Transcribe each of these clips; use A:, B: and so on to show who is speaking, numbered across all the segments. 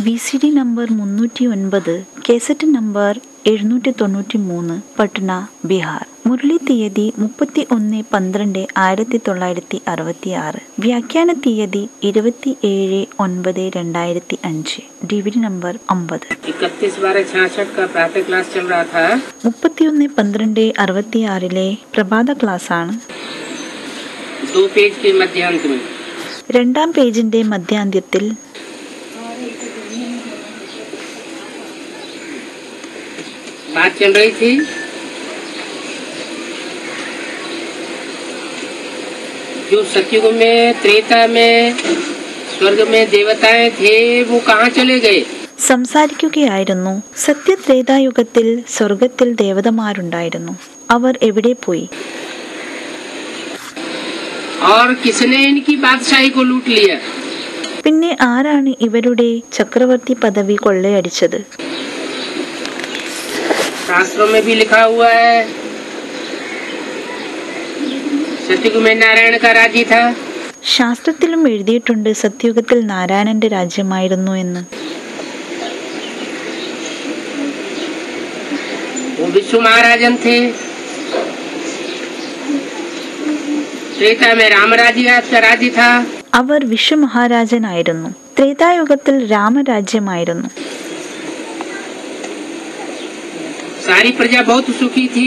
A: V C D number മുന്നൂറ്റി ഒൻപത് cassette number എഴുന്നൂറ്റി തൊണ്ണൂറ്റി മൂന്ന് പട്ന ബീഹാർ മുരളി തീയതി മുപ്പത്തി ഒന്ന് പന്ത്രണ്ട് ആയിരത്തി തൊള്ളായിരത്തി അറുപത്തി ആറ് വ്യാഖ്യാന തീയതി ഇരുപത്തി ഏഴ് ഒൻപത് രണ്ടായിരത്തി അഞ്ച് ഡി വി ഡി നമ്പർ അമ്പത്
B: इकतीस बारह छियासठ का प्रातः क्लास चल रहा था
A: മുപ്പത്തിയൊന്ന് പന്ത്രണ്ട് അറുപത്തി ആറിലെ പ്രഭാത ക്ലാസ്സാണ്
B: दो पेज के मध्यांत में
A: രണ്ടാം പേജിന്റെ മധ്യാന്ത്യത്തിൽ
B: बात चल रही थी जो सतयुग में त्रेता में स्वर्ग में देवताएं थे वो कहाँ चले गए
A: സംസാരിക്കുകയായിരുന്നു സത്യത്രേതായുഗത്തിൽ സ്വർഗത്തിൽ ദേവതമാരുണ്ടായിരുന്നു അവർ എവിടെ പോയി
B: और किसने इनकी बादशाही को लूट लिया
A: പിന്നെ ആരാണ് ഇവരുടെ ചക്രവർത്തി പദവി കൊള്ളയടിച്ചത്
B: शास्त्रों में भी लिखा हुआ है सतयुग में नारायण का राज्य था
A: ശാസ്ത്രത്തിലും എഴുതിയിട്ടുണ്ട് സത്യുഗത്തിൽ നാരായണന്റെ രാജ്യമായിരുന്നു എന്ന്
B: वो विश्व महाराजन थे त्रेता में राम राज्य का राज्य था
A: അവർ വിശ്വമഹാരാജനായിരുന്നു ത്രേതായുഗത്തിൽ രാമരാജ്യമായിരുന്നു
B: सारी प्रजा बहुत सुखी थी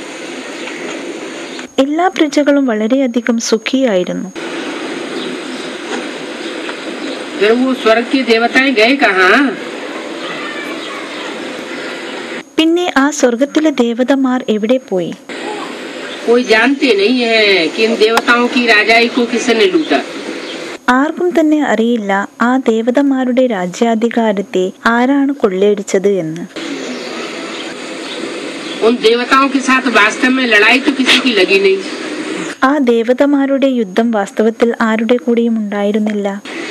A: എല്ലാ പ്രജകളും വളരെയധികം സുഖിയായിരുന്നു
B: फिर वो स्वर्ग के देवताएं गए कहाँ
A: പിന്നെ ആ സ്വർഗത്തിലെ ദേവതമാർ എവിടെ പോയി
B: कोई जानते नहीं है कि इन देवताओं की राजाई को किसने लूटा
A: ആർക്കും തന്നെ അറിയില്ല ആ ദേവതമാരുടെ രാജ്യാധികാരത്തെ ആരാണ് കൊള്ളയടിച്ചത് എന്ന്
B: उन देवताओं के साथ वास्तव में लड़ाई तो किसी की लगी नहीं
A: ആ ദേവതമാരുടെ യുദ്ധം വാസ്തവത്തിൽ ആരുടെ കൂടെയും ഉണ്ടായിരുന്നില്ല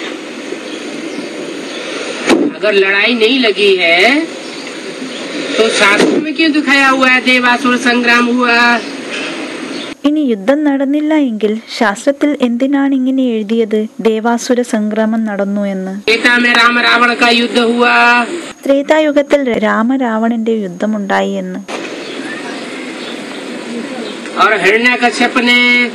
B: अगर लड़ाई नहीं लगी है तो शास्त्रों में क्यों दिखाया हुआ है देवासुर संग्राम हुआ
A: ഇനി യുദ്ധം നടന്നില്ല എങ്കിൽ ശാസ്ത്രത്തിൽ എന്തിനാണ് ഇങ്ങനെ എഴുതിയത് ദേവാസുര സംഗ്രാമം നടന്നു എന്ന്
B: त्रेता में राम रावण का युद्ध हुआ
A: ത്രേതായുഗത്തിൽ രാമരാവണന്റെ യുദ്ധമുണ്ടായി എന്ന്
B: और हिरण्यकश्यप ने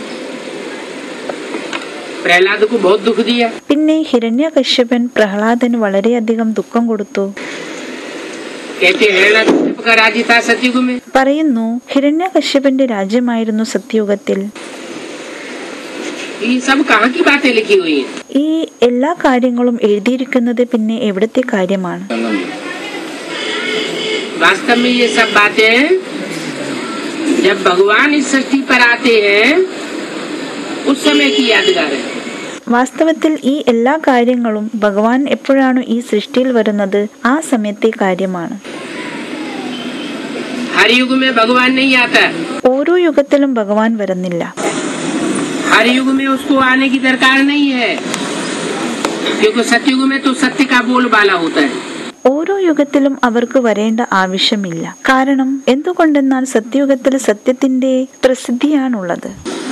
B: प्रहलाद को बहुत दुख दिया
A: പിന്നെ ഹിരണ്യകശ്യപൻ പ്രഹ്ലാദന് വളരെയധികം ദുഃഖം കൊടുത്തു
B: कहते हिरण्यकश्यप का राज्य था सतयुग में
A: പറയുന്നു ഹിരണ്യകശ്യപന്റെ രാജ്യമായിരുന്നു സത്യുഗത്തിൽ
B: ये सब कहाँ की बातें लिखी हुई हैं
A: ഈ എല്ലാ കാര്യങ്ങളും എഴുതിയിരിക്കുന്നത് പിന്നെ എവിടത്തെ കാര്യമാണ്
B: वास्तव में ये सब बातें जब भगवान इस सृष्टि पर आते हैं उस समय की यादगार है
A: വാസ്തവത്തിൽ ഈ എല്ലാ കാര്യങ്ങളും ഭഗവാൻ എപ്പോഴാണ് ഈ സൃഷ്ടിയിൽ വരുന്നത് ആ സമയത്തെ കാര്യമാണ്
B: हर युग में भगवान नहीं आता
A: ഓരോ യുഗത്തിലും ഭഗവാൻ വരുന്നില്ല
B: हर युग में उसको आने की दरकार नहीं है क्योंकि सतयुग में तो सत्य का बोलबाला होता है
A: ഓരോ യുഗത്തിലും അവർക്ക് വരേണ്ട ആവശ്യമില്ല കാരണം എന്തുകൊണ്ടെന്നാൽ സത്യയുഗത്തിൽ സത്യത്തിന്റെ പ്രസിദ്ധിയാണുള്ളത്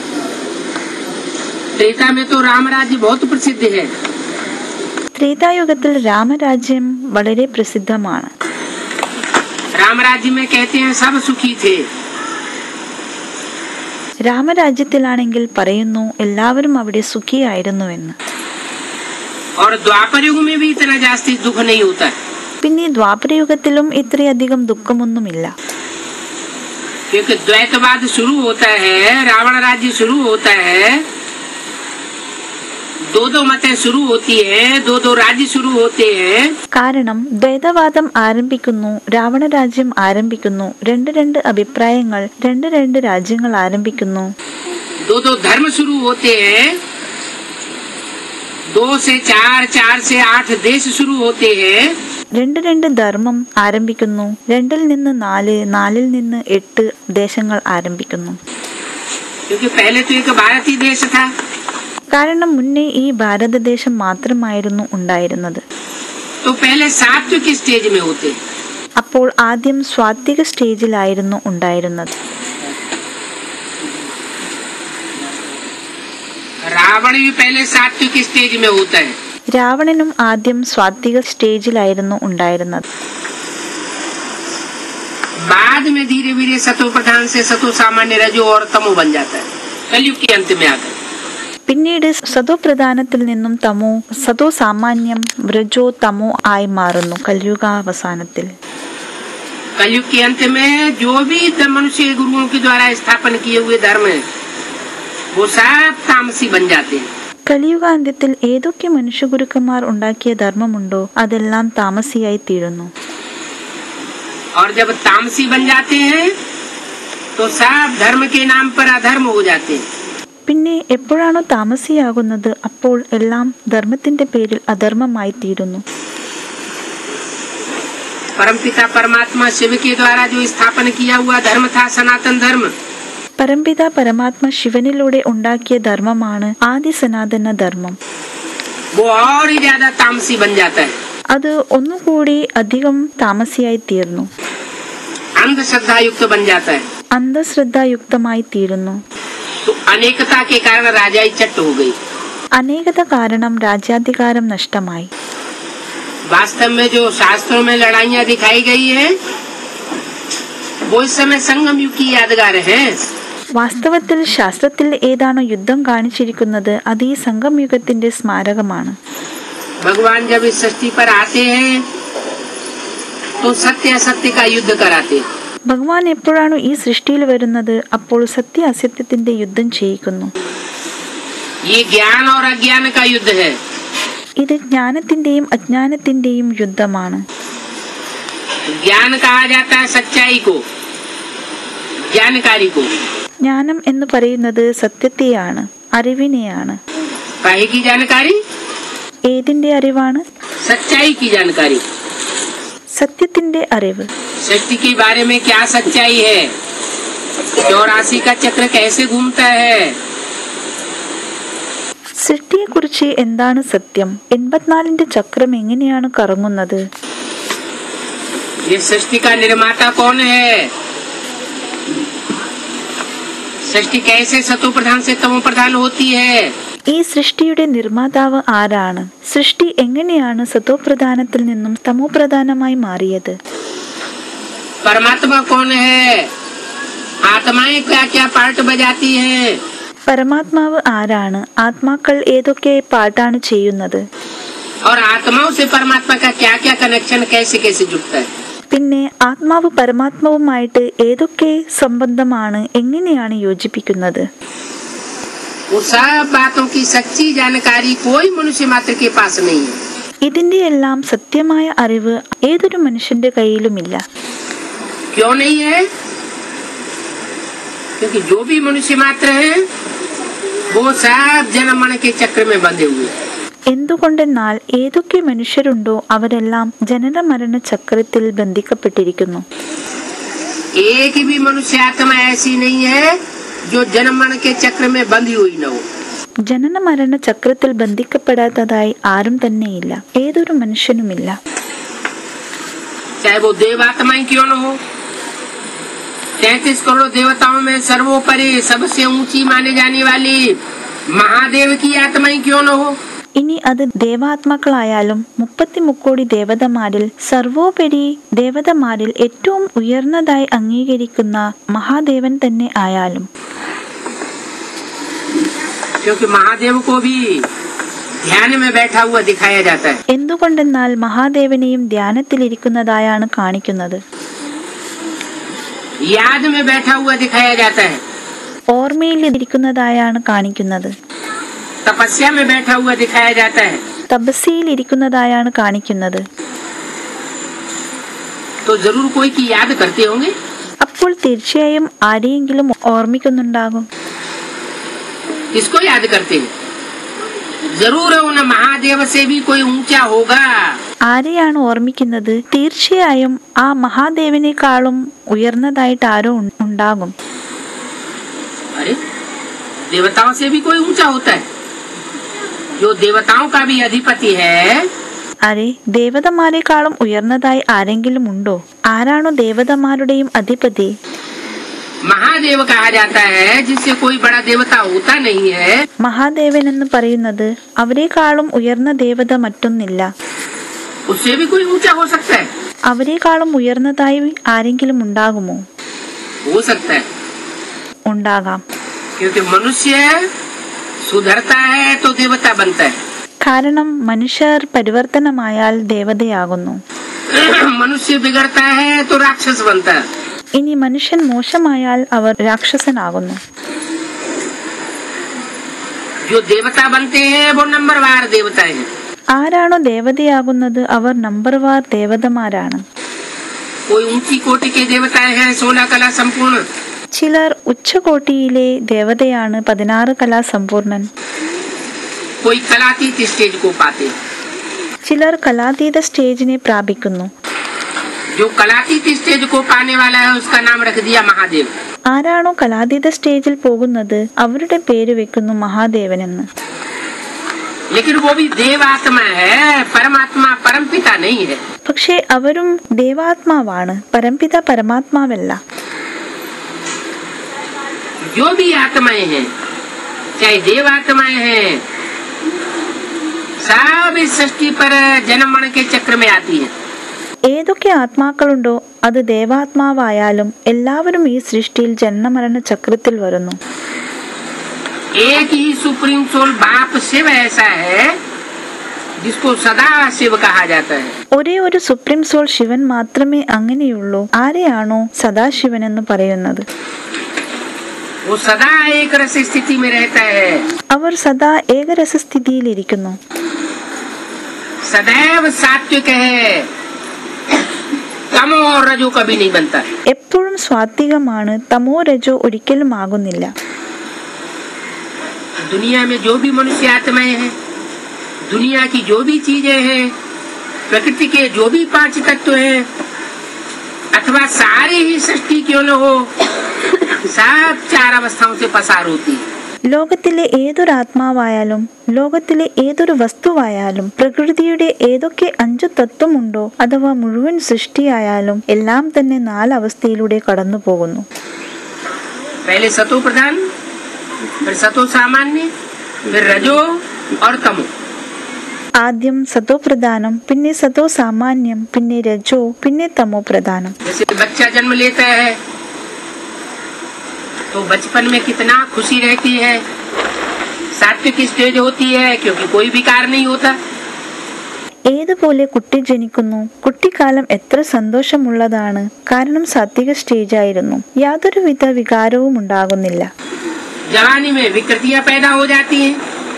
B: त्रेता में तो राम राज्य बहुत प्रसिद्ध है
A: ത്രേതായുഗത്തിൽ രാമരാജ്യം വളരെ പ്രസിദ്ധമാണ്
B: राम राज्य में कहते हैं सब सुखी थे
A: രാമരാജ്യത്തിലാണെങ്കിൽ പറയുന്നു എല്ലാവരും അവിടെ സുഖിയായിരുന്നുവെന്ന്
B: और द्वापर युग में भी इतना जास्ती दुख नहीं होता है
A: പിന്നെ ദ്വാപരയുഗത്തിലും ഇത്രയധികം ദുഃഖമൊന്നുമില്ല
B: क्योंकि द्वैतवाद शुरू होता है रावण राज्य शुरू होता है दो दो मतें शुरू होती हैं दो दो राज्य शुरू होते हैं
A: കാരണം ദ്വൈതവാദം ആരംഭിക്കുന്നു രാവണരാജ്യം ആരംഭിക്കുന്നു രണ്ട് രണ്ട് അഭിപ്രായങ്ങൾ രണ്ട് രണ്ട് രാജ്യങ്ങൾ ആരംഭിക്കുന്നു
B: दो दो धर्म शुरू होते हैं दो से चार चार से आठ देश शुरू होते हैं
A: രണ്ട് രണ്ട് ധർമ്മം ആരംഭിക്കുന്നു രണ്ടിൽ നിന്ന് നാല് നാലിൽ നിന്ന് എട്ട് ദേശങ്ങൾ ആരംഭിക്കുന്നു
B: क्योंकि पहले तो एक भारत ही देश था
A: കാരണം മുന്നേ ഈ ഭാരതദേശം മാത്രമായിരുന്നു ഉണ്ടായിരുന്നത്
B: तो पहले सात्विक स्टेज में होते
A: അപ്പോൾ ആദ്യം സ്വാത്വിക സ്റ്റേജിലായിരുന്നു ഉണ്ടായിരുന്നത്
B: रावण भी पहले सात्विक स्टेज में होता है
A: രാവണനും ആദ്യം സ്വാത്വിക സ്റ്റേജിലായിരുന്നു ഉണ്ടായിരുന്നത്
B: बाद में धीरे धीरे सतो प्रधान से सतो सामान्य रजो और तमो बन जाता है कलयुग के अंत में आकर
A: പിന്നീട് സതോ പ്രധാനത്തിൽ നിന്നും തമോ സതോ സാമാന്യം വ്രജോ തമോ ആയി മാറുന്നു കലിയുഗാവസാനത്തിൽ
B: कलयुग के अंत में जो भी द- मनुष्य गुरुओं के द्वारा स्थापन किए हुए धर्म है वो सब तामसी बन जाते हैं
A: കലിയുഗാന്ത്യത്തിൽ ഏതൊക്കെ മനുഷ്യഗുരുക്കന്മാർ ഉണ്ടാക്കിയ ധർമ്മമുണ്ടോ അതെല്ലാം താമസിയായി തീരുന്നു
B: और जब तामसी बन जाते हैं तो सब धर्म के नाम पर अधर्म हो जाते हैं
A: പിന്നെ എപ്പോഴാണോ താമസിയാകുന്നത് അപ്പോൾ എല്ലാം ധർമ്മത്തിന്റെ പേരിൽ അധർമ്മമായി തീരുന്നു
B: परमपिता परमात्मा शिव के द्वारा जो स्थापन किया हुआ धर्म था सनातन धर्म
A: പരംപിത പരമാത്മ ശിവനിലൂടെ ഉണ്ടാക്കിയ ധർമ്മമാണ് ആദി സനാതന ധർമ്മം
B: वो और ही ज्यादा तामसी बन जाता है
A: അത് ഒന്നുകൂടി അധികം താമസിയായി തീർന്നു
B: अंधश्रद्धा युक्त बन जाता है
A: അന്ധശ്രദ്ധായുക്തമായി തീരുന്നു
B: तो अनेकता के कारण राजाई चट्ट हो गई
A: അനേകത കാരണം രാജ്യാധികാരം നഷ്ടമായി
B: वास्तव में जो शास्त्रों में लड़ाइयाँ दिखाई गई है वो इस समय संगम युग की यादगार है
A: വാസ്തവത്തിൽ ശാസ്ത്രത്തിൽ ഏതാണോ യുദ്ധം കാണിച്ചിരിക്കുന്നത് അത് ഈ സംഗമയുഗത്തിന്റെ സ്മാരകമാണ്
B: भगवान जब इस सृष्टि पर आते हैं तो सत्य असत्य का युद्ध कराते हैं
A: ഭഗവാൻ എപ്പോഴാണോ ഈ സൃഷ്ടിയിൽ വരുന്നത് അപ്പോൾ സത്യ അസത്യത്തിന്റെ യുദ്ധം ചെയ്യിക്കുന്നു
B: ये ज्ञान और अज्ञान का युद्ध है
A: ഇത് ജ്ഞാനത്തിന്റെയും അജ്ഞാനത്തിന്റെയും യുദ്ധമാണ്
B: ज्ञान कहा जाता है सच्चाई को जानकारी को
A: ജ്ഞാനം എന്ന് പറയുന്നത് സത്യത്തെയാണ് അറിവിനെയാണ്
B: काहे की जानकारी
A: ഏതിന്റെ അറിവാണ്
B: सच्चाई की जानकारी
A: സത്യത്തിന്റെ അറിവ്
B: सृष्टि के बारे में क्या सच्चाई है चौरासी का चक्र कैसे घूमता है
A: സൃഷ്ടിയെക്കുറിച്ച് എന്താണ് സത്യം എൺപത്തിനാലിന്റെ ചക്രം എങ്ങനെയാണ് കറങ്ങുന്നത്
B: ये सृष्टि का निर्माता कौन है सृष्टि कैसे सतो प्रधान से तमो प्रधान होती है
A: ഈ സൃഷ്ടിയുടെ നിർമ്മാതാവ് ആരാണ് സൃഷ്ടി എങ്ങനെയാണ് സതോപ്രധാനത്തിൽ നിന്നും തമോപ്രധാനമായി മാറിയത്
B: परमात्मा कौन है आत्माएं क्या क्या पार्ट बजाती हैं
A: പരമാത്മാവ് ആരാണ് ആത്മാക്കൾ ഏതൊക്കെ പാട്ടാണ് ചെയ്യുന്നത്
B: और आत्माओं से परमात्मा का क्या क्या कनेक्शन कैसे कैसे जुड़ता है
A: പിന്നെ ആത്മാവ് പരമാത്മാവുമായിട്ട് ഏതൊക്കെ സംബന്ധമാണ് എങ്ങനെയാണ് യോജിപ്പിക്കുന്നത്
B: वो सब बातों की सच्ची जानकारी कोई मनुष्य मात्र के पास नहीं है
A: ഇതിന്റെ എല്ലാം സത്യമായ അറിവ് ഏതൊരു മനുഷ്യന്റെ കയ്യിലുമില്ല
B: क्यों नहीं है क्योंकि जो भी मनुष्य मात्र है वो सब जन्म मरण के चक्र में बंधे हुए हैं
A: എന്തുകൊണ്ടെന്നാൽ ഏതൊക്കെ മനുഷ്യരുണ്ടോ അവരെല്ലാം ജനന മരണ ചക്രത്തിൽ ബന്ധിക്കപ്പെട്ടിരിക്കുന്നു
B: एक भी मनुष्य आत्मा ऐसी नहीं है जो जन्म मरण के चक्र में बंधी हुई न हो
A: ജനന മരണ ചക്രത്തിൽ ബന്ധിക്കപ്പെടാത്തതായി ആരും തന്നെയില്ല ഏതൊരു മനുഷ്യനുമില്ല
B: चाहे वो देवात्माएं क्यों न हो तैतीस करोड़ देवताओं में सर्वोपरि सबसे ऊंची माने जाने वाली महादेव की आत्माएं क्यों न हो
A: ഇനി അത് ദേവാത്മാക്കളായാലും മുപ്പത്തി മുക്കോടി ദേവതമാരിൽ സർവോപരി ദേവതമാരിൽ ഏറ്റവും ഉയർന്നതായി അംഗീകരിക്കുന്ന മഹാദേവൻ തന്നെ ആയാലും
B: क्योंकि महादेव को भी ध्यान में बैठा हुआ दिखाया जाता है
A: എന്തുകൊണ്ടെന്നാൽ മഹാദേവനെയും ധ്യാനത്തിലിരിക്കുന്നതായാണ് കാണിക്കുന്നത്
B: याद में बैठा हुआ दिखाया जाता है
A: ഓർമ്മയിൽ ഇരിക്കുന്നതായാണ് കാണിക്കുന്നത്
B: तपस्या में बैठा हुआ दिखाया जाता है
A: തപസ്യയിൽ ഇരിക്കുന്നതായാണ് കാണിക്കുന്നത്
B: तो जरूर कोई की याद करते होंगे
A: അപ്പോൾ തീർച്ചയായും ആരെയെങ്കിലും ഓർമ്മിക്കുന്നുണ്ടാകും
B: किसको याद करते हैं जरूर उन महादेव से भी कोई ऊंचा होगा
A: ആരെയാണ് ഓർമ്മിക്കുന്നത് തീർച്ചയായും ആ മഹാദേവനേക്കാളും ഉയർന്നതായിട്ട് ആരോ ഉൺ- ഉണ്ടാകും
B: अरे देवताओं से भी कोई ऊंचा होता है जो देवताओं का भी अधिपति है
A: അരെ ദേവതമാരെക്കാളും ഉയർന്നതായി ആരെങ്കിലും ഉണ്ടോ ആരാണോ ദേവതമാരുടെയും അധിപതി
B: महादेव कहा जाता है जिससे कोई बड़ा देवता होता नहीं है
A: മഹാദേവൻ എന്ന് പറയുന്നത് അവരെക്കാളും ഉയർന്ന ദേവത മറ്റൊന്നില്ല
B: उससे भी कोई ऊंचा हो सकता है
A: അവരെക്കാളും ഉയർന്നതായി ആരെങ്കിലും ഉണ്ടാകുമോ
B: हो सकता है
A: ഉണ്ടാകാം
B: क्योंकि मनुष्य सुधरता है तो देवता बनता है
A: കാരണം മനുഷ്യർ പരിവർത്തനമായാൽ ദേവതയാകുന്നു
B: मनुष्य बिगड़ता है तो राक्षस बनता है
A: ഇനി മനുഷ്യൻ മോശമായാൽ അവർ രാക്ഷസനാകുന്നു
B: जो देवता बनते हैं वो नंबरवार देवता है
A: ആരാണോ ദേവതയാകുന്നത് അവർ നമ്പർ വാർ ദേവതമാരാണ്
B: कोई ऊंची कोटि के देवताएं हैं सोलह कला संपूर्ण
A: ചിലർ ഉച്ചകോട്ടിയിലെ ദേവതയാണ് പതിനാറ് കലാ സമ്പൂർണൻ
B: कोई कलातीत स्टेज को पाते हैं।
A: ചിലർ കലാതീത സ്റ്റേജിനെ പ്രാപിക്കുന്നു
B: जो कलातीत स्टेज को पाने वाला है उसका नाम रख दिया महादेव
A: ആരാണോ കലാതീത സ്റ്റേജിൽ പോകുന്നത് അവരുടെ പേര് വെക്കുന്നു മഹാദേവനെന്ന്
B: लेकिन वो भी देव आत्मा है परमात्मा परम पिता नहीं है
A: പക്ഷേ അവരും ദേവാത്മാവാണ് പരംപിത പരമാത്മാവല്ല
B: जो भी आत्माएं हैं चाहे देव आत्माएं हैं सब इस सृष्टि पर जन्म मरण के चक्र में आती है
A: ഏതൊക്കെ ആത്മാക്കളുണ്ടോ അത് ദേവാത്മാവായാലും എല്ലാവരും ഈ സൃഷ്ടിയിൽ ജന്മമരണ ചക്രത്തിൽ വരുന്നു
B: एक ही सुप्रीम सोल बाप शिव ऐसा है जिसको सदा शिव कहा जाता है
A: ഒരേ ഒരു സുപ്രീം സോൾ ശിവൻ മാത്രമേ അങ്ങനെയുള്ളൂ ആരെയാണോ സദാശിവൻ എന്ന് പറയുന്നത്
B: वो सदा एक रस स्थिति में रहता है
A: അവർ സദാ ഏകരസസ്ഥിതിയിലിരിക്കുന്നു
B: सदैव सात्विक है तमो और रजो कभी नहीं बनता
A: എപ്പോഴും സ്വാത്വികമാണ് തമോ രജോ ഒരിക്കലും ആകുന്നില്ല
B: दुनिया में जो भी मनुष्य आत्माएं हैं दुनिया की जो भी चीजें हैं प्रकृति के जो भी पांच तत्व हैं अथवा सारी ही सृष्टि क्यों न हो सब चार अवस्थाओं से पसार होती है
A: ലോകത്തിലെ ഏതൊരു ആത്മാവായാലും ലോകത്തിലെ ഏതൊരു വസ്തുവായാലും പ്രകൃതിയുടെ ഏതൊക്കെ അഞ്ചു തത്വമുണ്ടോ അഥവാ മുഴുവൻ സൃഷ്ടിയായാലും എല്ലാം തന്നെ നാലവസ്ഥയിലൂടെ കടന്നു പോകുന്നു
B: पहले सतो प्रधान फिर सतो सामान्य फिर रजो और तमो
A: ആദ്യം സതോ പ്രധാനം പിന്നെ സതോ സാമാന്യം പിന്നെ രജോ പിന്നെ തമോ പ്രധാനം
B: जैसे बच्चा जन्म लेता है तो बचपन में कितना खुशी रहती है सात्विक स्टेज होती है क्योंकि कोई विकार नहीं होता
A: ഏതുപോലെ കുട്ടി ജനിക്കുന്നു കുട്ടിക്കാലം എത്ര സന്തോഷമുള്ളതാണ് കാരണം സാത്വിക സ്റ്റേജായിരുന്നു യാതൊരുവിധ വികാരവും ഉണ്ടാകുന്നില്ല
B: जवानी में विकृतियां पैदा हो जाती हैं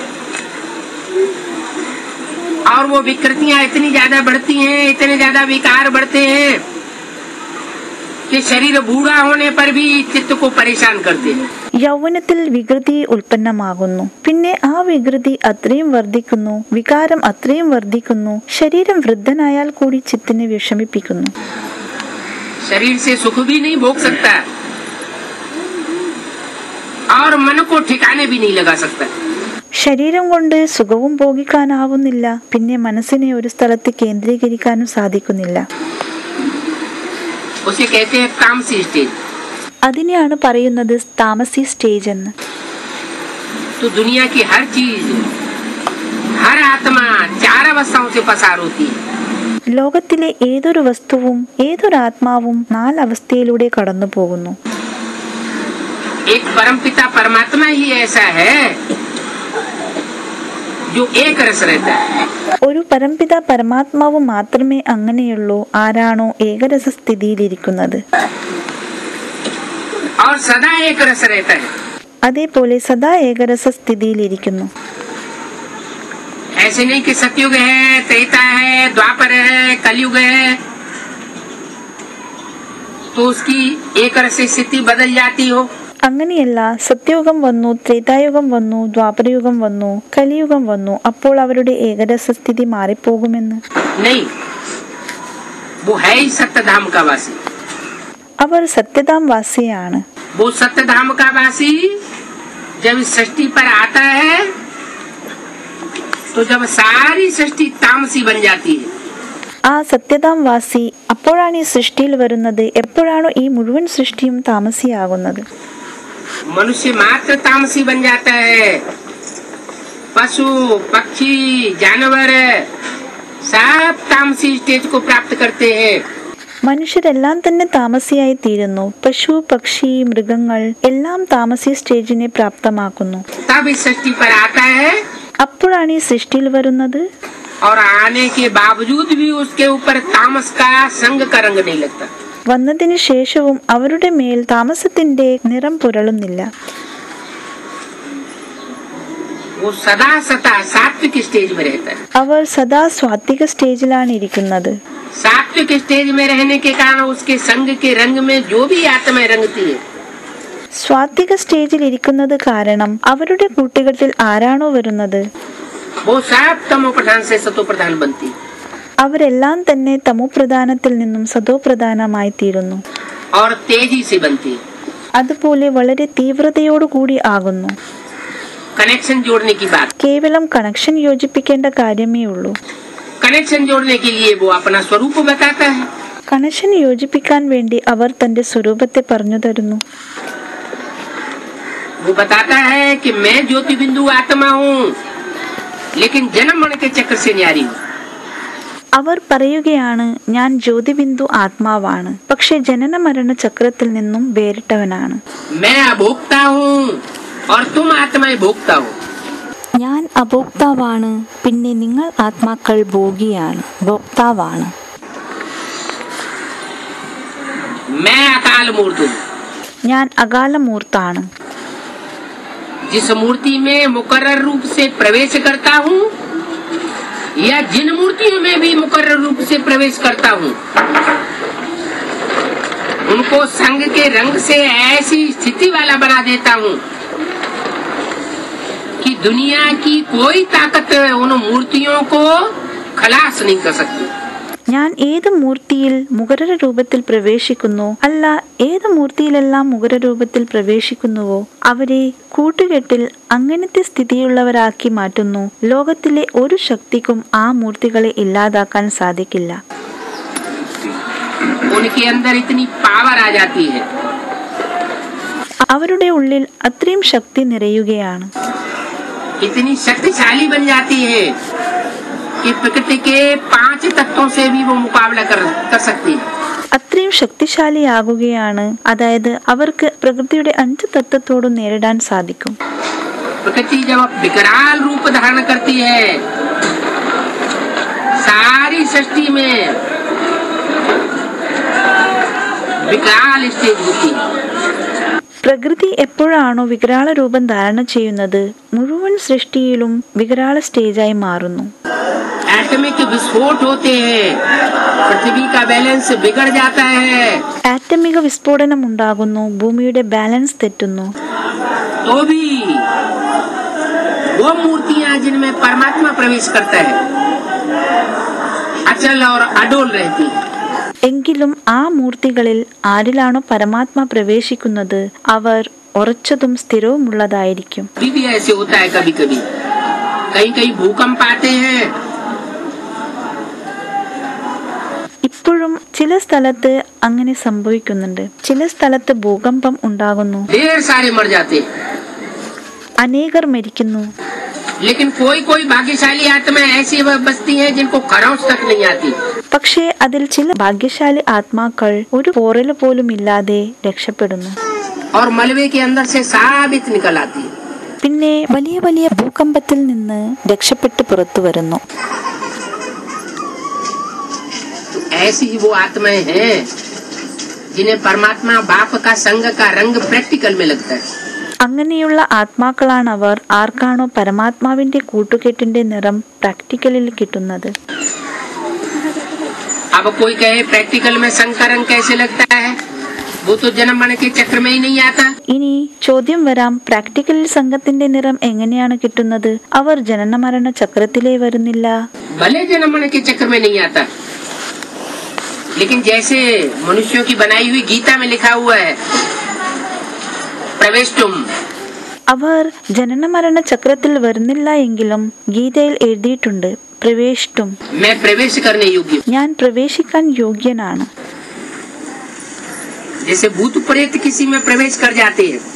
B: और वो विकृतियां इतनी ज्यादा बढ़ती हैं इतने ज्यादा विकार बढ़ते हैं कि शरीर बूढ़ा होने पर भी चित्त को परेशान करते हैं
A: യൗവനത്തിൽ വികൃതി ഉൽപ്പന്നമാകുന്നു പിന്നെ ആ വികൃതി അത്രയും വർദ്ധിക്കുന്നു വികാരം അത്രയും വർദ്ധിക്കുന്നു ശരീരം വൃദ്ധനായാൽ കൂടി ചിത്തിനെ വിഷമിപ്പിക്കുന്നു
B: शरीर से सुख भी नहीं भोग सकता और मन को ठिकाने भी नहीं लगा सकता
A: ശരീരം കൊണ്ട് സുഖവും ഭോഗിക്കാനാവുന്നില്ല പിന്നെ മനസ്സിനെ ഒരു സ്ഥലത്ത് കേന്ദ്രീകരിക്കാനും സാധിക്കുന്നില്ല
B: उसे कहते हैं तामसी स्टेज
A: അതിനെയാണ് പറയുന്നത് താമസി സ്റ്റേജ് എന്ന്
B: तो दुनिया की हर चीज हर आत्मा चार अवस्थाओं से पसार होती है
A: ലോകത്തിലെ ഏതൊരു വസ്തുവും ഏതൊരു ആത്മാവും നാലവസ്ഥയിലൂടെ കടന്നു പോകുന്നു
B: एक परम पिता परमात्मा ही ऐसा है जो एक रस रहता है
A: ഒരു പരംപിത പരമാത്മാവ് മാത്രമേ അങ്ങനെയുള്ളൂ ആരാണോ ഏകരസ സ്ഥിതിയിലിരിക്കുന്നത്
B: और सदा एक रस रहता है
A: അതേപോലെ സദാ ഏകരസ സ്ഥിതിയിലിരിക്കുന്നു
B: ऐसे नहीं कि सतयुग है त्रेता है द्वापर है कलयुग है तो उसकी एक रस स्थिति बदल जाती हो
A: അങ്ങനെയല്ല സത്യയുഗം വന്നു ത്രേതായുഗം വന്നു ദ്വാപരയുഗം വന്നു കലിയുഗം വന്നു അപ്പോൾ അവരുടെ ഏകരസ സ്ഥിതി മാറിപ്പോകുമെന്ന്
B: नहीं वो है ही सत्य धाम का वासी
A: അവർ സത്യതാം വാസിയാണ്
B: वो सत्य धाम का वासी जब इस सृष्टि पर आता है तो जब सारी सृष्टि तामसी बन जाती है
A: ആ സത്യതാം വാസി അപ്പോഴാണ് ഈ സൃഷ്ടിയിൽ വരുന്നത് എപ്പോഴാണോ ഈ മുഴുവൻ സൃഷ്ടിയും താമസിയാകുന്നത്
B: मनुष्य मात्र तामसी बन जाता है पशु पक्षी जानवर सब तामसी स्टेज को प्राप्त करते हैं
A: മനുഷ്യരെല്ലാം തന്നെ താമസിയായി തീരുന്നു പശു പക്ഷി മൃഗങ്ങൾ എല്ലാം താമസി സ്റ്റേജിനെ പ്രാപ്തമാക്കുന്നു
B: तब इस सृष्टि पर आता है
A: അപ്പോഴാണ് ഈ സൃഷ്ടിയിൽ വരുന്നത്
B: और आने के बावजूद भी उसके ऊपर तामस का संग का रंग नहीं लगता
A: വന്നതിന് ശേഷവും അവരുടെ മേൽ താമസത്തിന്റെ നിറം പുരളുന്നില്ല
B: वो सदा सता सात्विक स्टेज में रहता है
A: അവർ സദാ സ്വാത്വിക സ്റ്റേജിലാണ് ഇരിക്കുന്നത്
B: सात्विक स्टेज में रहने के कारण उसके संग के रंग में जो भी आत्माएं रंगती है
A: സ്വാത്വിക സ്റ്റേജിൽ ഇരിക്കുന്നത് കാരണം അവരുടെ കൂട്ടുകെട്ടിൽ ആരാണോ വരുന്നത്
B: वो सब तमो प्रधान से सतो प्रधान बनती है
A: അവരെല്ലാം തന്നെ തമോപ്രധാനത്തിൽ നിന്നും സതോപ്രധാനമായി തീരുന്നു
B: और तेजी से बनती है
A: അതുപോലെ വളരെ തീവ്രതയോടുകൂടി ആകുന്നു
B: कनेक्शन जोड़ने की बात
A: കേവലം കണക്ഷൻ യോജിപ്പിക്കേണ്ട കാര്യമേ ഉള്ളൂ
B: कनेक्शन जोड़ने के लिए वो अपना स्वरूप बताता है
A: കണക്ഷൻ യോജിപ്പിക്കാൻ വേണ്ടി അവർ തന്റെ സ്വരൂപത്തെ പറഞ്ഞു തരുന്നു
B: वो बताता है कि मैं ज्योति बिंदु आत्मा हूँ लेकिन जन्म मरण के चक्र से न्यारी हूँ
A: അവർ പറയുകയാണ് ഞാൻ ജ്യോതിബിന്ദു ആത്മാവാണ് പക്ഷെ ജനന മരണ ചക്രത്തിൽ നിന്നും വേറിട്ടവനാണ്
B: मैं अभोक्ता हूँ और तुम आत्माएं भोक्ता हो
A: ഞാൻ അഭോക്താവാണ് പിന്നെ നിങ്ങൾ ആത്മാക്കൾ ഭോഗിയാണ് ഭോക്താവാണ്
B: मैं अकाल मूर्त हूँ
A: ഞാൻ അകാലമൂർത്താണ്
B: जिस मूर्ति में मुकर्र रूप से प्रवेश करता हूँ या जिन मूर्तियों में भी मुकर्र रूप से प्रवेश करता हूँ उनको संग के रंग से ऐसी स्थिति वाला बना देता हूँ कि दुनिया की कोई ताकत उन मूर्तियों को खलास नहीं कर सकती
A: ഞാൻ ഏത് മൂർത്തിയിൽ മുഖര രൂപത്തിൽ പ്രവേശിക്കുന്നു അല്ല ഏത് മൂർത്തിയിലെല്ലാം മുഖര രൂപത്തിൽ പ്രവേശിക്കുന്നുവോ അവരെ കൂട്ടുകെട്ടിൽ അങ്ങനത്തെ സ്ഥിതിയുള്ളവരാക്കി മാറ്റുന്നു ലോകത്തിലെ ഒരു ശക്തിക്കും ആ മൂർത്തികളെ ഇല്ലാതാക്കാൻ സാധിക്കില്ല
B: उनके अंदर इतनी पावर आ जाती है
A: അവരുടെ ഉള്ളിൽ അത്രയും ശക്തി നിറയുകയാണ്
B: इतनी शक्तिशाली बन जाती है कि प्रकृति के पांच तत्वों से भी वो मुकाबला कर कर सकती है
A: അത്രയും ശക്തിശാലിയാകുകയാണ് അതായത് അവർക്ക് പ്രകൃതിയുടെ അഞ്ച് തത്വത്തോടും നേരിടാൻ സാധിക്കും
B: प्रकृति जब विकराल रूप धारण करती है सारी सृष्टि में विकराल स्टेज होती है
A: പ്രകൃതി എപ്പോഴാണോ വികരാള രൂപം ധാരണ ചെയ്യുന്നത് മുഴുവൻ സൃഷ്ടിയിലും വികരാള സ്റ്റേജായി മാറുന്നു
B: एटमिक विस्फोट होते हैं पृथ्वी का बैलेंस बिगड़ जाता है
A: ആറ്റമിക വിസ്ഫോടനം ഉണ്ടാകുന്നു ഭൂമിയുടെ ബാലൻസ് തെറ്റുന്നു
B: तो भी वो मूर्तियां जिनमें परमात्मा प्रवेश करता है अचल और अडोल रहती है
A: എങ്കിലും ആ മൂർത്തികളിൽ ആരിലാണോ പരമാത്മ പ്രവേശിക്കുന്നത് അവർ ഉറച്ചതും സ്ഥിരവുമുള്ളതായിരിക്കും
B: अभी भी ऐसे होता है कभी कभी कहीं कहीं भूकंप आते हैं
A: ഇപ്പോഴും ചില സ്ഥലത്ത് അങ്ങനെ സംഭവിക്കുന്നുണ്ട് ചില സ്ഥലത്ത് ഭൂകമ്പം ഉണ്ടാകുന്നു
B: ढेर सारे मर जाते हैं
A: അനേകർ മരിക്കുന്നു
B: लेकिन कोई कोई भाग्यशाली आत्माएं ऐसी व- बसती हैं जिनको खरौच तक नहीं आती
A: പക്ഷേ അതിൽ ചില ഭാഗ്യശാലി ആത്മാക്കൾ ഒരു പോറല് പോലും ഇല്ലാതെ രക്ഷപ്പെടുന്നു
B: और मलबे के अंदर से साबित निकल आती है
A: പിന്നെ വലിയ വലിയ ഭൂകമ്പത്തിൽ നിന്ന് രക്ഷപ്പെട്ട് പുറത്തു വരുന്നു
B: ऐसी ही वो आत्माएं हैं जिन्हें परमात्मा बाप का संग का रंग प्रैक्टिकल में लगता है
A: അങ്ങനെയുള്ള ആത്മാക്കളാണ് അവർ ആർക്കാണോ പരമാത്മാവിന്റെ കൂട്ടുകെട്ടിന്റെ നിറം പ്രാക്ടിക്കലിൽ കിട്ടുന്നത്
B: अब कोई कहे प्रैक्टिकल में संग का रंग कैसे लगता है वो तो जन्म मरण के चक्र में ही नहीं आता
A: ഇനി ചോദ്യം വരാം പ്രാക്ടിക്കലിൽ സംഘത്തിന്റെ നിറം എങ്ങനെയാണ് കിട്ടുന്നത് അവർ ജനനമരണ ചക്രത്തിലേ വരുന്നില്ല
B: भले जन्म मरण के चक्र में नहीं आता लेकिन जैसे मनुष्यों की बनाई हुई गीता में लिखा हुआ है प्रवेश तुम
A: അവർ ജനനമരണ ചക്രത്തിൽ വരുന്നില്ല എങ്കിലും ഗീതയിൽ എഴുതിയിട്ടുണ്ട് പ്രവേഷ്ടും
B: मैं प्रवेश करने योग्य हूँ
A: ഞാൻ പ്രവേശിക്കാൻ യോഗ്യനാണ്
B: जैसे भूत प्रेत किसी में प्रवेश कर जाते हैं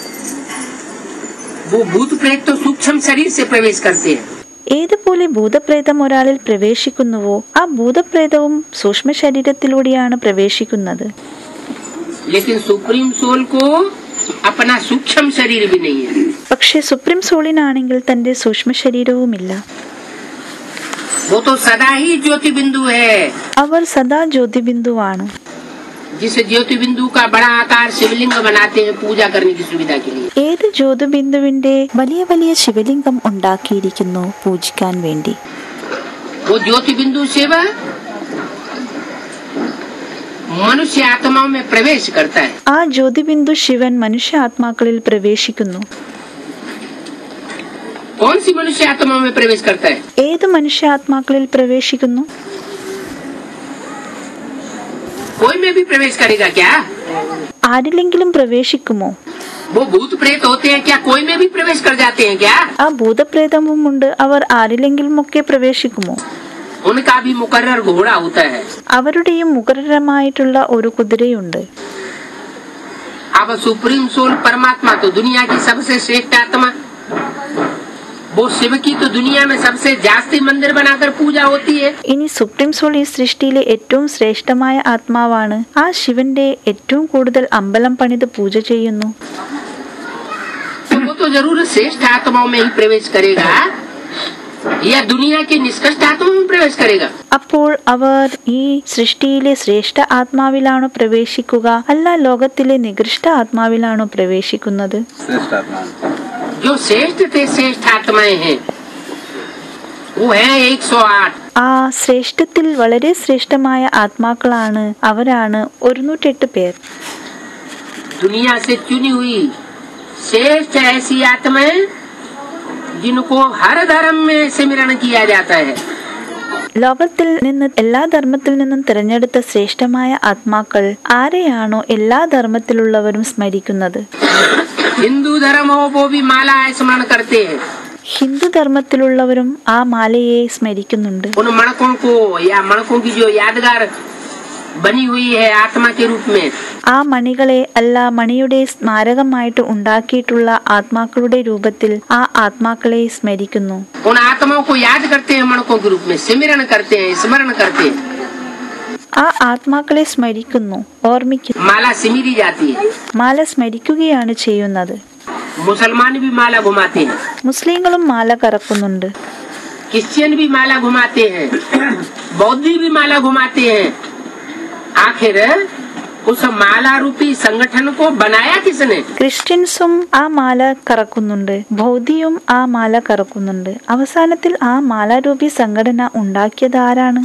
B: वो भूत प्रेत तो सूक्ष्म शरीर से प्रवेश करते हैं
A: ഏതുപോലെ ഭൂതപ്രേതം ഒരാളിൽ പ്രവേശിക്കുന്നുവോ ആ ഭൂതപ്രേതവും സൂക്ഷ്മ ശരീരത്തിലൂടെയാണ് പ്രവേശിക്കുന്നത്
B: लेकिन सुप्रीम सोल को अपना सूक्ष्म शरीर भी नहीं है
A: പക്ഷെ സുപ്രീം സോളിനാണെങ്കിൽ തന്റെ സൂക്ഷ്മ ശരീരവുമില്ല
B: वो तो सदा ही ज्योति बिंदु है
A: അവർ സദാ ജ്യോതിബിന്ദുവാണ്
B: जिस ज्योति बिंदु का बड़ा आकार शिवलिंग बनाते हैं पूजा करने की सुविधा के लिए
A: ഏത് ജ്യോതിബിന്ദുവിന്റെ വലിയ വലിയ ശിവലിംഗം ഉണ്ടാക്കിയിരിക്കുന്നു പൂജിക്കാൻ വേണ്ടി
B: वो ज्योति बिंदु शिव मनुष्य आत्माओं में प्रवेश करता है
A: ആ ജ്യോതിബിന്ദു ശിവൻ മനുഷ്യ ആത്മാക്കളിൽ പ്രവേശിക്കുന്നു
B: कौन सी मनुष्य आत्माओं में प्रवेश करता है
A: ഏത് മനുഷ്യ ആത്മാക്കളിൽ പ്രവേശിക്കുന്നു
B: कोई में भी प्रवेश करेगा क्या
A: ആരിലെങ്കിലും പ്രവേശിക്കുമോ
B: वो भूत प्रेत होते हैं क्या कोई में भी प्रवेश कर जाते हैं क्या
A: ആ ഭൂതപ്രേതവുമുണ്ട് അവർ ആരിലെങ്കിലുമൊക്കെ പ്രവേശിക്കുമോ
B: उनका भी मुकर्र घोड़ा होता है
A: അവരുടെയും മുഖരമായിട്ടുള്ള ഒരു കുതിരയുണ്ട്
B: अब सुप्रीम सोल परमात्मा तो दुनिया की सबसे श्रेष्ठ आत्मा वो शिव की तो दुनिया में सबसे जास्ती मंदिर बनाकर पूजा होती है
A: ഇനി സുപ്രീം സോൾ ഈ സൃഷ്ടിയിലെ ഏറ്റവും ശ്രേഷ്ഠമായ ആത്മാവാണ് ആ ശിവന്റെ ഏറ്റവും കൂടുതൽ അമ്പലം പണിത് പൂജ ചെയ്യുന്നു
B: तो वो तो जरूर श्रेष्ठ आत्माओं में ही प्रवेश करेगा या दुनिया के निष्कृष्ट आत्माओं में प्रवेश करेगा
A: അപ്പോൾ അവർ ഈ സൃഷ്ടിയിലെ ശ്രേഷ്ഠ ആത്മാവിലാണോ പ്രവേശിക്കുക അല്ല ലോകത്തിലെ നികൃഷ്ട ആത്മാവിലാണോ പ്രവേശിക്കുന്നത്
C: श्रेष्ठ आत्मा
B: जो श्रेष्ठ थे श्रेष्ठ आत्माएं हैं वो है 108
A: ആ ശ്രേഷ്ഠത്തിൽ വളരെ ശ്രേഷ്ഠമായ ആത്മാക്കളാണ് അവരാണ് ഒരുന്നൂറ്റെട്ട് പേർ
B: दुनिया से चुनी हुई श्रेष्ठ ऐसी आत्माएं जिनको हर धर्म में सिमरण किया जाता है
A: ലോകത്തിൽ നിന്ന് എല്ലാ ധർമ്മത്തിൽ നിന്നും തിരഞ്ഞെടുത്ത ശ്രേഷ്ഠമായ ആത്മാക്കൾ ആരെയാണോ എല്ലാ ധർമ്മത്തിലുള്ളവരും സ്മരിക്കുന്നത്
B: हिंदू धर्म हो वो भी माला स्मरण करते हैं
A: ഹിന്ദു ധർമ്മത്തിലുള്ളവരും ആ മാലയെ സ്മരിക്കുന്നുണ്ട്
B: उन मणकों को या मणकों की जो यादगार बनी हुई है आत्मा के रूप में
A: ആ മണികളെ അല്ല മണിയുടെ സ്മാരകമായിട്ട് ഉണ്ടാക്കിയിട്ടുള്ള ആത്മാക്കളുടെ രൂപത്തിൽ ആ ആത്മാക്കളെ സ്മരിക്കുന്നു
B: उन आत्माओं को याद करते हैं मणकों के रूप में सिमरण करते हैं स्मरण करते हैं
A: ആ ആത്മാക്കളെ സ്മരിക്കുന്നു ഓർമ്മിക്കുന്നു
B: माला सिमिरी जाती है
A: മാല സ്മരിക്കുകയാണ് ചെയ്യുന്നത്
B: मुसलमान भी माला घुमाते हैं
A: മുസ്ലിങ്ങളും മാല കറക്കുന്നുണ്ട്
B: क्रिश्चियन भी माला घुमाते हैं बौद्धी भी माला घुमाते हैं आखिर उस माला रूपी संगठन को बनाया किसने
A: ക്രിസ്ത്യൻസും ആ മാല കറക്കുന്നുണ്ട് ബൗദ്ധിയും ആ മാല കറക്കുന്നുണ്ട് അവസാനത്തിൽ ആ മാലാരൂപി സംഘടന ഉണ്ടാക്കിയത് ആരാണ്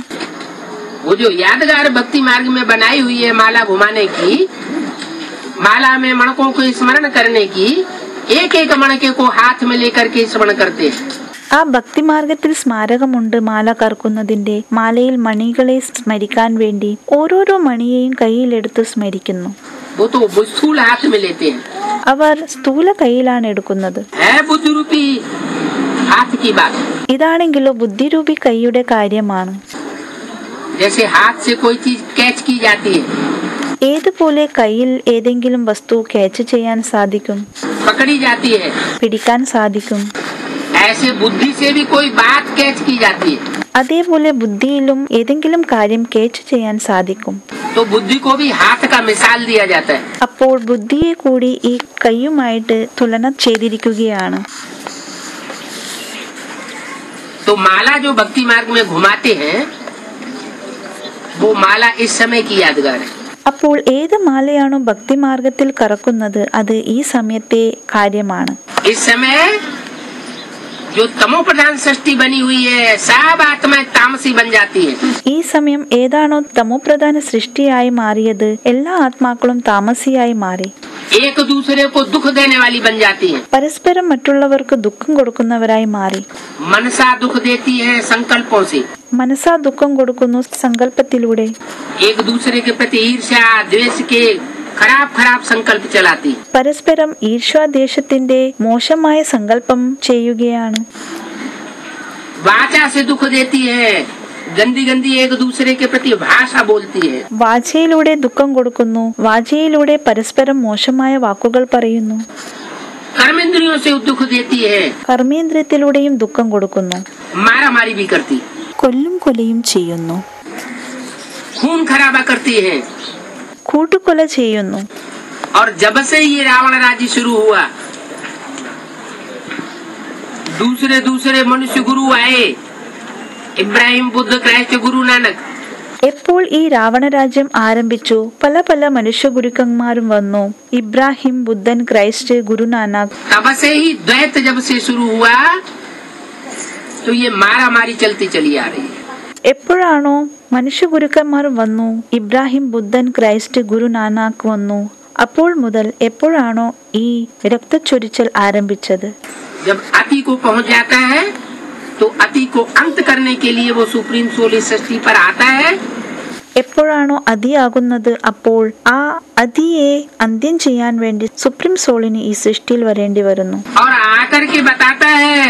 B: वो जो यादगार भक्ति मार्ग में बनाई हुई है माला घुमाने की माला में मणकों को स्मरण करने की एक एक मणके को हाथ में लेकर के स्मरण करते हैं
A: ആ ഭക്തിമാർഗത്തിൽ സ്മാരകമുണ്ട് മാല കറക്കുന്നതിന്റെ മാലയിൽ മണികളെ സ്മരിക്കാൻ വേണ്ടി ഓരോരോ മണിയെയും കയ്യിലെടുത്ത് സ്മരിക്കുന്നു
B: वो तो वो स्थूल हाथ में लेते हैं
A: അവർ സ്ഥൂല കയ്യിലാണ് എടുക്കുന്നത്
B: है बुद्ध रूपी हाथ की बात
A: ഇതാണെങ്കിലോ ബുദ്ധിരൂപി കൈയുടെ കാര്യമാണ്
B: जैसे हाथ से कोई चीज कैच की जाती है
A: ഏതുപോലെ കയ്യിൽ ഏതെങ്കിലും വസ്തു ക്യാച്ച് ചെയ്യാൻ സാധിക്കും
B: पकड़ी जाती है
A: പിടിക്കാൻ സാധിക്കും
B: ऐसे बुद्धि से भी कोई बात कैच की जाती है
A: അതേപോലെ ബുദ്ധിയിലും ഏതെങ്കിലും കാര്യം കേച്ച് ചെയ്യാൻ സാധിക്കും
B: तो बुद्धि को भी हाथ का मिसाल दिया जाता है
A: അപ്പോൾ ബുദ്ധിയെ കൂടി ഈ കൈയുമായിട്ട് തുലന ചെയ്തിരിക്കുകയാണ്
B: तो माला जो भक्ति मार्ग में घुमाते हैं वो माला इस समय की यादगार है
A: അപ്പോൾ ഏത് മാലയാണോ ഭക്തിമാർഗത്തിൽ കറക്കുന്നത് അത് ഈ സമയത്തെ കാര്യമാണ്
B: इस समय जो तमो प्रधान सृष्टि बनी हुई है सब आत्माएं तामसी बन जाती है
A: ഈ സമയം ഏതാണോ തമോപ്രധാന സൃഷ്ടിയായി മാറിയത് എല്ലാ ആത്മാക്കളും താമസിയായി മാറി
B: एक दूसरे को दुख देने वाली बन जाती है
A: പരസ്പരം മറ്റുള്ളവർക്ക് ദുഃഖം കൊടുക്കുന്നവരായി മാറി
B: मनसा दुख देती है संकल्पों से
A: മനസ്സാ ദുഃഖം കൊടുക്കുന്നു സങ്കല്പത്തിലൂടെ
B: एक दूसरे के प्रति ईर्ष्या द्वेष के खराब खराब संकल्प चलाती है
A: പരസ്പരം ഈർഷ്വാദേശത്തിന്റെ മോശമായ സങ്കല്പം ചെയ്യുകയാണ്
B: वाचा से दुख देती है गंदी गंदी एक दूसरे के प्रति भाषा बोलती है
A: വാചയിലൂടെ ദുഃഖം കൊടുക്കുന്നു വാചയിലൂടെ പരസ്പരം മോശമായ വാക്കുകൾ പറയുന്നു
B: कर्मेंद्रियों से दुख देती है
A: കർമ്മേന്ദ്രിയത്തിലൂടെയും ദുഃഖം കൊടുക്കുന്നു
B: मारा मारी भी करती
A: കൊല്ലും കൊലയും ചെയ്യുന്നു
B: खून खराबा करती है
A: കൂട്ടുകൊല ചെയ്യുന്നു
B: और जब से ये रावण राज्य शुरू हुआ दूसरे दूसरे मनुष्य गुरु आए इब्राहिम बुद्ध क्राइस्ट गुरु नानक
A: എപ്പോൾ ഈ രാവണരാജ്യം ആരംഭിച്ചു പല പല മനുഷ്യ ഗുരുക്കന്മാരും വന്നു ഇബ്രാഹിം ബുദ്ധൻ ക്രൈസ്റ്റ് ഗുരുനാനക്
B: तब से ही द्वैत जब से शुरू हुआ तो ये मारा मारी चलती चली आ रही है
A: എപ്പോഴാണോ മനുഷ്യ ഗുരുക്കന്മാർ വന്നു ഇബ്രാഹിം ബുദ്ധൻ ക്രൈസ്റ്റ് ഗുരുനാനാക്ക് വന്നു അപ്പോൾ മുതൽ എപ്പോഴാണോ ഈ രക്തച്ചൊരിച്ചൽ ആരംഭിച്ചത്
B: जब अति को पहुंच जाता है तो अति को अंत करने के लिए वो सुप्रीम सोल इस सृष्टि पर आता है
A: എപ്പോഴാണോ അതിയാകുന്നത് അപ്പോൾ ആ അതിയെ അന്ത്യം ചെയ്യാൻ വേണ്ടി സുപ്രീം സോളിന് ഈ സൃഷ്ടിയിൽ വരേണ്ടി വരുന്നു
B: और आकर के बताता है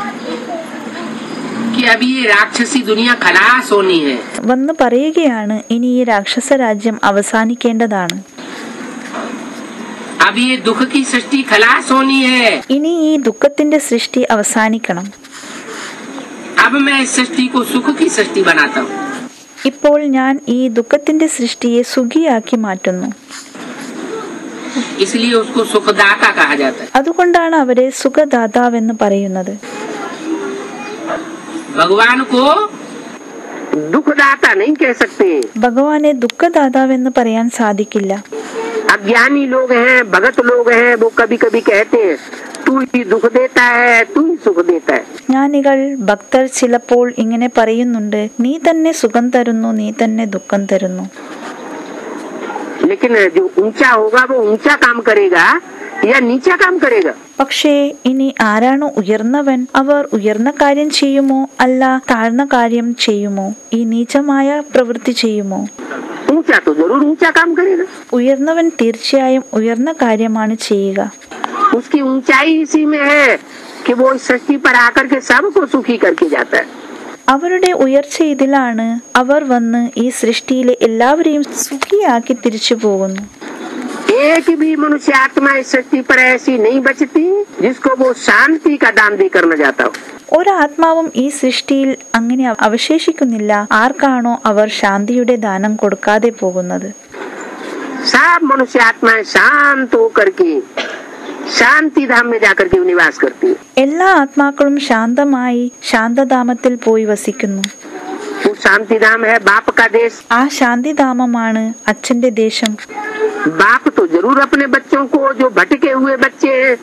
B: कि अभी ये राक्षसी दुनिया खलास होनी है
A: വന്ന് പറയുകയാണ് ഇനി ഈ രാക്ഷസ രാജ്യം അവസാനിക്കേണ്ടതാണ്
B: अब ये दुख की सृष्टि खलास होनी है
A: ഇനി ഈ ദുഃഖത്തിന്റെ സൃഷ്ടി അവസാനിക്കണം
B: अब मैं इस सृष्टि को सुख की सृष्टि बनाता हूँ
A: ഇപ്പോൾ ഞാൻ ഈ ദുഃഖത്തിന്റെ സൃഷ്ടിയെ സുഖിയാക്കി മാറ്റുന്നു
B: इसलिए उसको सुखदाता कहा जाता है
A: അതുകൊണ്ടാണ് അവരെ സുഖദാതാവെന്ന് പറയുന്നത്
B: भगवान को दुखदाता नहीं कह सकते
A: ഭഗവാനെ ദുഃഖദാതാവെന്ന് പറയാൻ സാധിക്കില്ല
B: अज्ञानी लोग हैं भगत लोग हैं वो कभी कभी कहते हैं तू ही दुख देता है तू ही सुख देता है
A: ജ്ഞാനികൾ ഭക്തർ ചിലപ്പോൾ ഇങ്ങനെ പറയുന്നുണ്ട് നീ തന്നെ സുഖം തരുന്നു നീ തന്നെ ദുഃഖം തരുന്നു
B: लेकिन जो ऊंचा होगा वो ऊंचा काम करेगा या नीचा काम करेगा
A: പക്ഷേ ഇനി ആരാണോ ഉയർന്നവൻ അവർ ഉയർന്ന കാര്യം ചെയ്യുമോ അല്ല താഴ്ന്ന കാര്യം ചെയ്യുമോ ഈ നീചമായ പ്രവൃത്തി ചെയ്യുമോ
B: ऊंचा तो जरूर ऊंचा काम करेगा
A: ഉയർന്നവൻ തീർച്ചയായും ഉയർന്ന കാര്യമാണ് ചെയ്യുക
B: उसकी ऊंचाई इसी में है कि वो इस सृष्टि पर आकर के सबको सुखी करके जाता है
A: അവരുടെ ഉയർച്ച ഇതിലാണ് അവർ വന്ന് ഈ സൃഷ്ടിയിലെ എല്ലാവരെയും സുഖിയാക്കി തിരിച്ചു പോകുന്നു
B: एक भी मनुष्य आत्मा इस सृष्टि पर ऐसी नहीं बचती जिसको वो शांति का दान देकर न जाता हो
A: ഒരാത്മാവും ഈ സൃഷ്ടിയിൽ അങ്ങനെ അവശേഷിക്കുന്നില്ല ആർക്കാണോ അവർ ശാന്തിയുടെ ദാനം കൊടുക്കാതെ പോകുന്നത്
B: सब मनुष्य आत्माएं शांत होकर के शांति धाम में जाकर के निवास करती है
A: എല്ലാ ആത്മാക്കളും ശാന്തമായി ശാന്തധാമത്തിൽ പോയി വസിക്കുന്നു
B: वो शांति धाम है बाप का देश
A: ആ ശാന്തിധാമമാണ് അച്ഛന്റെ ദേശം
B: बाप तो जरूर अपने बच्चों को जो भटके हुए बच्चे हैं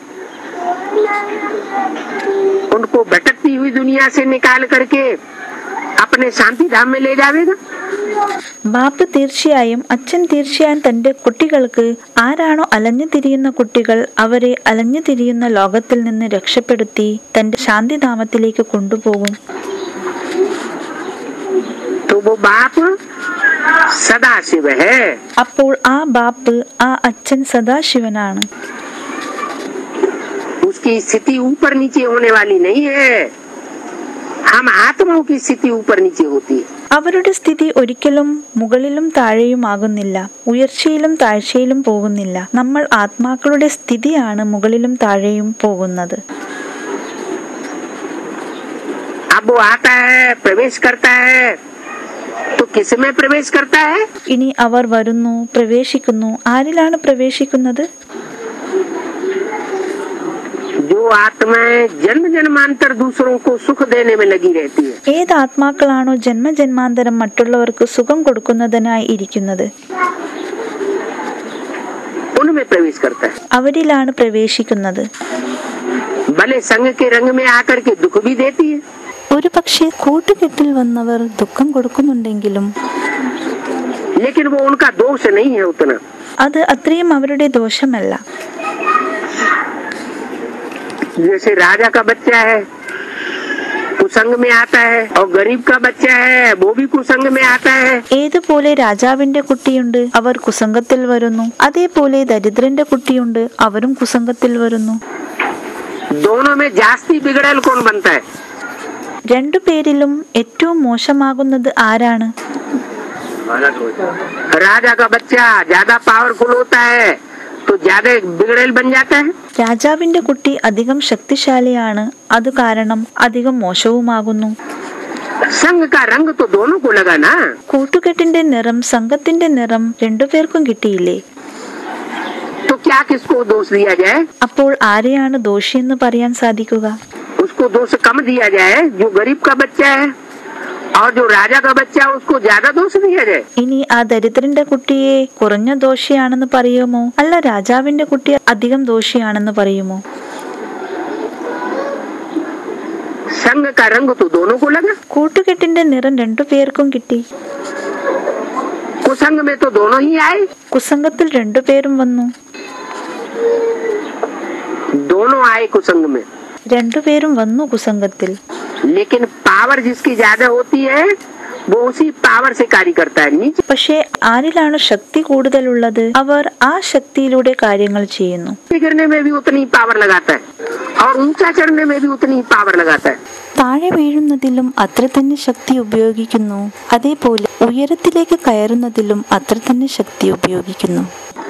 B: उनको भटकती हुई दुनिया से निकाल करके अपने शांति धाम में ले जावेगा
A: ബാപ്പ് തീർച്ചയായും അച്ഛൻ തീർച്ചയായും തന്റെ കുട്ടികൾക്ക് ആരാണോ അലഞ്ഞു തിരിയുന്ന കുട്ടികൾ അവരെ അലഞ്ഞു തിരിയുന്ന ലോകത്തിൽ നിന്ന് രക്ഷപ്പെടുത്തി തന്റെ ശാന്തിധാമത്തിലേക്ക് കൊണ്ടുപോകും
B: तो वो बाप सदा शिव है
A: അപ്പോൾ ആ ബാപ്പ് ആ അച്ഛൻ സദാശിവനാണ്
B: उसकी स्थिति ऊपर नीचे होने वाली नहीं है हम आत्माओं की स्थिति ऊपर नीचे होती है
A: അവരുടെ സ്ഥിതി ഒരിക്കലും മുകളിലും താഴെയുമാകുന്നില്ല ഉയർച്ചയിലും താഴ്ചയിലും പോകുന്നില്ല നമ്മൾ ആത്മാക്കളുടെ സ്ഥിതിയാണ് മുകളിലും താഴെയും പോകുന്നത്
B: अब वो आता है प्रवेश करता है तो किस में प्रवेश करता है
A: ഇനി അവർ വരുന്നു പ്രവേശിക്കുന്നു ആരിലാണ് പ്രവേശിക്കുന്നത്
B: जो आत्माएं जन्म जन्मांतर दूसरों को सुख देने में लगी रहती है
A: ഏത് ആത്മാക്കളാണോ ജന്മജന്മാന്തരം മറ്റുള്ളവർക്ക് സുഖം കൊടുക്കുന്നതിനായി ഇരിക്കുന്നത്
B: उनमें प्रवेश करता है
A: അവരിലാണ് പ്രവേശിക്കുന്നത്
B: भले संग के रंग में आकर के दुख भी देती है
A: ഒരു പക്ഷേ കൂട്ടുകെട്ടിൽ വന്നവർ ദുഃഖം കൊടുക്കുന്നുണ്ടെങ്കിലും
B: लेकिन वो उनका दोष नहीं है उतना
A: അത് അത്രയും അവരുടെ ദോഷമല്ല
B: जैसे राजा का बच्चा है कुसंग में आता है और गरीब का बच्चा है वो भी कुसंग में आता है
A: ഏതുപോലെ രാജാവിന്റെ കുട്ടിയുണ്ട് അവർ കുസംഗത്തിൽ വരുന്നു അതേപോലെ ദരിദ്രന്റെ കുട്ടിയുണ്ട് അവരും കുസംഗത്തിൽ വരുന്നു
B: दोनों में जास्ती बिगड़ेल कौन बनता है
A: രണ്ടുപേരിലും ഏറ്റവും മോശമാകുന്നത് ആരാണ്
B: राजा का बच्चा ज्यादा पावरफुल होता है तो ज्यादा बिगड़ेल बन जाता है
A: രാജാവിന്റെ കുട്ടി അധികം ശക്തിശാലിയാണ് അത് കാരണം അധികം മോശവുമാകുന്നു
B: संघ का रंग तो दोनों को लगा ना
A: കൂട്ടുകെട്ടിന്റെ നിറം സംഘത്തിന്റെ നിറം രണ്ടുപേർക്കും കിട്ടിയില്ലേ
B: तो क्या किसको दोष दिया जाए
A: അപ്പോൾ ആരെയാണ് ദോഷിയെന്ന് പറയാൻ സാധിക്കുക
B: उसको दोष कम दिया जाए जो गरीब का बच्चा है और जो राजा का बच्चा है उसको ज्यादा दोष दिया जाए
A: ഇനി ആ ദരിദ്രന്റെ കുട്ടിയെ കുറഞ്ഞ ദോഷിയാണെന്ന് പറയുമോ അല്ല രാജാവിന്റെ കുട്ടി അധികം ദോഷിയാണെന്ന് പറയുമോ
B: संघ का रंग तो दोनों को लगा
A: കൂട്ടുകെട്ടിന്റെ നിറം രണ്ടുപേർക്കും കിട്ടി
B: कुसंग में तो दोनों ही आए
A: കുസംഗത്തിൽ രണ്ടുപേരും വന്നു
B: दोनों आए कुसंग में
A: രണ്ടുപേരും വന്നു കുസംഗത്തിൽ
B: लेकिन पावर जिसकी ज्यादा होती है वो उसी पावर से कार्य करता है नीचे
A: പക്ഷേ ആരിലാണ് ശക്തി കൂടുതലുള്ളത് അവർ ആ ശക്തിയിലൂടെ കാര്യങ്ങൾ ചെയ്യുന്നു
B: गिरने में भी उतनी पावर लगाता है और ऊंचा चढ़ने में भी उतनी ही पावर लगाता है
A: താഴെ വീഴുന്നതിലും അത്ര തന്നെ ശക്തി ഉപയോഗിക്കുന്നു അതേപോലെ ഉയരത്തിലേക്ക് കയറുന്നതിലും അത്ര തന്നെ ശക്തി ഉപയോഗിക്കുന്നു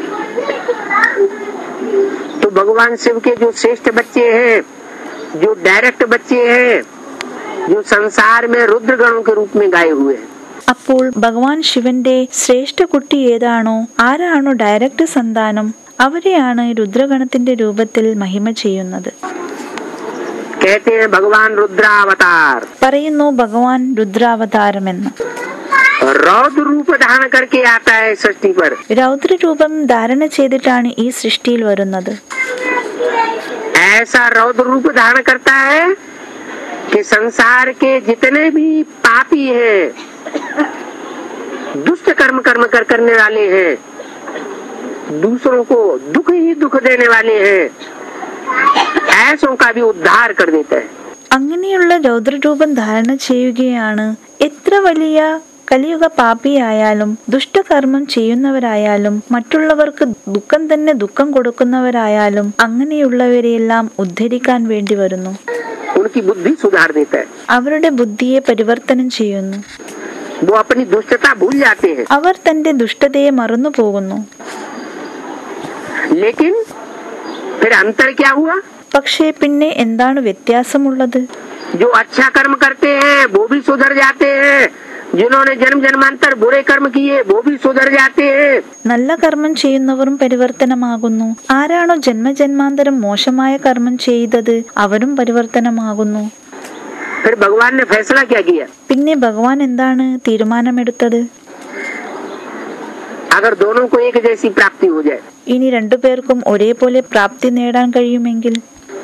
B: तो भगवान शिव के जो श्रेष्ठ बच्चे हैं जो डायरेक्ट बच्चे हैं जो संसार में रुद्र गणों के रूप में गाए हुए हैं
A: അപ്പോൾ ഭഗവാൻ ശിവന്റെ ശ്രേഷ്ഠ കുട്ടി ഏതാണോ ആരാണോ ഡയറക്റ്റ് സന്താനം അവരെയാണ് രുദ്രഗണത്തിന്റെ രൂപത്തിൽ മഹിമ ചെയ്യുന്നത്
B: कहते हैं भगवान रुद्रावतार
A: പറയുന്നു ഭഗവാൻ രുദ്രാവതാരമെന്ന്
B: रौद्र रूप धारण करके आता है सृष्टि पर
A: രൗദ്രരൂപം ധാരണ ചെയ്തിട്ടാണ് ഈ സൃഷ്ടിയിൽ വരുന്നത്
B: ऐसा रौद्र रूप धारण करता है कि संसार के जितने भी पापी हैं दुष्ट कर्म कर्म कर करने वाले हैं दूसरों को दुख ही दुख देने वाले हैं ऐसों का भी उद्धार कर देता है
A: അങ്ങനെയുള്ള രൗദ്രരൂപം ധാരണ ചെയ്യുകയാണ് എത്ര വലിയ കലിയുഗ പാപിയായാലും ദുഷ്ടകർമ്മം ചെയ്യുന്നവരായാലും മറ്റുള്ളവർക്ക് ദുഃഖം തന്നെ ദുഃഖം കൊടുക്കുന്നവരായാലും അങ്ങനെയുള്ളവരെയെല്ലാം ഉദ്ധരിക്കാൻ വേണ്ടി വരുന്നു
B: उनकी बुद्धि सुधार देता है
A: അവരുടെ ബുദ്ധിയെ പരിവർത്തനം ചെയ്യുന്നു
B: वो अपनी दुष्टता भूल जाते हैं
A: അവർ തന്റെ ദുഷ്ടതയെ മറന്നു പോകുന്നു
B: लेकिन फिर अंतर क्या हुआ
A: പക്ഷേ പിന്നെ എന്താണ് വ്യത്യാസമുള്ളത്
B: जो अच्छा कर्म करते हैं वो भी सुधर जाते हैं जिन्होंने जन्म जन्मांतर बुरे कर्म किए वो भी सुधर जाते हैं
A: നല്ല കർമ്മം ചെയ്യുന്നവരും പരിവർത്തനമാകുന്നു ആരാണോ ജന്മജന്മാന്തരം മോശമായ കർമ്മം ചെയ്തത് അവരും പരിവർത്തനമാകുന്നു
B: फिर भगवान ने फैसला क्या किया
A: പിന്നെ ഭഗവാൻ എന്താണ് തീരുമാനമെടുത്തത്
B: अगर दोनों को एक जैसी प्राप्ति हो जाए
A: ഇനി രണ്ടുപേർക്കും ഒരേപോലെ പ്രാപ്തി നേടാൻ കഴിയുമെങ്കിൽ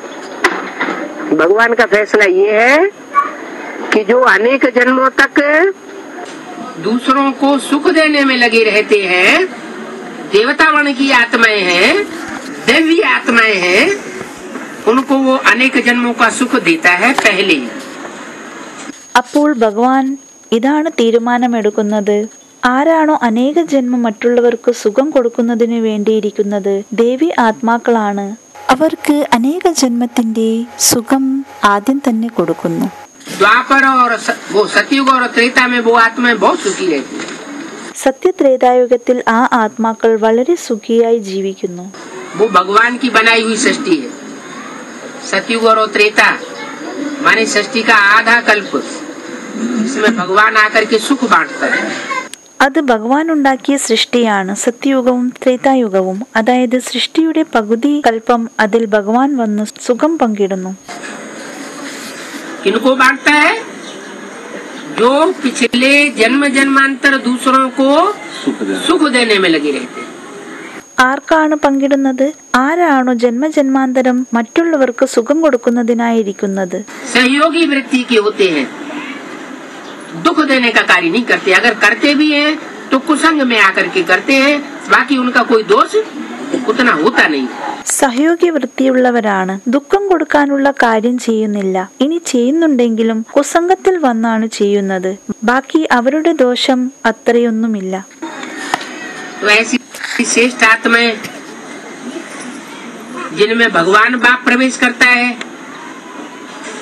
B: भगवान का फैसला ये है कि जो अनेक जन्मों तक दूसरों को सुख देने में लगे रहते हैं देवतावन की आत्माएं हैं दिव्य आत्माएं हैं उनको वो अनेक जन्मों का सुख देता है पहले ही
A: അപ്പോൾ ഭഗവാൻ ഇതാണ് തീരുമാനമെടുക്കുന്നത് ആരാണോ അനേക ജന്മം മറ്റുള്ളവർക്ക് സുഖം കൊടുക്കുന്നതിന് വേണ്ടിയിരിക്കുന്നത് ദേവി ആത്മാക്കളാണ് അവർക്ക് അനേക ജന്മത്തിന്റെ സുഖം ആദ്യം തന്നെ കൊടുക്കുന്നു
B: द्वापर और स, वो सतयुग और त्रेता में वो आत्माएं बहुत सुखी रहती है
A: സത്യത്രേതായുഗത്തിൽ ആ ആത്മാക്കൾ വളരെ സുഖിയായി ജീവിക്കുന്നു
B: वो भगवान की बनाई हुई सृष्टि है सतयुग और त्रेता माने सृष्टि का आधा कल्प इसमें भगवान आकर के सुख बांटता है
A: അത് ഭഗവാൻ ഉണ്ടാക്കിയ സൃഷ്ടിയാണ് സത്യയുഗവും ത്രേതായുഗവും അതായത് സൃഷ്ടിയുടെ പകുതി കൽപ്പം അതിൽ ഭഗവാൻ വന്ന് സുഖം പങ്കിടുന്നു
B: किनको बांटता है जो पिछले जन्म जन्मांतर दूसरों को सुख देने में लगे रहते हैं
A: ആർക്കാണ് പങ്കിടുന്നത് ആരാണോ ജന്മജന്മാന്തരം മറ്റുള്ളവർക്ക് സുഖം കൊടുക്കുന്നതിനായിരിക്കുന്നത്
B: सहयोगी वृत्ति के होते हैं दुख देने का कार्य नहीं करते अगर करते भी हैं तो कुसंग में आकर के करते हैं बाकी उनका कोई दोष उतना होता नहीं
A: സഹയോഗ്യ വൃത്തിയുള്ളവരാണ് ദുഃഖം കൊടുക്കാനുള്ള കാര്യം ചെയ്യുന്നില്ല ഇനി ചെയ്യുന്നുണ്ടെങ്കിലും കുസംഗത്തിൽ വന്നാണ് ചെയ്യുന്നത് ബാക്കി അവരുടെ ദോഷം അത്രയൊന്നുമില്ല
B: तो ऐसी श्रेष्ठ आत्माएं जिनमें भगवान बाप प्रवेश करता है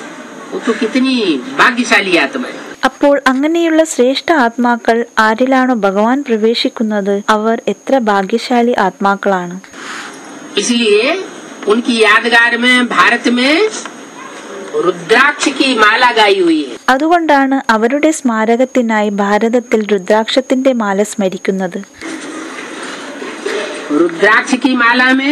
B: वो तो कितनी भाग्यशाली आत्मा है
A: അപ്പോൾ അങ്ങനെയുള്ള ശ്രേഷ്ഠ ആത്മാക്കൾ ആരിലാണോ ഭഗവാൻ പ്രവേശിക്കുന്നത് അവർ എത്ര ഭാഗ്യശാലി ആത്മാക്കളാണ്
B: इसलिए उनकी यादगार में भारत में रुद्राक्ष की माला गाई हुई है
A: അതുകൊണ്ടാണ് അവരുടെ സ്മാരകത്തിനായി ഭാരതത്തിൽ രുദ്രാക്ഷത്തിന്റെ മാല സ്മരിക്കുന്നത്
B: रुद्राक्ष की माला में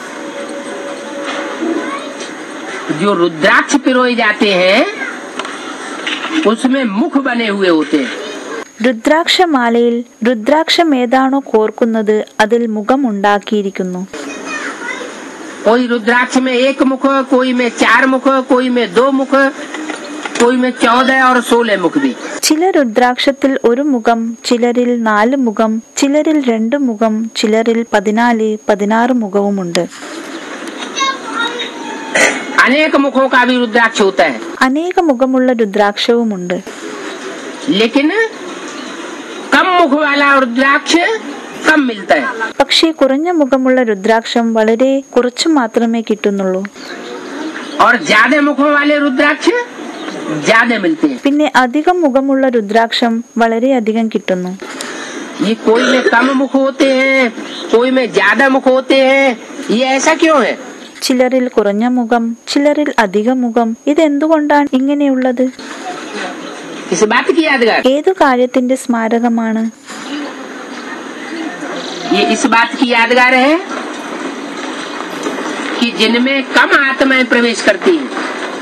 B: जो रुद्राक्ष पिरोए जाते हैं उसमें मुख बने हुए होते हैं
A: രുദ്രാക്ഷമാലയിൽ രുദ്രാക്ഷം ഏതാണോ കോർക്കുന്നത് അതിൽ മുഖം ഉണ്ടാക്കിയിരിക്കുന്നു
B: कोई रुद्राक्ष में एक मुख कोई में चार मुख कोई में दो मुख कोई में चौदह और सोलह मुख भी
A: ചില രുദ്രാക്ഷത്തിൽ ഒരു മുഖം ചിലരിൽ നാല് മുഖം ചിലരിൽ രണ്ട് മുഖം ചിലരിൽ പതിനാല് പതിനാറ് മുഖവുമുണ്ട്
B: अनेक मुखों का भी रुद्राक्ष होता है
A: അനേക മുഖമുള്ള രുദ്രാക്ഷവുമുണ്ട്
B: लेकिन कम मुख वाला रुद्राक्ष कम मिलता है
A: പക്ഷേ കുറഞ്ഞ മുഖമുള്ള രുദ്രാക്ഷം വളരെ കുറച്ചു മാത്രമേ കിട്ടുന്നുള്ളൂ
B: और ज्यादा मुखों वाले रुद्राक्ष ज्यादा मिलते हैं
A: പിന്നെ അധികം മുഖമുള്ള രുദ്രാക്ഷം വളരെയധികം കിട്ടുന്നു
B: ये कोई में कम मुख होते हैं कोई में ज्यादा मुख होते हैं ये ऐसा क्यों है
A: ചിലരിൽ കുറഞ്ഞ മുഖം ചിലരിൽ അധിക മുഖം ഇതെന്തുകൊണ്ടാണ് ഇങ്ങനെയുള്ളത്
B: इस बात की यादगार
A: ഏതു കാര്യത്തിന്റെ സ്മാരകമാണ്
B: ये इस बात की यादगार है कि जिनमें कम आत्माएं प्रवेश करती हैं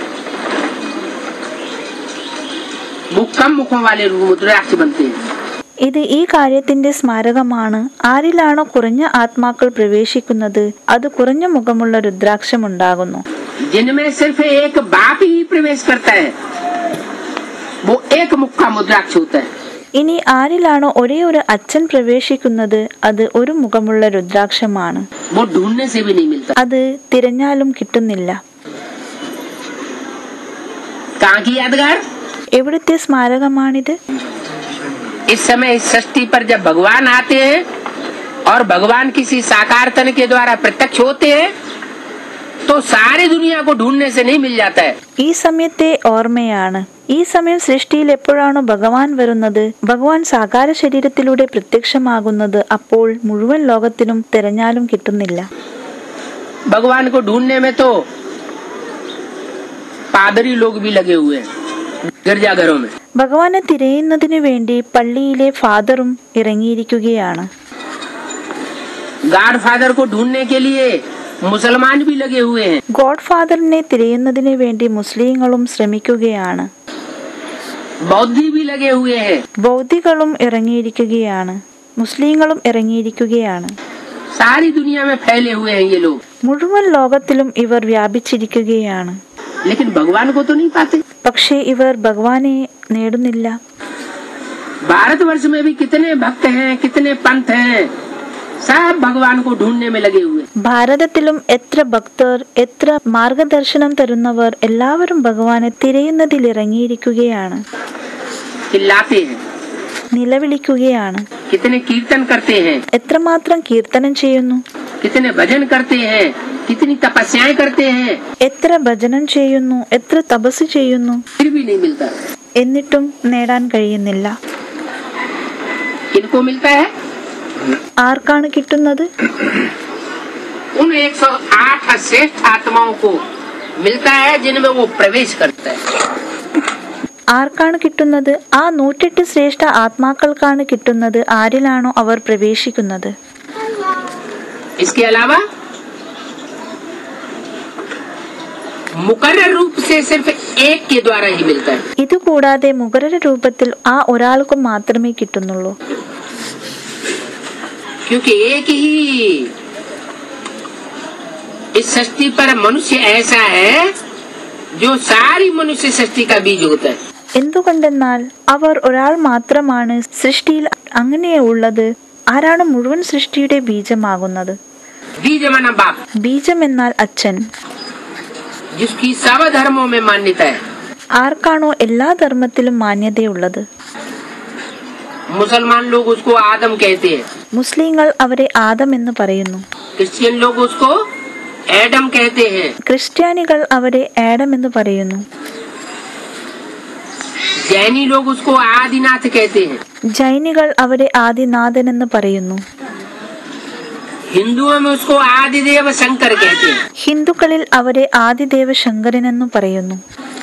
B: वो कम मुखों वाले रुद्राक्ष बनते हैं
A: ഇത് ഈ കാര്യത്തിന്റെ സ്മാരകമാണ് ആരിലാണോ കുറഞ്ഞ ആത്മാക്കൾ പ്രവേശിക്കുന്നത് അത് കുറഞ്ഞ മുഖമുള്ള രുദ്രാക്ഷം ഉണ്ടാകുന്നു
B: जिनमें सिर्फ एक बाप ही प्रवेश करता है वो एक मुख का मुद्राक्ष होता है
A: ഇനി ആരിലാണോ ഒരേ ഒരു അച്ഛൻ പ്രവേശിക്കുന്നത് അത് ഒരു മുഖമുള്ള രുദ്രാക്ഷമാണ്
B: वो ढूंढने से भी नहीं मिलता
A: അത് തിരഞ്ഞാലും കിട്ടുന്നില്ല
B: कहाँ की यादगार
A: എവിടുത്തെ സ്മാരകമാണിത്
B: इस समय इस सृष्टि पर जब भगवान आते हैं और भगवान किसी साकार तन के द्वारा प्रत्यक्ष होते हैं तो सारी दुनिया को ढूंढने से नहीं मिल जाता है
A: ഈ സമയത്തെ ഓർമ്മയാണ് ഈ സമയം സൃഷ്ടിയിൽ എപ്പോഴാണോ ഭഗവാൻ വരുന്നത് ഭഗവാൻ സാകാര ശരീരത്തിലൂടെ പ്രത്യക്ഷമാകുന്നത് അപ്പോൾ മുഴുവൻ ലോകത്തിനും തിരഞ്ഞാലും കിട്ടുന്നില്ല
B: भगवान को ढूंढने में तो पादरी लोग भी लगे हुए हैं गिरजाघरों में
A: ഭഗവാനെ തിരയുന്നതിനു വേണ്ടി പള്ളിയിലെ ഫാദറും ഇറങ്ങിയിരിക്കുകയാണ്
B: गॉड फादर को ढूंढने के लिए मुसलमान भी लगे हुए हैं
A: ഗോഡ് ഫാദറിനെ തിരയുന്നതിനു വേണ്ടി മുസ്ലിങ്ങളും ശ്രമിക്കുകയാണ്
B: बौद्धि भी लगे हुए हैं
A: ബൗദ്ധികളും ഇറങ്ങിയിരിക്കുകയാണ് മുസ്ലിങ്ങളും ഇറങ്ങിയിരിക്കുകയാണ്
B: सारी दुनिया में फैले हुए हैं ये लोग
A: മുഴുവൻ ലോകത്തിലും ഇവർ വ്യാപിച്ചിരിക്കുകയാണ്
B: लेकिन भगवान को तो नहीं पाते
A: പക്ഷേ ഇവർ ഭഗവാനെ നേടുന്നില്ല
B: भारतवर्ष में भी कितने भक्त हैं कितने पंथ हैं सब भगवान को ढूंढने में लगे हुए हैं।
A: ഭാരതത്തിലും എത്ര ഭക്തർ എത്ര മാർഗദർശനം തരുന്നവർ എല്ലാവരും ഭഗവാനെ തിരയുന്നതിൽ ഇറങ്ങിയിരിക്കുകയാണ്
B: चिल्लाते हैं
A: നിലവിളിക്കുകയാണ്
B: कितने कीर्तन करते हैं
A: എത്രമാത്രം കീർത്തനം ചെയ്യുന്നു
B: कितने भजन करते हैं कितनी तपस्याएं करते हैं
A: എത്ര ഭജനം ചെയ്യുന്നു എത്ര തപസ് ചെയ്യുന്നു
B: फिर भी नहीं मिलता
A: എന്നിട്ടും നേടാൻ കഴിയുന്നില്ല
B: किनको मिलता है
A: ആർക്കാണ് കിട്ടുന്നത്
B: उन 108 श्रेष्ठ आत्माओं को मिलता है जिनमें वो प्रवेश करता है
A: ആർക്കാണ് കിട്ടുന്നത് ആ നൂറ്റെട്ട് ശ്രേഷ്ഠ ആത്മാക്കൾക്കാണ് കിട്ടുന്നത് ആരിലാണോ അവർ പ്രവേശിക്കുന്നത്
B: इसके अलावा मुकर्र रूप से सिर्फ एक के द्वारा ही मिलता है
A: ഇതുകൂടാതെ മുഖര രൂപത്തിൽ ആ ഒരാൾക്ക് മാത്രമേ കിട്ടുന്നുള്ളൂ
B: क्योंकि एक ही इस सृष्टि पर मनुष्य ऐसा है जो सारी मनुष्य सृष्टि का बीज होता है
A: എന്തുകൊണ്ടെന്നാൽ അവർ ഒരാൾ മാത്രമാണ് സൃഷ്ടിയിൽ അങ്ങനെ ഉള്ളത് ആരാണ് മുഴുവൻ സൃഷ്ടിയുടെ ബീജമാകുന്നത്
B: बीज माना बाप
A: ബീജം എന്നാൽ അച്ഛൻ
B: जिसकी सब धर्मों में मान्यता है
A: ആർക്കാണോ എല്ലാ ധർമ്മത്തിലും മാന്യതയുള്ളത്
B: मुसलमान लोग उसको आदम कहते हैं
A: മുസ്ലിങ്ങൾ അവരെ ആദം എന്ന് പറയുന്നു
B: क्रिश्चियन लोग उसको एडम कहते हैं
A: ക്രിസ്ത്യാനികൾ അവരെ ആഡം എന്ന് പറയുന്നു
B: जैनी लोग उसको आदिनाथ कहते हैं
A: ജൈനികൾ അവരെ ആദിനാഥൻ എന്ന് പറയുന്നു
B: हिंदुओं में उसको आदिदेव शंकर कहते हैं
A: ഹിന്ദുക്കളിൽ അവരെ ആദിദേവ ശങ്കരൻ എന്ന് പറയുന്നു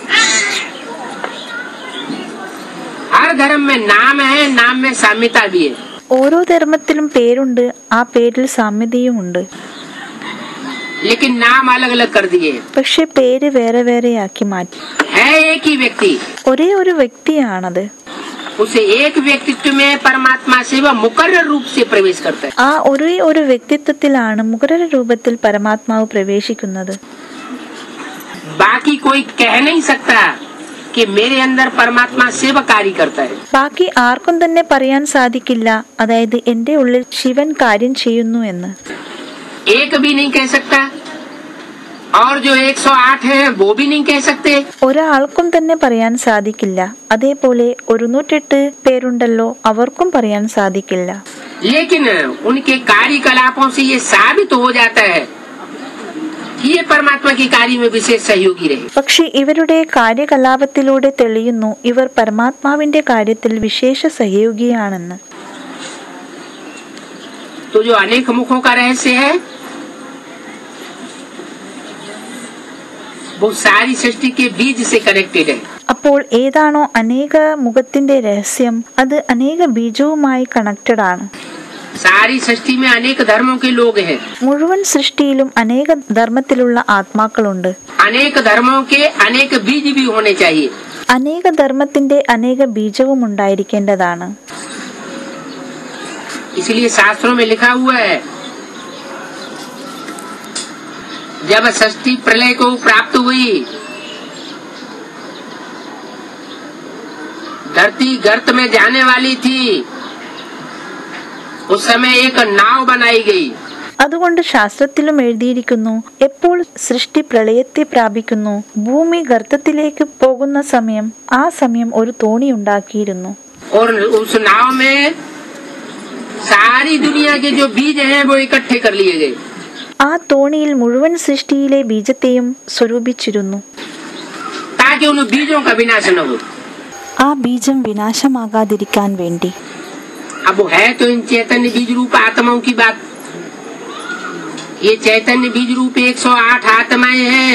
B: हर धर्म में नाम है नाम में साम्यता भी है
A: ഓരോ ധർമ്മത്തിലും പേരുണ്ട് ആ പേരിൽ സാമ്യതയുമുണ്ട്
B: लेकिन नाम अलग अलग कर दिए हैं।
A: പക്ഷെ പേര് വേറെ വേറെയാക്കി മാറ്റി
B: है एक ही व्यक्ति
A: ഒരേ ഒരു വ്യക്തിയാണത്
B: उसे एक व्यक्तित्व में परमात्मा से वह मुकर्र रूप से प्रवेश करता है
A: ആ ഒരേ ഒരു വ്യക്തിത്വത്തിലാണ് മുഖര രൂപത്തിൽ പരമാത്മാവ് പ്രവേശിക്കുന്നത്
B: बाकी कोई कह नहीं सकता कि मेरे अंदर परमात्मा सेवकारी करता है
A: ബാക്കി ആർക്കും തന്നെ പറയാൻ സാധിക്കില്ല അതായത് എന്റെ ഉള്ളിൽ ശിവൻ കാര്യം ചെയ്യുന്നു എന്ന്
B: एक भी नहीं कह सकता और जो 108 है वो भी नहीं कह सकते
A: ഒരാൾക്കും തന്നെ പറയാൻ സാധിക്കില്ല അതേപോലെ ഒരുന്നൂറ്റെട്ട് പേരുണ്ടല്ലോ അവർക്കും പറയാൻ സാധിക്കില്ല
B: लेकिन उनके कार्यकलापों से ये साबित हो जाता है कि ये परमात्मा के कार्य में विशेष सहयोगी रहे
A: പക്ഷെ ഇവരുടെ കാര്യകലാപത്തിലൂടെ തെളിയുന്നു ഇവർ പരമാത്മാവിന്റെ കാര്യത്തിൽ വിശേഷ സഹയോഗിയാണെന്ന്
B: तो जो अनेक मुखों का रहस्य है वो सारी सृष्टि के बीज से कनेक्टेड है
A: അപ്പോൾ ഏതാണോ അനേക മുഖത്തിന്റെ രഹസ്യം അത് അനേക ബീജവുമായി കണക്റ്റഡ് ആണ്
B: सारी सृष्टि में अनेक धर्मों के लोग हैं
A: മുഴുവൻ സൃഷ്ടിയിലും അനേക ധർമ്മത്തിലുള്ള ആത്മാക്കളുണ്ട്
B: अनेक धर्मों के अनेक बीज भी होने चाहिए
A: അനേക ധർമ്മത്തിന്റെ അനേക ബീജവും ഉണ്ടായിരിക്കേണ്ടതാണ്
B: इसलिए शास्त्रों में लिखा हुआ है जब षष्ठी प्रलय को प्राप्त हुई धरती गर्त में जाने वाली थी उस समय एक नाव बनाई गई
A: അതുകൊണ്ട് ശാസ്ത്രത്തിലും എഴുതിയിരിക്കുന്നു എപ്പോൾ സൃഷ്ടി പ്രളയത്തെ പ്രാപിക്കുന്നു ഭൂമി ഗർത്തത്തിലേക്ക് പോകുന്ന സമയം ആ സമയം ഒരു തോണി ഉണ്ടാക്കിയിരുന്നു
B: और उस नाव में सारी दुनिया के जो बीज हैं वो इकट्ठे कर लिए गए
A: ആ തോണിയിൽ മുഴുവൻ സൃഷ്ടിയിലെ ബീജത്തെയും സ്വരൂപിച്ചിരുന്നു
B: ताकि उन बीजों का विनाश न हो
A: ആ ബീജം വിനാശമാകാതിരിക്കാൻ വേണ്ടി
B: अब वो है तो इन चैतन्य बीज रूप आत्माओं की बात ये चैतन्य बीज रूप 108 आत्माएं हैं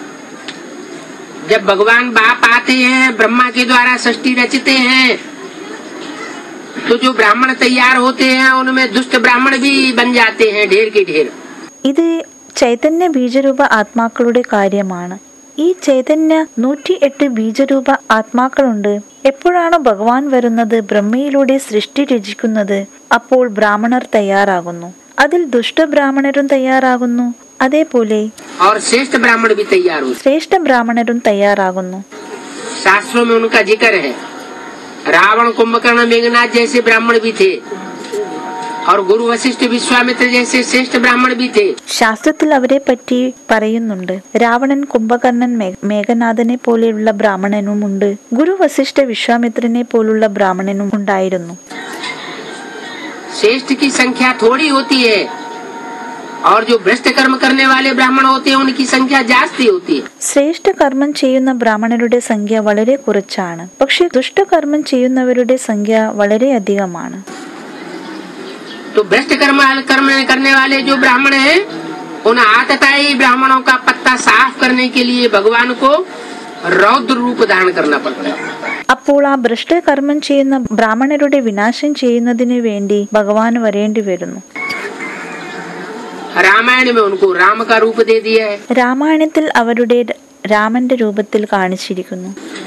B: जब भगवान बाप आते हैं ब्रह्मा के द्वारा सृष्टि रचते हैं तो जो ब्राह्मण तैयार होते हैं उनमें दुष्ट ब्राह्मण भी बन जाते हैं ढेर के ढेर
A: ഇത് ചൈതന്യ ബീജരൂപ ആത്മാക്കളുടെ കാര്യമാണ് ഈ ചൈതന്യ നൂറ്റി എട്ട് ബീജരൂപ ആത്മാക്കളുണ്ട് എപ്പോഴാണോ ഭഗവാൻ വരുന്നത് ബ്രഹ്മയിലൂടെ സൃഷ്ടി രചിക്കുന്നത് അപ്പോൾ ബ്രാഹ്മണർ തയ്യാറാകുന്നു അതിൽ ദുഷ്ടബ്രാഹ്മണരും തയ്യാറാകുന്നു അതേപോലെ
B: और श्रेष्ठ ब्राह्मण भी तैयार होते
A: ശ്രേഷ്ഠ ബ്രാഹ്മണരും തയ്യാറാകുന്നു
B: हैं। शास्त्रों में उनका जिक्र है रावण कुंभकर्ण मेघनाथ जैसे ब्राह्मण भी थे और गुरु वशिष्ठ विश्वामित्र जैसे श्रेष्ठ ब्राह्मण भी थे
A: ശാസ്ത്രത്തിൽ അവരെ പറ്റി പറയുന്നുണ്ട് രാവണൻ കുംഭകർണൻ മേ- മേഘനാഥനെ പോലെയുള്ള ബ്രാഹ്മണനും ഉണ്ട് ഗുരു വസിഷ്ഠ വിശ്വാമിത്രനെ പോലുള്ള ബ്രാഹ്മണനും ഉണ്ടായിരുന്നു
B: श्रेष्ठ की संख्या थोड़ी होती है और जो भ्रष्ट कर्म करने वाले ब्राह्मण होते हैं उनकी संख्या जास्ती होती है
A: ശ്രേഷ്ഠ കർമ്മം ചെയ്യുന്ന ബ്രാഹ്മണരുടെ സംഖ്യ വളരെ കുറച്ചാണ് പക്ഷെ ദുഷ്ടകർമ്മം ചെയ്യുന്നവരുടെ സംഖ്യ വളരെ അധികമാണ്
B: तो भ्रष्ट कर्म कर्म करने वाले जो ब्राह्मण हैं उन आतताई ब्राह्मणों का पत्ता साफ करने के लिए भगवान को रौद्र रूप धारण करना पड़ता है
A: അപ്പോൾ ആ ഭ്രഷ്ടകർമ്മം ചെയ്യുന്ന ബ്രാഹ്മണരുടെ വിനാശം ചെയ്യുന്നതിന് വേണ്ടി ഭഗവാൻ വരേണ്ടി വരുന്നു
B: रामायण में उनको राम का रूप दे दिया है
A: രാമായണത്തിൽ അവരുടെ രാമന്റെ രൂപത്തിൽ കാണിച്ചിരിക്കുന്നു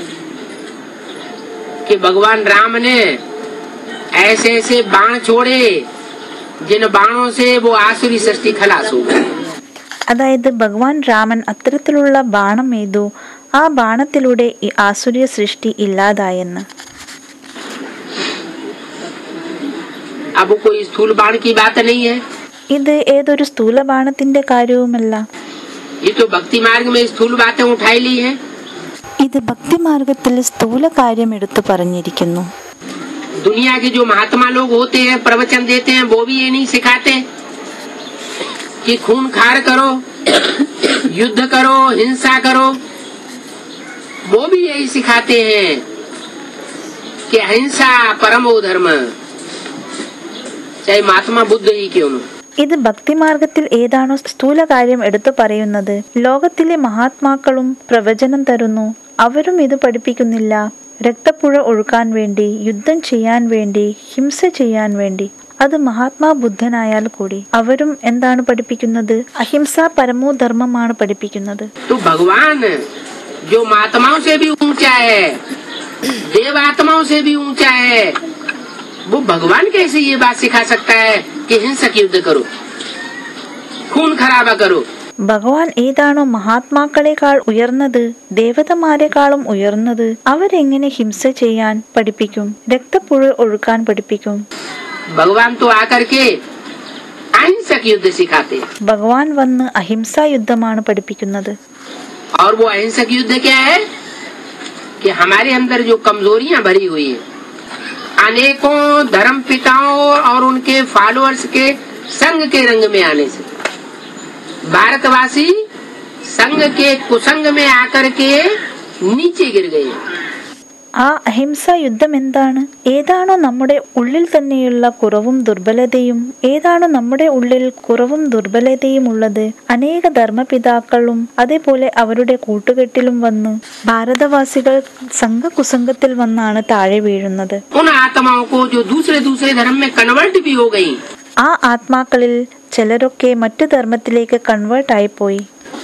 B: कि भगवान राम ने ऐसे ऐसे बाण छोड़े जिन बाणों से वो आसुरी सृष्टि खलास हो गई
A: അതായത് ഭഗവാൻ രാമൻ അത്തരത്തിലുള്ള ബാണം എയ്തു ആ ബാണത്തിലൂടെ ഈ ആസുര്യ സൃഷ്ടി ഇല്ലാതായെന്ന്
B: अब वो कोई स्थूल बाण की बात नहीं है
A: ഇത് ഏതൊരു സ്ഥൂല ബാണത്തിന്റെ കാര്യവുമല്ല
B: ये तो भक्ति मार्ग में स्थूल बातें उठाई ली हैं
A: ഇത് ഭക്തിമാർഗത്തിൽ സ്ഥൂല കാര്യം എടുത്തു പറഞ്ഞിരിക്കുന്നു
B: दुनिया के जो महात्मा लोग होते हैं प्रवचन देते हैं वो भी ये नहीं सिखाते कि खून खार करो युद्ध करो हिंसा करो वो भी यही सिखाते हैं कि अहिंसा परमो धर्म चाहे महात्मा बुद्ध ही क्यों न
A: ഇത് ഭക്തിമാർഗത്തിൽ ഏതാണോ സ്ഥൂല കാര്യം എടുത്തു പറയുന്നത് ലോകത്തിലെ മഹാത്മാക്കളും പ്രവചനം തരുന്നു അവരും ഇത് പഠിപ്പിക്കുന്നില്ല രക്തപ്പുഴ ഒഴുക്കാൻ വേണ്ടി യുദ്ധം ചെയ്യാൻ വേണ്ടി ഹിംസ ചെയ്യാൻ വേണ്ടി അത് മഹാത്മാ ബുദ്ധനായാൽ കൂടി അവരും എന്താണ് പഠിപ്പിക്കുന്നത് അഹിംസ പരമോ ധർമ്മമാണ് പഠിപ്പിക്കുന്നത്
B: तो भगवान जो महात्माओं से भी ऊंचा है देव आत्माओं से भी ऊंचा है वो भगवान कैसे ये बात सिखा सकता है कि हिंसक युद्ध करो खून खराबा करो
A: ഭഗവാൻ ഏതാണോ മഹാത്മാക്കളെക്കാൾ ഉയർന്നത് ദേവതമാരെക്കാളും ഉയർന്നത് അവരെങ്ങനെ ഹിംസ ചെയ്യാൻ പഠിപ്പിക്കും രക്തപ്പുഴ ഒഴുക്കാൻ പഠിപ്പിക്കും
B: भगवान तो आकर के अहिंसक युद्ध सिखाते हैं।
A: ഭഗവാൻ വന്ന് അഹിംസാ യുദ്ധമാണ് പഠിപ്പിക്കുന്നത്
B: और वो अहिंसक युद्ध क्या है कि हमारे अंदर जो कमजोरियां भरी हुई है अनेकों धर्म पिताओं और उनके फॉलोअर्स के संग के रंग में आने से भारतवासी संग के कुसंग में आकर के नीचे गिर गए
A: ആ അഹിംസാ യുദ്ധം എന്താണ് ഏതാണോ നമ്മുടെ ഉള്ളിൽ തന്നെയുള്ള കുറവും ദുർബലതയും ഏതാണോ നമ്മുടെ ഉള്ളിൽ കുറവും ദുർബലതയും ഉള്ളത് അനേക ധർമ്മപിതാക്കളും അതേപോലെ അവരുടെ കൂട്ടുകെട്ടിലും വന്ന് ഭാരതവാസികൾ സംഘകുസംഗത്തിൽ വന്നാണ് താഴെ വീഴുന്നത്
B: उन आत्माओं को जो दूसरे दूसरे धर्म में कन्वर्ट भी हो गई
A: ആ ആത്മാക്കളിൽ ചിലരൊക്കെ മറ്റു ധർമ്മത്തിലേക്ക് കൺവേർട്ട് ആയിപ്പോയി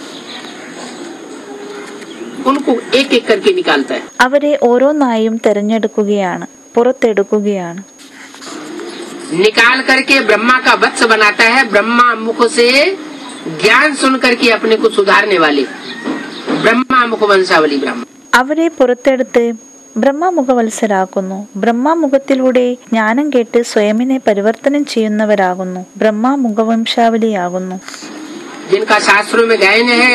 B: उनको एक एक करके निकालता है
A: അവരെ ഓരോന്നായും തെരഞ്ഞെടുക്കുകയാണ് പുറത്തെടുക്കുകയാണ്
B: निकाल करके ब्रह्मा का वत्स बनाता है ब्रह्मा मुख से ज्ञान सुन करके अपने को सुधारने वाले ब्रह्मा मुख वंशावली ब्रह्मा
A: അവരെ പുറത്തെടുത്ത് ബ്രഹ്മമുഖവത്സരാക്കുന്നു ബ്രഹ്മമുഖത്തിലൂടെ ജ്ഞാനം കേട്ട് സ്വയമിനെ പരിവർത്തനം ചെയ്യുന്നവരാകുന്നു ബ്രഹ്മമുഖവംശാവലിയാകുന്നു
B: जिनका शास्त्रों में गायन है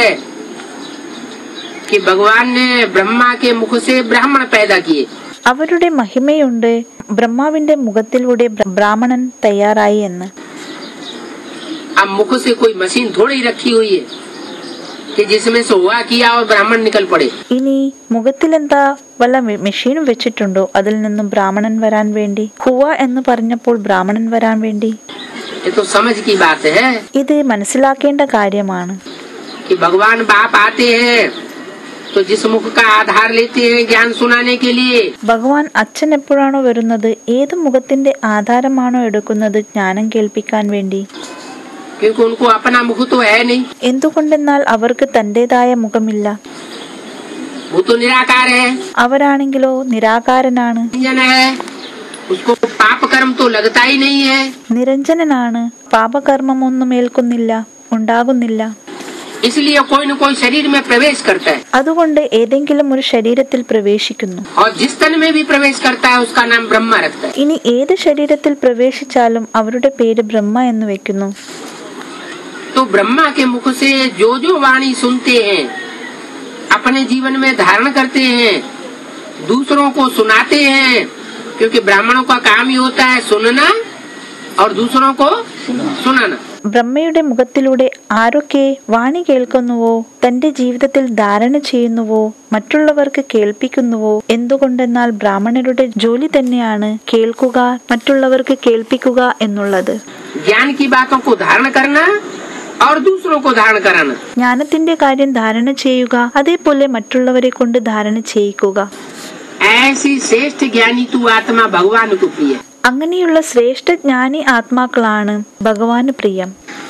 B: कि भगवान ने ब्रह्मा के मुख से ब्राह्मण पैदा किए
A: അവരുടെ മഹിമയുണ്ട് ബ്രഹ്മാവിന്റെ മുഖത്തിലൂടെ ബ്ര- ബ്രാഹ്മണൻ തയ്യാറായി എന്ന്
B: अब मुख से कोई मशीन थोड़ी रखी हुई है कि जिसमें से हुआ किया और ब्राह्मण निकल पड़े
A: ഇനി മുഖത്തിലെന്താ വല്ല മെ- മെഷീനും വെച്ചിട്ടുണ്ടോ അതിൽ നിന്നും ബ്രാഹ്മണൻ വരാൻ വേണ്ടി ഹുവ എന്ന് പറഞ്ഞപ്പോൾ ബ്രാഹ്മണൻ വരാൻ വേണ്ടി
B: ये तो समझ की बात है
A: ഇത് മനസ്സിലാക്കേണ്ട കാര്യമാണ്
B: कि भगवान बाप आते हैं तो जिस मुख का आधार लेते हैं ज्ञान सुनाने के लिए
A: ഭഗവാൻ അച്ഛൻ എപ്പോഴാണോ വരുന്നത് ഏത് മുഖത്തിന്റെ ആധാരമാണോ എടുക്കുന്നത് ജ്ഞാനം കേൾപ്പിക്കാൻ വേണ്ടി
B: क्योंकि उनको अपना मुख तो है नहीं
A: എന്തുകൊണ്ടെന്നാൽ അവർക്ക് തന്റേതായ മുഖമില്ല
B: वो तो निराकार है
A: അവരാണെങ്കിലോ നിരാകാരനാണ്
B: निरंजन है उसको पाप कर्म तो लगता ही नहीं है
A: നിരഞ്ജനനാണ് പാപകർമ്മമൊന്നും ഏൽക്കുന്നില്ല ഉണ്ടാകുന്നില്ല
B: इसलिए कोई न कोई शरीर में प्रवेश करता है
A: അതുകൊണ്ട് ഏതെങ്കിലും ഒരു ശരീരത്തിൽ പ്രവേശിക്കുന്നു
B: और जिस तन में भी प्रवेश करता है उसका नाम ब्रह्मा रखता है
A: ഇനി ഏത് ശരീരത്തിൽ പ്രവേശിച്ചാലും അവരുടെ പേര് ബ്രഹ്മ എന്ന് വെക്കുന്നു
B: तो ब्रह्मा के मुख से जो जो वाणी सुनते हैं अपने जीवन में धारण करते हैं दूसरों को सुनाते हैं क्योंकि ब्राह्मणों का काम ही होता है सुनना और दूसरों को सुनाना
A: ബ്രഹ്മയുടെ മുഖത്തിലൂടെ ആരൊക്കെ വാണി കേൾക്കുന്നുവോ തന്റെ ജീവിതത്തിൽ ധാരണ ചെയ്യുന്നുവോ മറ്റുള്ളവർക്ക് കേൾപ്പിക്കുന്നുവോ എന്തുകൊണ്ടെന്നാൽ ബ്രാഹ്മണരുടെ ജോലി തന്നെയാണ് കേൾക്കുക മറ്റുള്ളവർക്ക് കേൾപ്പിക്കുക എന്നുള്ളത്
B: ज्ञान की बातों को धारण करना और दूसरों को धारण कराना
A: ജ്ഞാനത്തിന്റെ കാര്യം ധാരണ ചെയ്യുക അതേപോലെ മറ്റുള്ളവരെ കൊണ്ട് ധാരണ ചെയ്യിക്കുക
B: ऐसी श्रेष्ठ ज्ञानी तू आत्मा भगवान को प्रिय है।
A: അങ്ങനെയുള്ള ശ്രേഷ്ഠ ജ്ഞാനി ആത്മാക്കളാണ് ഭഗവാന് പ്രിയം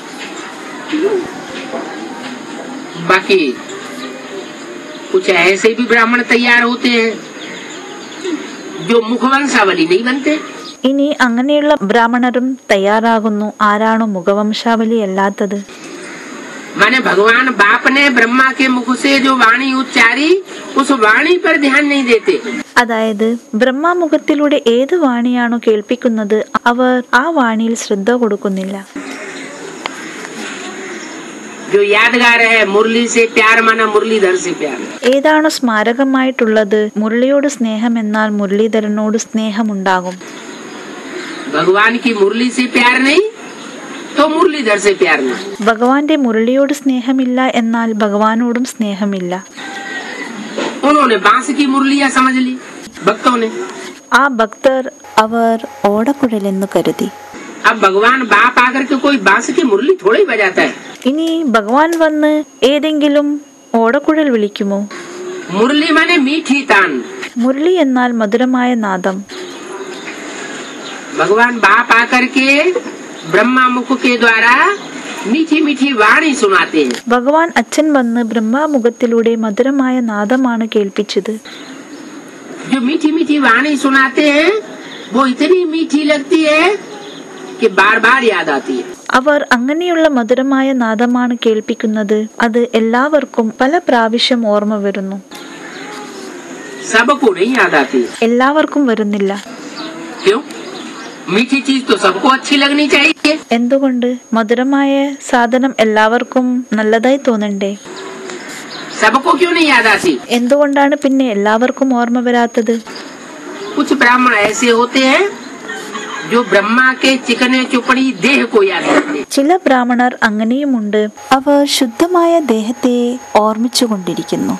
B: बाकी कुछ ऐसे भी ब्राह्मण तैयार होते हैं जो मुखवंशावली नहीं बनते
A: ഇനി അങ്ങനെയുള്ള ബ്രാഹ്മണരും തയ്യാറാകുന്നു ആരാണോ മുഖവംശാവലി അല്ലാത്തത്
B: माने भगवान बाप ने ब्रह्मा के मुख से जो वाणी उच्चारी उस वाणी पर ध्यान नहीं देते
A: അതായത് ബ്രഹ്മാമുഖത്തിലൂടെ ഏത് വാണിയാണോ കേൾപ്പിക്കുന്നത് അവർ ആ വാണിയിൽ ശ്രദ്ധ കൊടുക്കുന്നില്ല
B: जो यादगार है मुरली से प्यार माना मुरलीधर से प्यार
A: ഏതാണോ സ്മാരകമായിട്ടുള്ളത് മുരളിയോട് സ്നേഹം എന്നാൽ മുരളീധരനോട് സ്നേഹമുണ്ടാകും
B: भगवान की मुरली से प्यार नहीं तो मुरलीधर से प्यार नहीं
A: ഭഗവാന്റെ മുരളിയോട് സ്നേഹമില്ല എന്നാൽ ഭഗവാനോടും സ്നേഹമില്ല
B: उन्होंने बांस की मुरलियां समझ ली भक्तों ने
A: ആ ഭക്തർ അവർ ഓടക്കുഴലെന്നു കരുതി
B: अब भगवान बाप आकर के कोई बांस की मुरली थोड़ी बजाता है
A: ഇനി ഭഗവാൻ വന്ന് ഏതെങ്കിലും ഓടക്കുഴൽ വിളിക്കുമോ
B: मुरली माने मीठी तान
A: മുരളി എന്നാൽ മധുരമായ നാദം
B: भगवान बाप आकर के ब्रह्मा मुख के द्वारा मीठी मीठी वाणी सुनाते हैं
A: ഭഗവാൻ അച്ഛൻ വന്ന് ബ്രഹ്മാമുഖത്തിലൂടെ മധുരമായ നാദമാണ് കേൾപ്പിച്ചത്
B: जो मीठी मीठी वाणी सुनाते हैं वो इतनी मीठी लगती है कि बार बार याद आती है
A: അവർ അങ്ങനെയുള്ള മധുരമായ നാദമാണ് കേൾപ്പിക്കുന്നത് അത് എല്ലാവർക്കും പല പ്രാവശ്യം ഓർമ്മ വരുന്നു
B: सबको नहीं याद आती है
A: എല്ലാവർക്കും വരുന്നില്ല
B: क्यों मीठी चीज तो सबको अच्छी लगनी चाहिए
A: എന്തുകൊണ്ട് മധുരമായ സാധനം എല്ലാവർക്കും നല്ലതായി തോന്നണ്ടേ
B: सबको क्यों नहीं याद आती
A: എന്തുകൊണ്ടാണ് പിന്നെ എല്ലാവർക്കും ഓർമ്മ വരാത്തത്
B: कुछ ब्राह्मण ऐसे होते हैं जो ब्रह्मा के चिकने चुपड़ी देह को याद करते हैं
A: ചില ബ്രാഹ്മണർ അങ്ങനെയുമുണ്ട് അവർ ശുദ്ധമായ ദേഹത്തെ ഓർമ്മിച്ചുകൊണ്ടിരിക്കുന്നു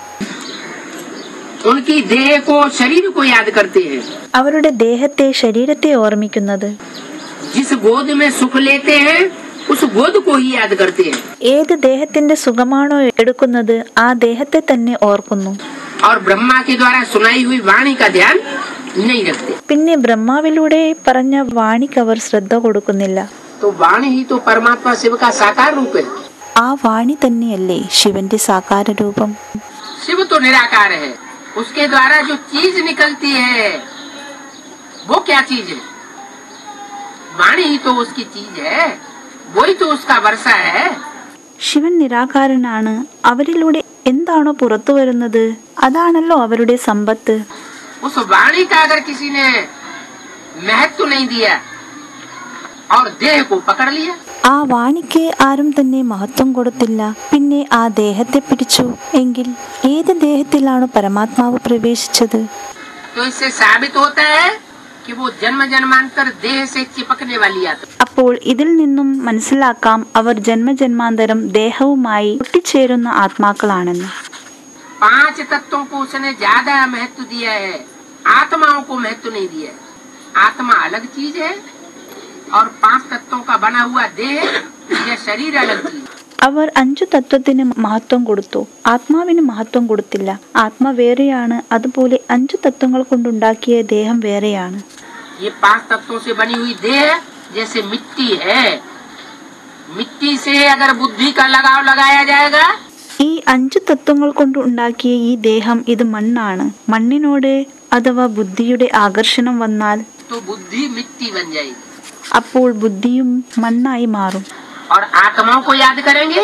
B: उनकी देह को शरीर को याद करते हैं
A: അവരുടെ ദേഹത്തെ ശരീരത്തെ ഓർമ്മിക്കുന്നത്
B: जिस गोद में सुख लेते हैं उस गोद को ही याद करते हैं
A: ഏത് ദേഹത്തിന്റെ സുഖമാണോ എടുക്കുന്നത് ആ ദേഹത്തെ തന്നെ ഓർക്കുന്നു
B: और ब्रह्मा के द्वारा सुनाई हुई वाणी का ध्यान नहीं रखते
A: പിന്നെ ബ്രഹ്മാവിലൂടെ പറഞ്ഞ വാണിക്ക് അവർ ശ്രദ്ധ കൊടുക്കുന്നില്ല
B: तो वाणी ही तो परमात्मा शिव का साकार रूप है
A: ആ വാണി തന്നെയല്ലേ ശിവന്റെ സാകാര രൂപം
B: शिव तो निराकार है उसके द्वारा जो चीज निकलती है वो क्या चीज है वाणी ही तो उसकी चीज है वही तो उसका वर्षा है
A: ശിവൻ നിരാകാരനാണ് അവരിലൂടെ എന്താണോ പുറത്തു വരുന്നത് അതാണല്ലോ അവരുടെ സമ്പത്ത്
B: उस वाणी का अगर किसी ने महत्व नहीं दिया और देह को पकड़ लिया
A: ആ വാണിക്ക് ആരും തന്നെ മഹത്വം കൊടുത്തില്ല പിന്നെ ആ ദേഹത്തെ പിടിച്ചു എങ്കിൽ ഏത് ദേഹത്തിലാണ് പരമാത്മാവ് പ്രവേശിച്ചത്
B: तो इससे साबित होता है कि वो जन्म जन्मांतर देह से चिपकने वाली आत्मा
A: അപ്പോൾ ഇതിൽ നിന്നും മനസ്സിലാക്കാം അവർ ജന്മജന്മാന്തരം ദേഹവുമായി ഒട്ടിച്ചേരുന്ന ആത്മാക്കളാണെന്ന്
B: पांच तत्वों को उसने ज्यादा महत्व दिया है आत्माओं को महत्व नहीं दिया है आत्मा अलग चीज है और पांच तत्वों का बना हुआ देह या शरीर अलग चीज है।
A: അവർ അഞ്ചു തത്വത്തിന് മഹത്വം കൊടുത്തു ആത്മാവിന് മഹത്വം കൊടുത്തില്ല ആത്മ വേറെയാണ് അതുപോലെ അഞ്ചു തത്വങ്ങൾ കൊണ്ടുണ്ടാക്കിയ ദേഹം വേറെയാണ്
B: ये पांच तत्वों से बनी हुई देह जैसे मिट्टी है मिट्टी से अगर बुद्धि का लगाव लगाया जाएगा
A: ഈ അഞ്ചു തത്വങ്ങൾ കൊണ്ട് ഉണ്ടാക്കിയ ഈ ദേഹം ഇത് മണ്ണാണ് മണ്ണിനോട് അഥവാ ബുദ്ധിയുടെ ആകർഷണം വന്നാൽ
B: तो बुद्धि मिट्टी बन जाएगी
A: അപ്പോൾ ബുദ്ധിയും മണ്ണായി മാറും
B: और आत्माओं को याद करेंगे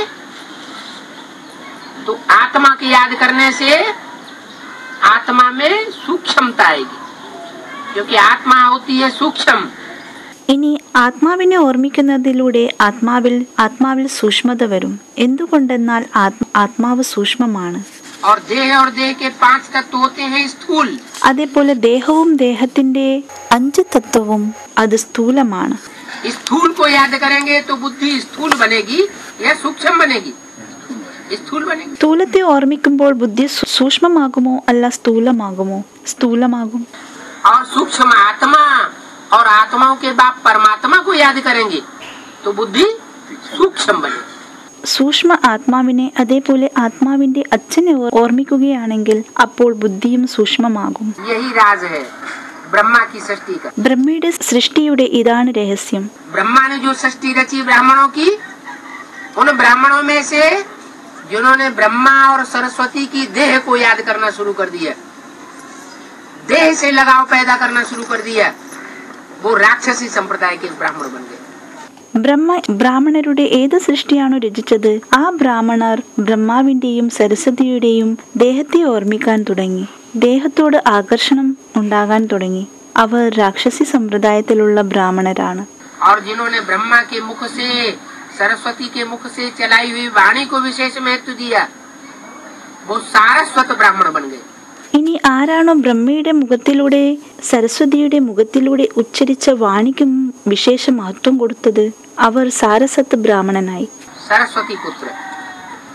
B: तो आत्मा के याद करने से आत्मा में सूक्ष्मता आएगी क्योंकि आत्मा होती है सूक्ष्म
A: ഇനി ആത്മാവിനെ ഓർമ്മിക്കുന്നതിലൂടെ ആത്മാവിൽ ആത്മാവിൽ സൂക്ഷ്മത വരും എന്തുകൊണ്ടെന്നാൽ ആത്മ- ആത്മാവ് സൂക്ഷ്മമാണ്
B: और देह और देह के पांच तत्व होते हैं स्थूल
A: അതേപോലെ ദേഹവും ദേഹത്തിന്റെ അഞ്ച് തത്വവും അത് സ്ഥൂലമാണ്
B: स्थूल को याद करेंगे तो बुद्धि स्थूल बनेगी या सूक्ष्म बनेगी स्थूल बनेगी
A: സ്ഥൂലത്തെ ഓർമ്മിക്കുമ്പോൾ ബുദ്ധി സൂ- സൂക്ഷ്മമാകുമോ അല്ല സ്ഥൂലമാകുമോ സ്ഥൂലമാകും
B: और सूक्ष्म आत्मा और आत्माओं के बाप परमात्मा को याद करेंगे तो बुद्धि सूक्ष्म बनेगी
A: സൂക്ഷ്മ ആത്മാവിനെ അതേപോലെ ആത്മാവിന്റെ അച്ഛനെ ഓർ- ഓർമ്മിക്കുകയാണെങ്കിൽ അപ്പോൾ ബുദ്ധിയും സൂക്ഷ്മമാകും
B: यही राज है ब्रह्मा की सृष्टि का
A: ബ്രഹ്മയുടെ സൃഷ്ടിയുടെ ഇതാണ് രഹസ്യം
B: ब्रह्मा ने जो सृष्टि रची ब्राह्मणों की उन ब्राह्मणों में से जिन्होंने ब्रह्मा और सरस्वती की देह को याद करना शुरू कर दिया देह से लगाव पैदा करना शुरू कर दिया वो राक्षसी संप्रदाय के ब्राह्मण बन गए
A: ബ്രഹ്മ ബ്രാഹ്മണരുടെ ഏത് സൃഷ്ടിയാണോ രചിച്ചത് ആ ബ്രാഹ്മണർ ബ്രഹ്മാവിന്റെയും സരസ്വതിയുടെയും ദേഹത്തെ ഓർമ്മിക്കാൻ തുടങ്ങി ദേഹത്തോട് ആകർഷണം ഉണ്ടാകാൻ തുടങ്ങി അവർ രാക്ഷസി സമ്പ്രദായത്തിലുള്ള ബ്രാഹ്മണരാണ്
B: और जिन्होंने ब्रह्मा के मुख से सरस्वती के मुख से चलाई हुई वाणी को विशेष महत्व दिया वो सारस्वत ब्राह्मण बन गए
A: ഇനി ആരാണോ ബ്രഹ്മയുടെ മുഖത്തിലൂടെ സരസ്വതിയുടെ മുഖത്തിലൂടെ ഉച്ചരിച്ച വാണിക്കും വിശേഷ മഹത്വം കൊടുത്തത് അവർ സാരസത്ത് ബ്രാഹ്മണനായി
B: सरस्वती पुत्र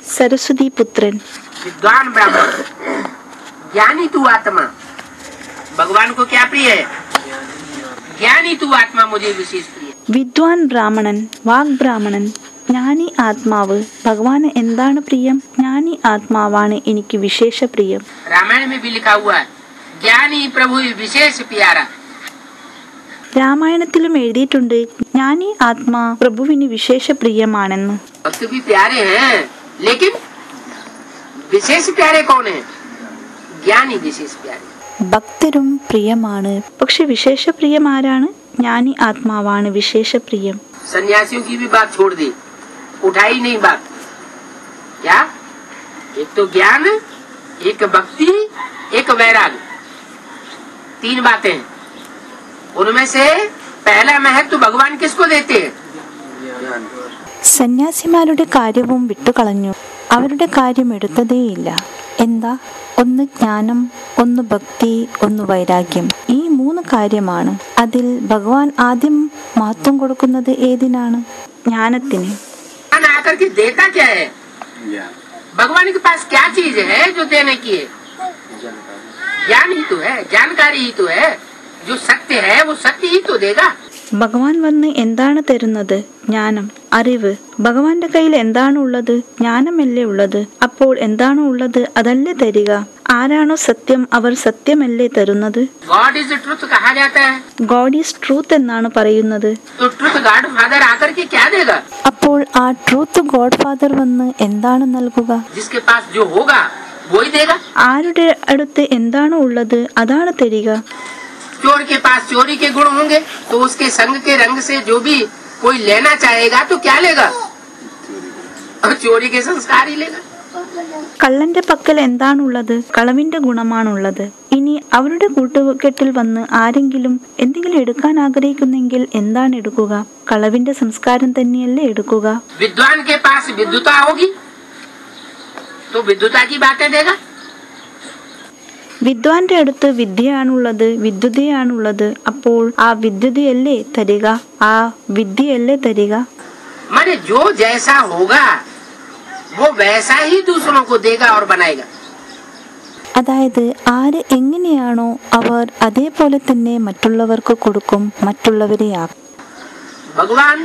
A: സരസ്വതി പുത്രൻ
B: विद्वान ब्राह्मण ज्ञानी तू आत्मा भगवान को क्या प्रिय है ज्ञानी तू आत्मा मुझे विशेष प्रिय है
A: വിദ്വാൻ ബ്രാഹ്മണൻ വാഗ്ബ്രാഹ്മണൻ ജ്ഞാനി ആത്മാവ് ഭഗവാന് എന്താണ് പ്രിയം ജ്ഞാനി ആത്മാവാണ് എനിക്ക് വിശേഷ പ്രിയം
B: रामायण में भी लिखा हुआ है ज्ञानी प्रभु विशेष प्यारा
A: രാമായണത്തിലും എഴുതിയിട്ടുണ്ട് ജ്ഞാനി ആത്മാ പ്രഭുവിന് വിശേഷ പ്രിയമാണെന്ന്
B: भक्त भी प्यारे हैं लेकिन विशेष प्यारे कौन है ज्ञानी विशेष प्यारे
A: ഭക്തരും പ്രിയമാണ് പക്ഷെ വിശേഷ പ്രിയം ആരാണ് ജ്ഞാനി ആത്മാവാണ് വിശേഷ പ്രിയം
B: सन्यासियों की भी बात छोड़ दी उठाई नहीं बात क्या एक तो ज्ञान एक भक्ति एक वैराग तीन बातें हैं उनमें से पहला महत्व भगवान किसको देते हैं
A: സന്യാസിമാരുടെ കാര്യവും വിട്ടുകളഞ്ഞു അവരുടെ കാര്യം എടുത്തതേയില്ല എന്താ ഒന്ന് ജ്ഞാനം ഒന്ന് ഭക്തി ഒന്ന് വൈരാഗ്യം ഈ മൂന്ന് കാര്യമാണ് അതിൽ ഭഗവാൻ ആദ്യം മഹത്വം കൊടുക്കുന്നത് ഏതിനാണ് ജ്ഞാനത്തിന്
B: ज्ञान आकर के देता क्या है भगवान के पास क्या चीज है जो देने की है ज्ञान ही तो है जानकारी ही तो है जो सत्य है वो सत्य ही तो देगा
A: ഭഗവാൻ വന്ന് എന്താണ് തരുന്നത് ജ്ഞാനം അറിവ് ഭഗവാന്റെ കയ്യിൽ എന്താണ് ഉള്ളത് ജ്ഞാനമല്ലേ ഉള്ളത് അപ്പോൾ എന്താണോ ഉള്ളത് അതല്ലേ തരിക ആരാണോ സത്യം അവർ സത്യമല്ലേ തരുന്നത്
B: गॉड इज ट्रुथ कहा जाता है
A: ഗോഡ് ഈസ് ട്രൂത്ത് എന്നാണ് പറയുന്നത്
B: तो ट्रुथ गॉड फादर आकर के क्या देगा
A: അപ്പോൾ ആ ട്രൂത്ത് ഗോഡ് ഫാദർ വന്ന് എന്താണ് നൽകുക
B: जिसके पास जो होगा वो ही देगा
A: ആരുടെ അടുത്ത് എന്താണോ ഉള്ളത് അതാണ് തരിക
B: चोर के पास चोरी के गुण होंगे तो उसके संग के रंग से जो भी कोई लेना चाहेगा तो क्या लेगा और चोरी के संस्कार ही लेगा
A: കള്ളന്റെ പക്കൽ എന്താണുള്ളത് കളവിന്റെ ഗുണമാണുള്ളത് ഇനി അവരുടെ കൂട്ടുകെട്ടിൽ വന്ന് ആരെങ്കിലും എന്തെങ്കിലും എടുക്കാൻ ആഗ്രഹിക്കുന്നെങ്കിൽ എന്താണ് എടുക്കുക കളവിന്റെ സംസ്കാരം തന്നെയല്ലേ എടുക്കുക
B: विद्वान के पास विद्युता होगी तो विद्युता की बातें देगा
A: വിദ്വാന്റെ അടുത്ത് വിദ്യയാണുള്ളത് വിദ്യുതയാണുള്ളത് അപ്പോൾ ആ വിദ്യുതയല്ലേ തരിക ആ വിദ്യയല്ലേ തരിക
B: माने जो जैसा होगा वो वैसा ही दूसरों को देगा और बनाएगा
A: അതായത് ആര് എങ്ങനെയാണോ അവർ അതേപോലെ തന്നെ മറ്റുള്ളവർക്ക് കൊടുക്കും മറ്റുള്ളവരെ ആക്കും
B: भगवान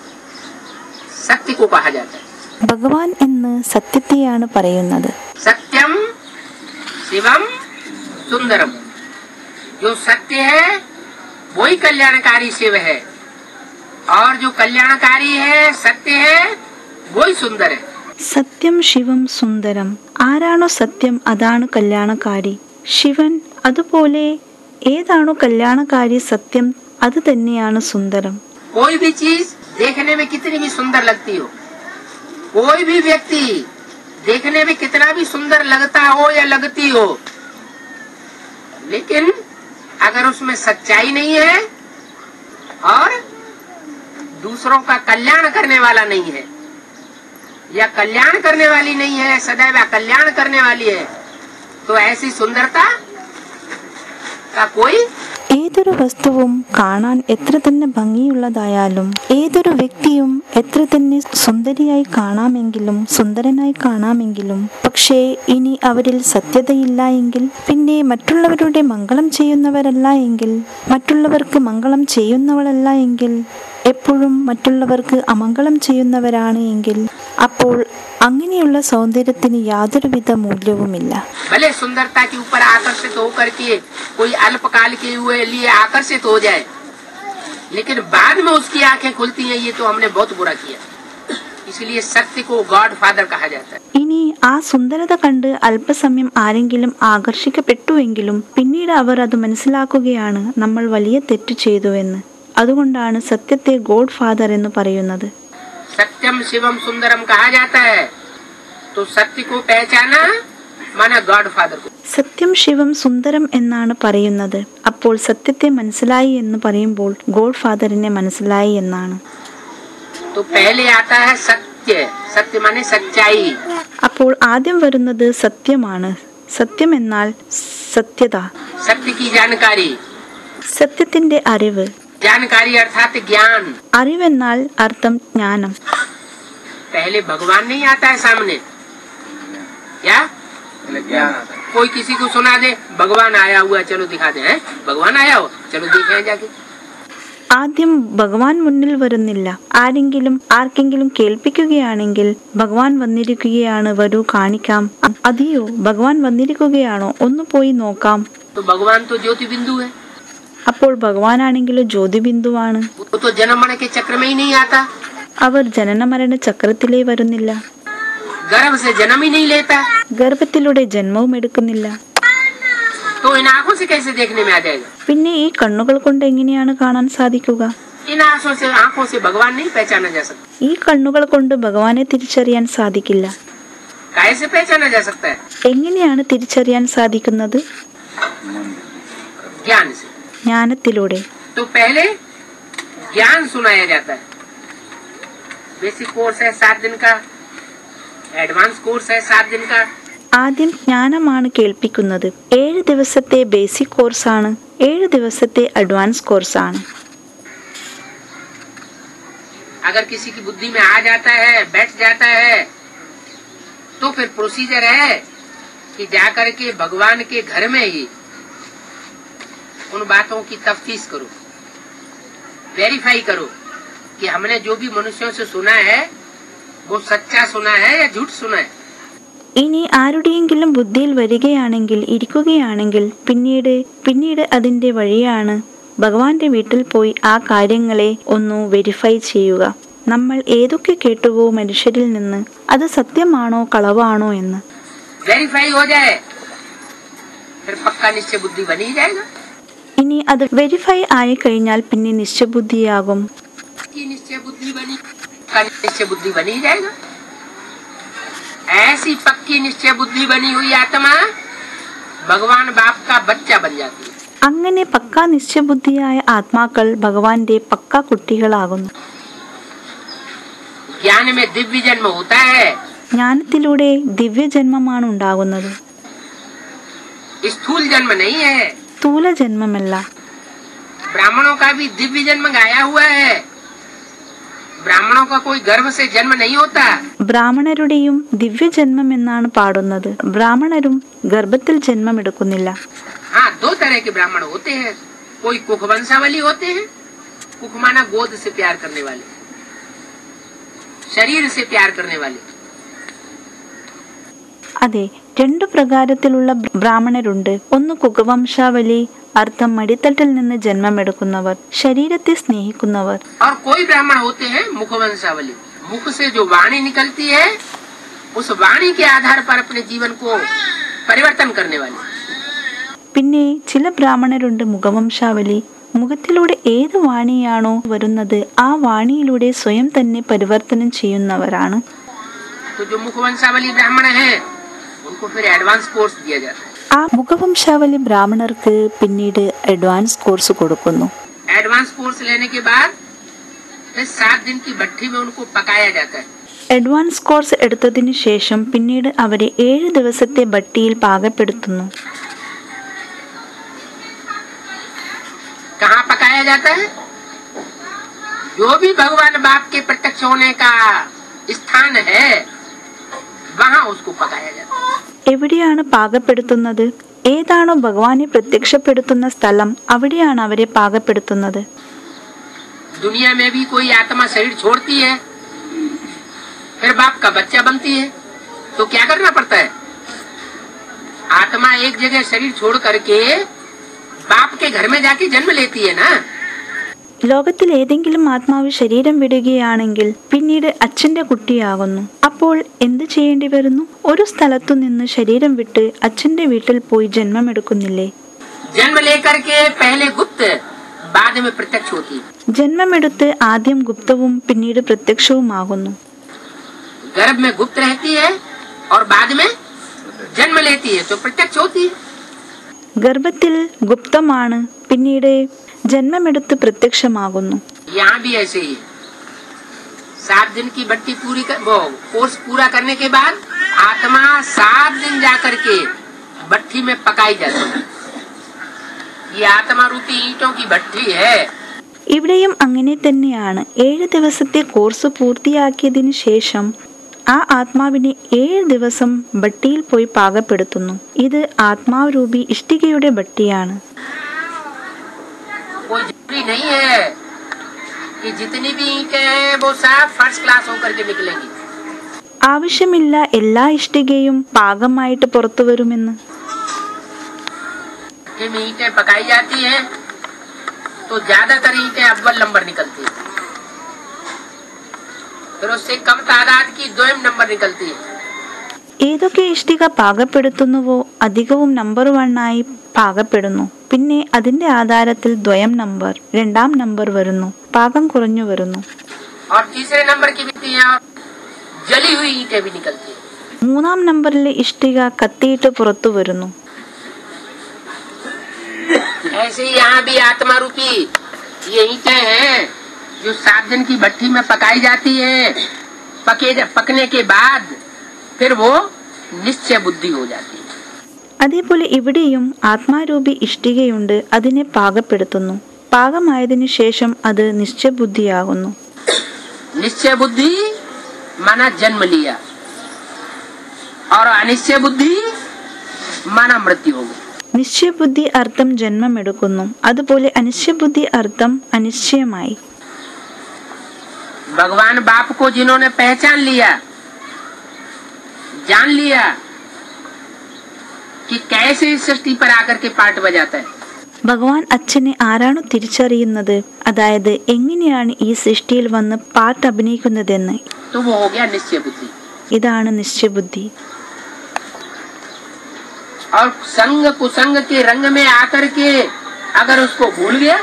B: सत्य को कहा जाता है
A: ഭഗവാൻ എന്ന് സത്യത്തെയാണ് പറയുന്നത്
B: सत्यम शिवम सुंदरम जो सत्य है वही कल्याणकारी शिव है और जो कल्याणकारी है सत्य है वही सुंदर है
A: സത്യം ശിവം സുന്ദരം ആരാണോ സത്യം അതാണ് കല്യാണക്കാരി ശിവൻ അതുപോലെ ഏതാണോ കല്യാണക്കാരി സത്യം അത് തന്നെയാണ് സുന്ദരം
B: कोई भी चीज देखने में कितनी भी सुंदर लगती हो कोई भी व्यक्ति देखने में कितना भी सुंदर लगता हो या लगती हो लेकिन अगर उसमें सच्चाई नहीं है और दूसरों का कल्याण करने वाला नहीं है या कल्याण करने वाली नहीं है सदैव कल्याण करने वाली है तो ऐसी सुंदरता का कोई
A: ഏതൊരു വസ്തുവും കാണാൻ എത്ര തന്നെ ഭംഗിയുള്ളതായാലും ഏതൊരു വ്യക്തിയും എത്ര തന്നെ സുന്ദരിയായി കാണാമെങ്കിലും സുന്ദരനായി കാണാമെങ്കിലും പക്ഷേ ഇനി അവരിൽ സത്യതയില്ല എങ്കിൽ പിന്നെ മറ്റുള്ളവരുടെ മംഗളം ചെയ്യുന്നവരല്ല എങ്കിൽ മറ്റുള്ളവർക്ക് മംഗളം ചെയ്യുന്നവളല്ല എങ്കിൽ എപ്പോഴും മറ്റുള്ളവർക്ക് അമംഗളം ചെയ്യുന്നവരാണ് എങ്കിൽ അപ്പോൾ അങ്ങനെയുള്ള സൗന്ദര്യത്തിന് യാതൊരുവിധ മൂല്യവുമില്ല
B: भले सुंदरता के ऊपर आकर्षित होकर के कोई अल्पकाल के हुए लिए आकर्षित हो जाए लेकिन बाद में उसकी आंखें खुलती हैं ये तो हमने बहुत बुरा किया इसलिए सत्य को गॉड फादर कहा जाता है
A: ഇനി ആ സുന്ദരത കണ്ട് അല്പസമയം ആരെങ്കിലും ആകർഷിക്കപ്പെട്ടുവെങ്കിലും പിന്നീട് അവർ അത് മനസ്സിലാക്കുകയാണ് നമ്മൾ വലിയ തെറ്റ് ചെയ്തുവെന്ന് അതുകൊണ്ടാണ് സത്യത്തെ ഗോഡ് ഫാദർ എന്ന് പറയുന്നത്
B: सत्यम शिवम सुंदरम कहा जाता है तो सत्य को पहचाना माना गॉड फादर को
A: സത്യം ശിവം സുന്ദരം എന്നാണ് പറയുന്നത് അപ്പോൾ സത്യത്തെ മനസ്സിലായി എന്ന് പറയുമ്പോൾ ഗോഡ് ഫാദറിനെ മനസ്സിലായി എന്നാണ്
B: तो पहले आता है सत्य सत्य माने सच्चाई
A: അപ്പോൾ ആദ്യം വരുന്നത് സത്യമാണ് സത്യം എന്നാൽ സത്യത
B: सत्य की जानकारी
A: സത്യത്തിന്റെ അറിവ്
B: जानकारी अर्थात ज्ञान
A: അറിവെന്നാൽ അർത്ഥം ജ്ഞാനം
B: पहले भगवान नहीं आता है सामने क्या कोई किसी को सुना दे भगवान आया हुआ है, चलो दिखा दे हैं भगवान आया हो चलो देखें जाके
A: ആദ്യം ഭഗവാൻ മുന്നിൽ വരുന്നില്ല ആരെങ്കിലും ആർക്കെങ്കിലും കേൾപ്പിക്കുകയാണെങ്കിൽ ഭഗവാൻ വന്നിരിക്കുകയാണ് വരൂ കാണിക്കാം അതെയോ ഭഗവാൻ വന്നിരിക്കുകയാണോ ഒന്ന് പോയി നോക്കാം
B: तो भगवान तो ज्योति बिंदु है
A: അപ്പോൾ ഭഗവാനാണെങ്കിലോ ജ്യോതിബിന്ദുവാണ്
B: वो तो जन्म मरण के चक्र में ही नहीं आता
A: അവർ ജനന മരണ ചക്രത്തിലേ വരുന്നില്ല
B: गर्भ से जन्म ही नहीं लेता
A: ഗർഭത്തിലൂടെ ജന്മവും എടുക്കുന്നില്ല
B: तो इन आंखों से कैसे देखने में आ जाएगा
A: പിന്നെ ഈ കണ്ണുകൾ കൊണ്ട് എങ്ങനെയാണ് കാണാൻ സാധിക്കുക
B: इन आंखों से आंखों से भगवान नहीं पहचाना जा सकता
A: ഈ കണ്ണുകൾ കൊണ്ട് ഭഗവാനെ തിരിച്ചറിയാൻ സാധിക്കില്ല
B: काहे से पहचाना जा सकता है
A: എങ്ങനെയാണ് തിരിച്ചറിയാൻ സാധിക്കുന്നത്
B: ज्ञान से
A: ജ്ഞാനത്തിലൂടെ
B: तो पहले ज्ञान सुनाया जाता है बेसिक कोर्स है सात दिन का एडवांस कोर्स है सात दिन का
A: ആദ്യം ജ്ഞാനമാണ് കേൾപ്പിക്കുന്നത് ഏഴ് ദിവസത്തെ ബേസിക് കോഴ്സാണ് ഏഴ് ദിവസത്തെ അഡ്വാൻസ് കോഴ്സാണ്
B: अगर किसी की बुद्धि में आ जाता है बैठ जाता है तो फिर प्रोसीजर है कि जाकर के भगवान के घर में ही उन बातों की तफ्तीश करो वेरीफाई करो कि हमने जो भी मनुष्यों से सुना है वो सच्चा सुना है या झूठ सुना है
A: ഇനി ആരുടെയെങ്കിലും ബുദ്ധിയിൽ വരികയാണെങ്കിൽ ഇരിക്കുകയാണെങ്കിൽ പിന്നീട് പിന്നീട് അതിന്റെ വഴിയാണ് ഭഗവാന്റെ വീട്ടിൽ പോയി ആ കാര്യങ്ങളെ ഒന്ന് വെരിഫൈ ചെയ്യുക നമ്മൾ ഏതൊക്കെ കേട്ടുവോ മനുഷ്യരിൽ നിന്ന് അത് സത്യമാണോ കളവാണോ എന്ന്
B: वेरीफाई हो जाए फिर पक्का निश्चय बुद्धि बन ही जाएगा
A: ഇനി അത് വെരിഫൈ ആയി കഴിഞ്ഞാൽ പിന്നെ നിശ്ചബുദ്ധിയാകും
B: की निश्चय बुद्धि बनी पक्का निश्चय बुद्धि बन ही जाएगा ऐसी पक्की निश्चय बुद्धि बनी हुई आत्मा भगवान बाप का बच्चा बन जाती है
A: അങ്ങനെ പക്ക നിശ്ചയബുദ്ധിയായ ആത്മാക്കൾ ഭഗവാന്റെ പക്ക കുട്ടികളാകുന്നു
B: ज्ञान में दिव्य जन्म होता है
A: ജ്ഞാനത്തിലൂടെ ദിവ്യജന്മമാണ് ഉണ്ടാകുന്നത്
B: स्थूल जन्म नहीं है
A: സ്ഥൂല ജന്മമല്ല
B: ब्राह्मणों का भी दिव्य जन्म गाया हुआ है ब्राह्मणों का कोई गर्भ से जन्म नहीं होता
A: ബ്രാഹ്മണരുടെയും ദിവ്യജന്മം എന്നാണ് പാടുന്നത് ബ്രാഹ്മണരും ഗർഭത്തിൽ ജന്മമെടുക്കുന്നില്ല
B: हाँ दो तरह के ब्राह्मण होते हैं कोई कुख वंशावली होते हैं कुख माना गोद से प्यार करने वाले शरीर से प्यार करने वाले
A: അതെ രണ്ടു പ്രകാരത്തിലുള്ള ബ്രാഹ്മണരുണ്ട് ഒന്ന് കുകവംശാവലി അർത്ഥം മടിത്തട്ടിൽ നിന്ന് ജന്മമെടുക്കുന്നവർ ശരീരത്തെ സ്നേഹിക്കുന്നവർ
B: और कोई ब्राह्मण होते हैं मुख वंशावली मुख से जो वाणी निकलती है उस वाणी के आधार पर अपने जीवन को परिवर्तन करने वाले
A: പിന്നെ ചില ബ്രാഹ്മണരുണ്ട് മുഖവംശാവലി മുഖത്തിലൂടെ ഏത് വാണിയാണോ വരുന്നത് ആ വാണിയിലൂടെ സ്വയം തന്നെ പരിവർത്തനം ചെയ്യുന്നവരാണ്
B: तो जो मुख वंशावली ब्राह्मण है उनको फिर एडवांस कोर्स दिया जाता है
A: ആ മുഖവംശാവലി ബ്രാഹ്മണർക്ക് പിന്നീട് അഡ്വാൻസ് കോഴ്സ് കൊടുക്കുന്നു
B: एडवांस कोर्स लेने के बाद फिर सात दिन की भट्टी में उनको पकाया जाता है
A: അഡ്വാൻസ് കോഴ്സ് എടുത്തതിനു ശേഷം പിന്നീട് അവരെ ഏഴ് ദിവസത്തെ ബട്ടിയിൽ പാകപ്പെടുത്തുന്നു
B: कहाँ पकाया जाता है जो भी भगवान बाप के प्रत्यक्ष होने का स्थान है वहाँ उसको पकाया जाता है
A: എവിടെയാണ് പാകപ്പെടുത്തുന്നത് ഏതാണോ ഭഗവാനെ പ്രത്യക്ഷപ്പെടുത്തുന്ന സ്ഥലം അവിടെയാണ് അവരെ പാകപ്പെടുത്തുന്നത്
B: दुनिया में भी कोई आत्मा शरीर छोड़ती है फिर बाप का बच्चा बनती है तो क्या करना पड़ता है आत्मा एक जगह शरीर छोड़ करके बाप के घर में जाके जन्म लेती है ना
A: ലോകത്തിൽ ഏതെങ്കിലും ആത്മാവ് ശരീരം വിടുകയാണെങ്കിൽ പിന്നീട് അച്ഛന്റെ കുട്ടിയാകുന്നു അപ്പോൾ എന്ത് ചെയ്യേണ്ടി വരുന്നു ഒരു സ്ഥലത്തു നിന്ന് ശരീരം വിട്ട് അച്ഛന്റെ വീട്ടിൽ പോയി ജന്മമെടുക്കുന്നില്ലേ
B: जन्म लेकर के पहले गुप्त बाद में प्रत्यक्ष होती है
A: ജന്മമെടുത്ത് ആദ്യം ഗുപ്തവും പിന്നീട് പ്രത്യക്ഷവുമാകുന്നു
B: गर्भ में गुप्त रहती है और बाद में जन्म लेती है तो प्रत्यक्ष होती है
A: ഗർഭത്തിൽ ഗുപ്തമാണ് പിന്നീട് ജന്മമെടുത്ത് പ്രത്യക്ഷമാകുന്നു
B: यहाँ भी ऐसे ही है सात दिन की भट्टी पूरी कर, वो कोर्स पूरा करने के बाद आत्मा सात दिन जाकर के भट्टी में पकाई जाती है ये आत्मा रूपी ईंटों की भट्टी है
A: ഇവിടെയും അങ്ങനെ തന്നെയാണ് ഏഴ് ദിവസത്തെ കോഴ്സ് പൂർത്തിയാക്കിയതിനു ശേഷം ആ ആത്മാവിനെ ഏഴ് ദിവസം ബട്ടിയിൽ പോയി പാകപ്പെടുത്തുന്നു ഇത് ആത്മാവ് രൂപി ഇഷ്ടികയുടെ ബട്ടിയാണ്
B: कोई जरूरी नहीं है कि जितनी भी ईंटें हैं वो सब फर्स्ट क्लास होकर के निकलेंगी
A: ആവശ്യമില്ല എല്ലാ ഇഷ്ടികയും പാകമായിട്ട് പുറത്തു വരുമെന്ന്
B: कि में ईंटें पकाई जाती हैं तो ज्यादातर ईंटें अव्वल नंबर निकलती है फिर उससे कम तादाद की द्वयम नंबर निकलती है
A: ഏതൊക്കെ ഇഷ്ടിക പാകപ്പെടുത്തുന്നുവോ അധികവും നമ്പർ വണ്ണായി പാകപ്പെടുന്നു പിന്നെ അതിന്റെ ആധാരത്തിൽ ദ്വയം നമ്പർ രണ്ടാം നമ്പർ വരുന്നു പാകം കുറഞ്ഞു വരുന്നു
B: और तीसरे नंबर की मिट्टी और जली हुई ईंटें भी निकलती है
A: മൂന്നാം നമ്പറിലെ ഇഷ്ടിക കത്തിയിട്ട് പുറത്തു വരുന്നു
B: ऐसे ही यहाँ भी आत्मा रूपी ये ईंटें हैं जो सात दिन की भट्टी में पकाई जाती है पके पकने के बाद फिर वो निश्चय बुद्धि हो जाती है
A: അതേപോലെ ഇവിടെയും ആത്മാരൂപി ഇഷ്ടികയുണ്ട് അതിനെ പാകപ്പെടുത്തുന്നു പാകമായതിനു ശേഷം അത് നിശ്ചയബുദ്ധിയാകുന്നു
B: निश्चय बुद्धि माना जन्म लिया और अनिश्चय बुद्धि माना मृत्यु हो गई
A: നിശ്ചയബുദ്ധി അർത്ഥം ജന്മമെടുക്കുന്നു അതുപോലെ അനിശ്ചയബുദ്ധി അർത്ഥം അനിശ്ചയമായി
B: भगवान बाप को जिन्होंने पहचान लिया जान लिया कि कैसे इस सृष्टि पर आकर के पाठ बजाता है
A: ഭഗവാൻ അച്ഛനെ ആരാണോ തിരിച്ചറിയുന്നത് അതായത് എങ്ങനെയാണ് ഈ സൃഷ്ടിയിൽ വന്ന് പാട്ട് അഭിനയിക്കുന്നതെന്ന്
B: तो वो हो गया निश्चय बुद्धि
A: ഇതാണ് നിശ്ചയബുദ്ധി
B: और संग कुसंग के रंग में आकर के अगर उसको भूल गया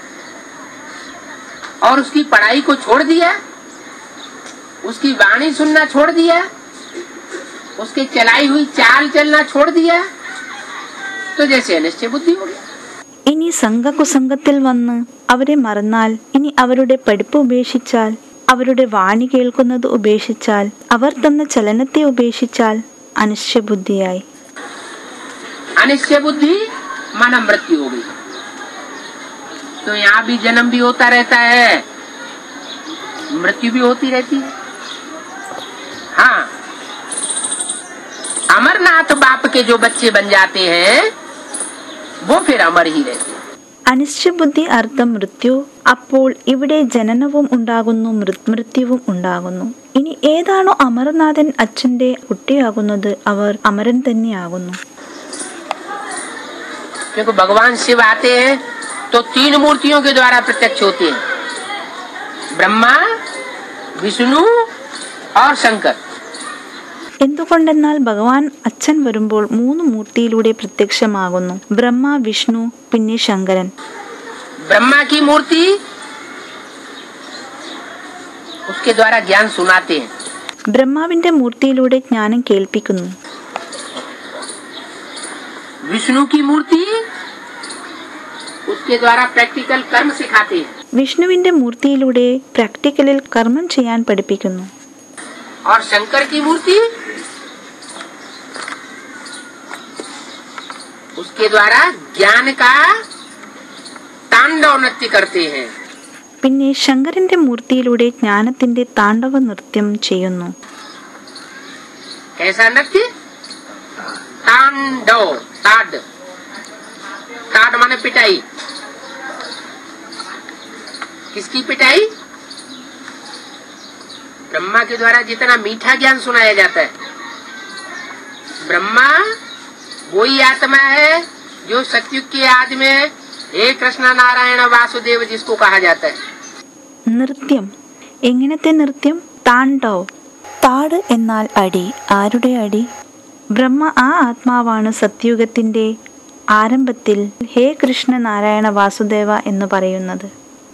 B: और उसकी पढ़ाई को छोड़ दिया उसकी वाणी सुनना छोड़ दिया उसके चलाई हुई चाल चलना छोड़ दिया तो जैसे अनिश्चय बुद्धि हो गया
A: ഇനി സംഘകുസംഗത്തിൽ വന്ന് അവരെ മറന്നാൽ ഇനി അവരുടെ പഠിപ്പ് ഉപേക്ഷിച്ചാൽ അവരുടെ വാണി കേൾക്കുന്നത് ഉപേക്ഷിച്ചാൽ അവർ തന്ന ചലനത്തെ ഉപേക്ഷിച്ചാൽ അനിശ്ചയബുദ്ധിയായി
B: अनिश्चय बुद्धि माना मृत्यु हो गई तो यहाँ भी जन्म भी होता रहता है मृत्यु भी होती रहती है हाँ अमरनाथ बाप के जो बच्चे बन जाते हैं वो फिर अमर ही रहते हैं
A: അനിശ്ചയബുദ്ധി അർത്ഥം മൃത്യു അപ്പോൾ ഇവിടെ ജനനവും ഉണ്ടാകുന്നു മൃ- മൃത്യുവും ഉണ്ടാകുന്നു ഇനി ഏതാണോ അമർനാഥൻ അച്ഛന്റെ കുട്ടിയാകുന്നത് അവർ അമരൻ തന്നെയാകുന്നു
B: क्योंकि भगवान शिव आते हैं तो तीन मूर्तियों के द्वारा प्रत्यक्ष होते हैं ब्रह्मा विष्णु और शंकर
A: എന്തുകൊണ്ടെന്നാൽ ഭഗവാൻ അച്ഛൻ വരുമ്പോൾ മൂന്ന് മൂർത്തിയിലൂടെ പ്രത്യക്ഷമാകുന്നു ബ്രഹ്മ വിഷ്ണു പിന്നെ ശങ്കരൻ
B: ब्रह्मा की मूर्ति उसके द्वारा ज्ञान सुनाते हैं
A: ബ്രഹ്മാവിന്റെ മൂർത്തിയിലൂടെ ജ്ഞാനം കേൾപ്പിക്കുന്നു
B: विष्णु की मूर्ति उसके द्वारा प्रैक्टिकल कर्म सिखाते हैं
A: വിഷ്ണുവിന്റെ മൂർത്തിയിലൂടെ പ്രാക്ടിക്കലിൽ കർമ്മം ചെയ്യാൻ പഠിപ്പിക്കുന്നു
B: और शंकर की मूर्ति उसके द्वारा ज्ञान का तांडव नृत्य करते हैं
A: പിന്നെ ശങ്കരന്റെ മൂർത്തിയിലൂടെ ജ്ഞാനത്തിന്റെ താണ്ഡവ നൃത്യം ചെയ്യുന്നു
B: कैसा नृत्य तांडव ताड ताड माने पिटाई किसकी पिटाई ब्रह्मा के द्वारा जितना मीठा ज्ञान सुनाया जाता है ब्रह्मा वही आत्मा है जो सतयुग के आदि में हे कृष्ण नारायण वासुदेव जिसको कहा जाता है
A: നൃത്യം എങ്ങനത്തെ നൃത്യം താണ്ഡവ് താട് എന്നാൽ അടി ആരുടെ അടി ബ്രഹ്മ ആ ആത്മാവാണ് സത്യുഗത്തിന്റെ ആരംഭത്തിൽ ഹേ കൃഷ്ണ നാരായണ വാസുദേവ എന്ന് പറയുന്നത്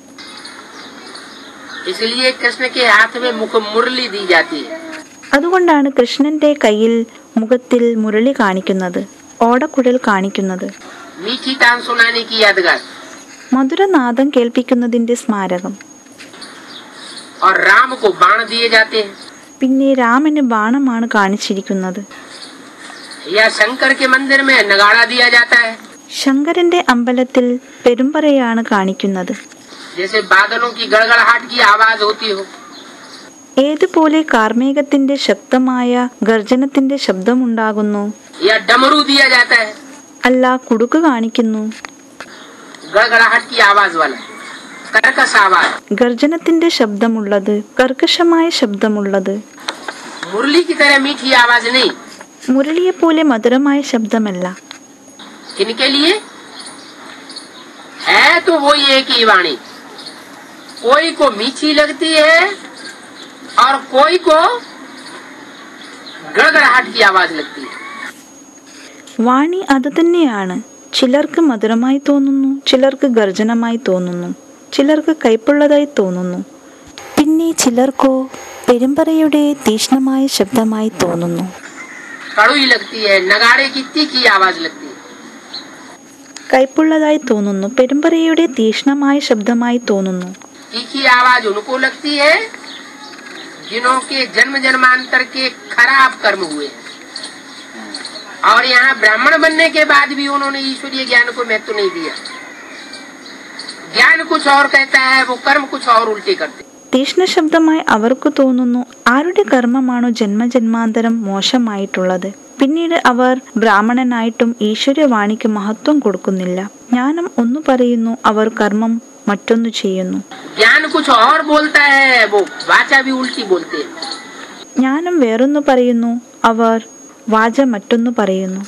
B: इसलिए कृष्ण के हाथ में मुख मुरली दी जाती है
A: അതുകൊണ്ടാണ് കൃഷ്ണന്റെ കയ്യിൽ മുഖത്തിൽ മുരളി കാണിക്കുന്നത് ഓടക്കുഴൽ കാണിക്കുന്നത്
B: मीठी तान सुनाने की यादगार
A: മധുരനാദം കേൾപ്പിക്കുന്നതിന്റെ സ്മാരകം
B: और राम को बाण दिए जाते हैं
A: പിന്നെ രാമന് ബാണമാണ് കാണിച്ചിരിക്കുന്നത്
B: या शंकर के मंदिर में नगाड़ा दिया जाता है
A: ശങ്കരന്റെ അമ്പലത്തിൽ പെരുമ്പറയാണ് കാണിക്കുന്നത്
B: जैसे बादलों की गड़गड़ाहट की आवाज होती हो
A: ഏതുപോലെ കാർമേഘത്തിന്റെ ശക്തമായ ഗർജനത്തിന്റെ ശബ്ദമുണ്ടാകുന്നു
B: या डमरू दिया जाता है
A: അല്ല കുടുക്ക് കാണിക്കുന്നു
B: गड़गड़ाहट की आवाज वाला कर्कश आवाज
A: ഗർജനത്തിന്റെ ശബ്ദമുള്ളത് കർക്കശമായ ശബ്ദമുള്ളത്
B: मुरली की तरह मीठी आवाज नहीं
A: മുരളിയെപ്പോലെ മധുരമായ ശബ്ദമല്ല
B: किनके लिए है तो वो एक ही वाणी कोई को मीठी लगती है और कोई को गड़गड़ाहट की आवाज लगती है
A: വാണി അത് തന്നെയാണ് ചിലർക്ക് മധുരമായി തോന്നുന്നു ചിലർക്ക് ഗർജനമായി തോന്നുന്നു ചിലർക്ക് കയ്പുള്ളതായി തോന്നുന്നു പിന്നെ ചിലർക്കോ പെരുമ്പറയുടെ തീക്ഷ്ണമായ ശബ്ദമായി തോന്നുന്നു
B: कड़ुई लगती है नगाड़े की तीखी आवाज लगती है
A: കയ്പുള്ളതായി തോന്നുന്നു പെരുമ്പറയുടെ തീക്ഷ്ണമായ ശബ്ദമായി തോന്നുന്നു
B: तीखी आवाज उनको लगती है जिन्हों के जन्म जन्मांतर के खराब कर्म हुए हैं और यहाँ ब्राह्मण बनने के बाद भी उन्होंने ईश्वरीय ज्ञान को महत्व नहीं दिया ज्ञान कुछ और कहता है वो कर्म कुछ और उल्टे करते
A: തീക്ഷ്ണ ശബ്ദമായി അവർക്ക് തോന്നുന്നു ആരുടെ കർമ്മമാണോ ജന്മജന്മാന്തരം മോശമായിട്ടുള്ളത് പിന്നീട് അവർ ബ്രാഹ്മണനായിട്ടും ഈശ്വര്യവാണിക്ക് മഹത്വം കൊടുക്കുന്നില്ല ജ്ഞാനം ഒന്നു പറയുന്നു അവർ കർമ്മം മറ്റൊന്നു ചെയ്യുന്നു
B: ज्ञान कुछ और बोलता है वो वाचा भी उल्टी बोलते हैं
A: ജ്ഞാനം വേറൊന്നു പറയുന്നു അവർ വാച മറ്റൊന്നു പറയുന്നു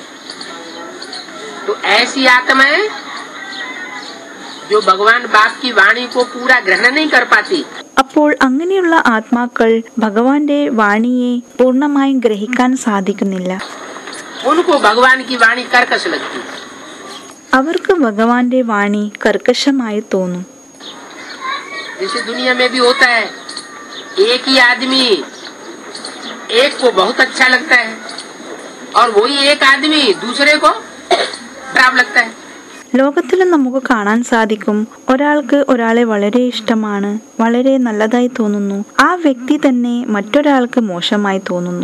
B: तो ऐसी आत्माएं जो भगवान बाप की वाणी को पूरा ग्रहण नहीं कर पाती
A: അപ്പോൾ അങ്ങനെയുള്ള ആത്മാക്കൾ ഭഗവാന്റെ വാണിയെ പൂർണ്ണമായും ഗ്രഹിക്കാൻ സാധിക്കുന്നില്ല
B: उनको भगवान की वाणी कर्कश लगती है
A: അവർക്ക് ഭഗവാന്റെ വാണി കർക്കശമായി തോന്നും
B: जैसे दुनिया में भी होता है एक ही आदमी एक को बहुत अच्छा लगता है और वही एक आदमी दूसरे को खराब लगता है
A: ലോകത്തിലും നമുക്ക് കാണാൻ സാധിക്കും ഒരാൾക്ക് ഒരാളെ വളരെ ഇഷ്ടമാണ് വളരെ നല്ലതായി തോന്നുന്നു ആ വ്യക്തി തന്നെ മറ്റൊരാൾക്ക് മോശമായി തോന്നുന്നു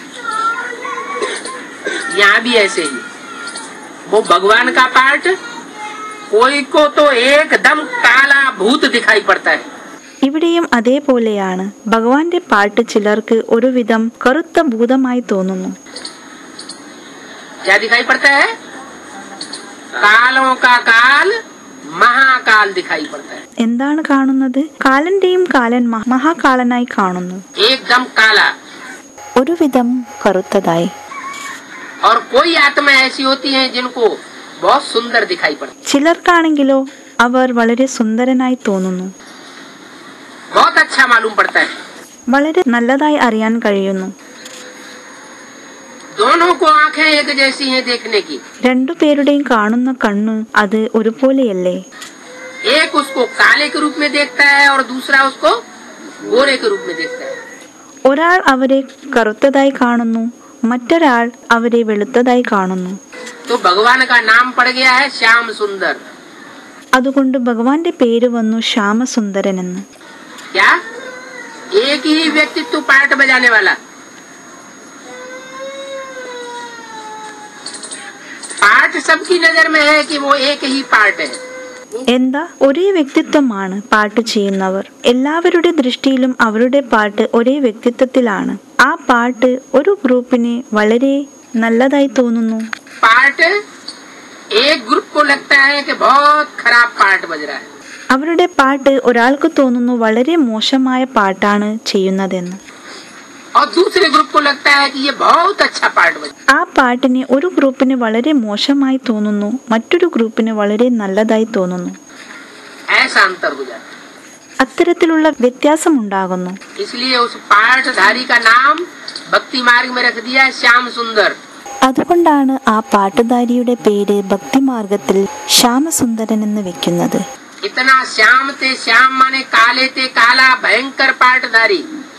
B: यहाँ भी ऐसे ही वो भगवान का पार्ट कोई को तो एकदम काला भूत दिखाई पड़ता है
A: ഇവിടെയും അതേപോലെയാണ് ഭഗവാന്റെ പാട്ട് ചിലർക്ക് ഒരുവിധം കറുത്ത ഭൂതമായി തോന്നുന്നു
B: क्या दिखाई पड़ता है कालों का काल महाकाल दिखाई पड़ता है
A: എന്താണ് കാണുന്നത് കാലന്റെയും കാലൻ മഹ- മഹാകാലനായി കാണുന്നു
B: एकदम काला
A: ഒരുവിധം കറുത്തതായി
B: और कोई आत्मा ऐसी होती है जिनको बहुत सुंदर दिखाई पड़ती
A: ചിലർക്കാണെങ്കിലോ അവർ വളരെ സുന്ദരനായി തോന്നുന്നു
B: बहुत अच्छा मालूम पड़ता है
A: വളരെ നല്ലതായി അറിയാൻ കഴിയുന്നു
B: दोनों को आंखें एक जैसी हैं देखने की
A: രണ്ടുപേരുടെയും കാണുന്ന കണ്ണ് അത് ഒരുപോലെയല്ലേ
B: एक उसको काले के रूप में देखता है और दूसरा उसको गोरे के रूप में देखता है
A: ഒരാൾ അവരെ കറുത്തതായി കാണുന്നു മറ്റൊരാൾ അവരെ വെളുത്തതായി കാണുന്നു
B: तो भगवान का नाम पड़ गया है श्याम सुंदर
A: അതുകൊണ്ട് ഭഗവാന്റെ പേര് വന്നു ശ്യാമസുന്ദരൻ എന്ന്
B: क्या एक ही व्यक्तित्व पार्ट बजाने वाला पार्ट सबकी नजर में है कि वो एक ही पार्ट है
A: എന്താ ഒരേ വ്യക്തിത്വമാണ് പാട്ട് ചെയ്യുന്നവർ എല്ലാവരുടെ ദൃഷ്ടിയിലും അവരുടെ പാട്ട് ഒരേ വ്യക്തിത്വത്തിലാണ് ആ പാട്ട് ഒരു ഗ്രൂപ്പിന് വളരെ നല്ലതായി തോന്നുന്നു
B: पार्ट एक ग्रुप को लगता है कि बहुत खराब पार्ट बज रहा है
A: അവരുടെ പാട്ട് ഒരാൾക്ക് തോന്നുന്നു വളരെ മോശമായ പാട്ടാണ് ചെയ്യുന്നതെന്ന്
B: और दूसरे ग्रुप को लगता है कि ये बहुत अच्छा पार्ट बज
A: ആ പാട്ടിനെ ഒരു ഗ്രൂപ്പിന് വളരെ മോശമായി തോന്നുന്നു മറ്റൊരു ഗ്രൂപ്പിന് വളരെ നല്ലതായി തോന്നുന്നു
B: ऐसा अंतर हो जाता
A: അത്തരത്തിലുള്ള വ്യത്യാസമുണ്ടാകുന്നു
B: है इसलिए उस पाठधारी का नाम भक्ति मार्ग में रख दिया है श्याम सुंदर
A: അതുകൊണ്ടാണ് ആ പാട്ടുധാരിയുടെ പേര് ഭക്തിമാർഗത്തിൽ ശ്യാമസുന്ദരൻ എന്ന് വെക്കുന്നത്
B: इतना श्याम थे श्याम माने काले थे काला भयंकर पाठधारी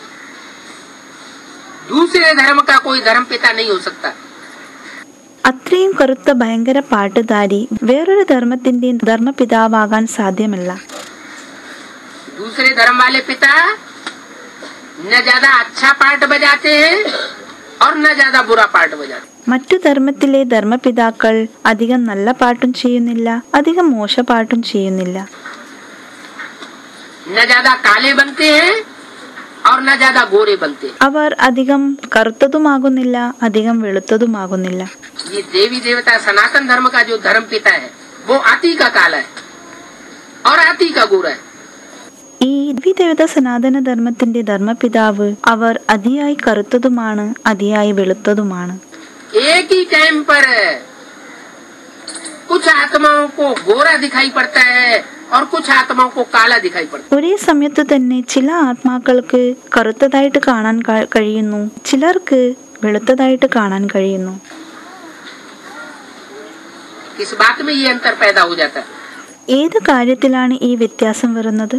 B: दूसरे धर्म का कोई धर्म पिता नहीं हो सकता
A: അത്രയും കറുത്ത ഭയങ്കര പാട്ടുധാരി വേറൊരു ധർമ്മത്തിന്റെ ധർമ്മപിതാവാകാൻ സാധ്യമല്ല
B: दूसरे धर्म वाले पिता न ज्यादा अच्छा पार्ट बजाते हैं और न ज्यादा बुरा पार्ट बजाते हैं।
A: മറ്റു ധർമ്മത്തിലെ ധർമ്മപിതാക്കൾ അധികം നല്ല പാട്ടും ചെയ്യുന്നില്ല അധികം മോശ പാട്ടും ചെയ്യുന്നില്ല
B: न ज्यादा काले बनते हैं और न ज्यादा गोरे बनते
A: അവർ അധികം കറുത്തതുമാകുന്നില്ല അധികം വെളുത്തതുമാകുന്നില്ല
B: ये देवी देवता सनातन धर्म का जो धर्म पिता है वो आती का काला है और आती का गोरा है
A: ഈ ദേവത സനാതന ധർമ്മത്തിന്റെ ധർമ്മപിതാവ് അവർ അതിയായി കറുത്തതുമാണ് അതിയായി വെളുത്തതുമാണ്
B: एक ही टाइम पर कुछ आत्माओं को गोरा दिखाई पड़ता है और कुछ आत्माओं को काला दिखाई पड़ता
A: ഒരേ സമയത്ത് തന്നെ ചില ആത്മാക്കൾക്ക് കറുത്തതായിട്ട് കാണാൻ ക- കഴിയുന്നു ചിലർക്ക് വെളുത്തതായിട്ട് കാണാൻ കഴിയുന്നു
B: है किस बात में ये अंतर पैदा हो जाता है
A: ഏത് കാര്യത്തിലാണ് ഈ വ്യത്യാസം വരുന്നത്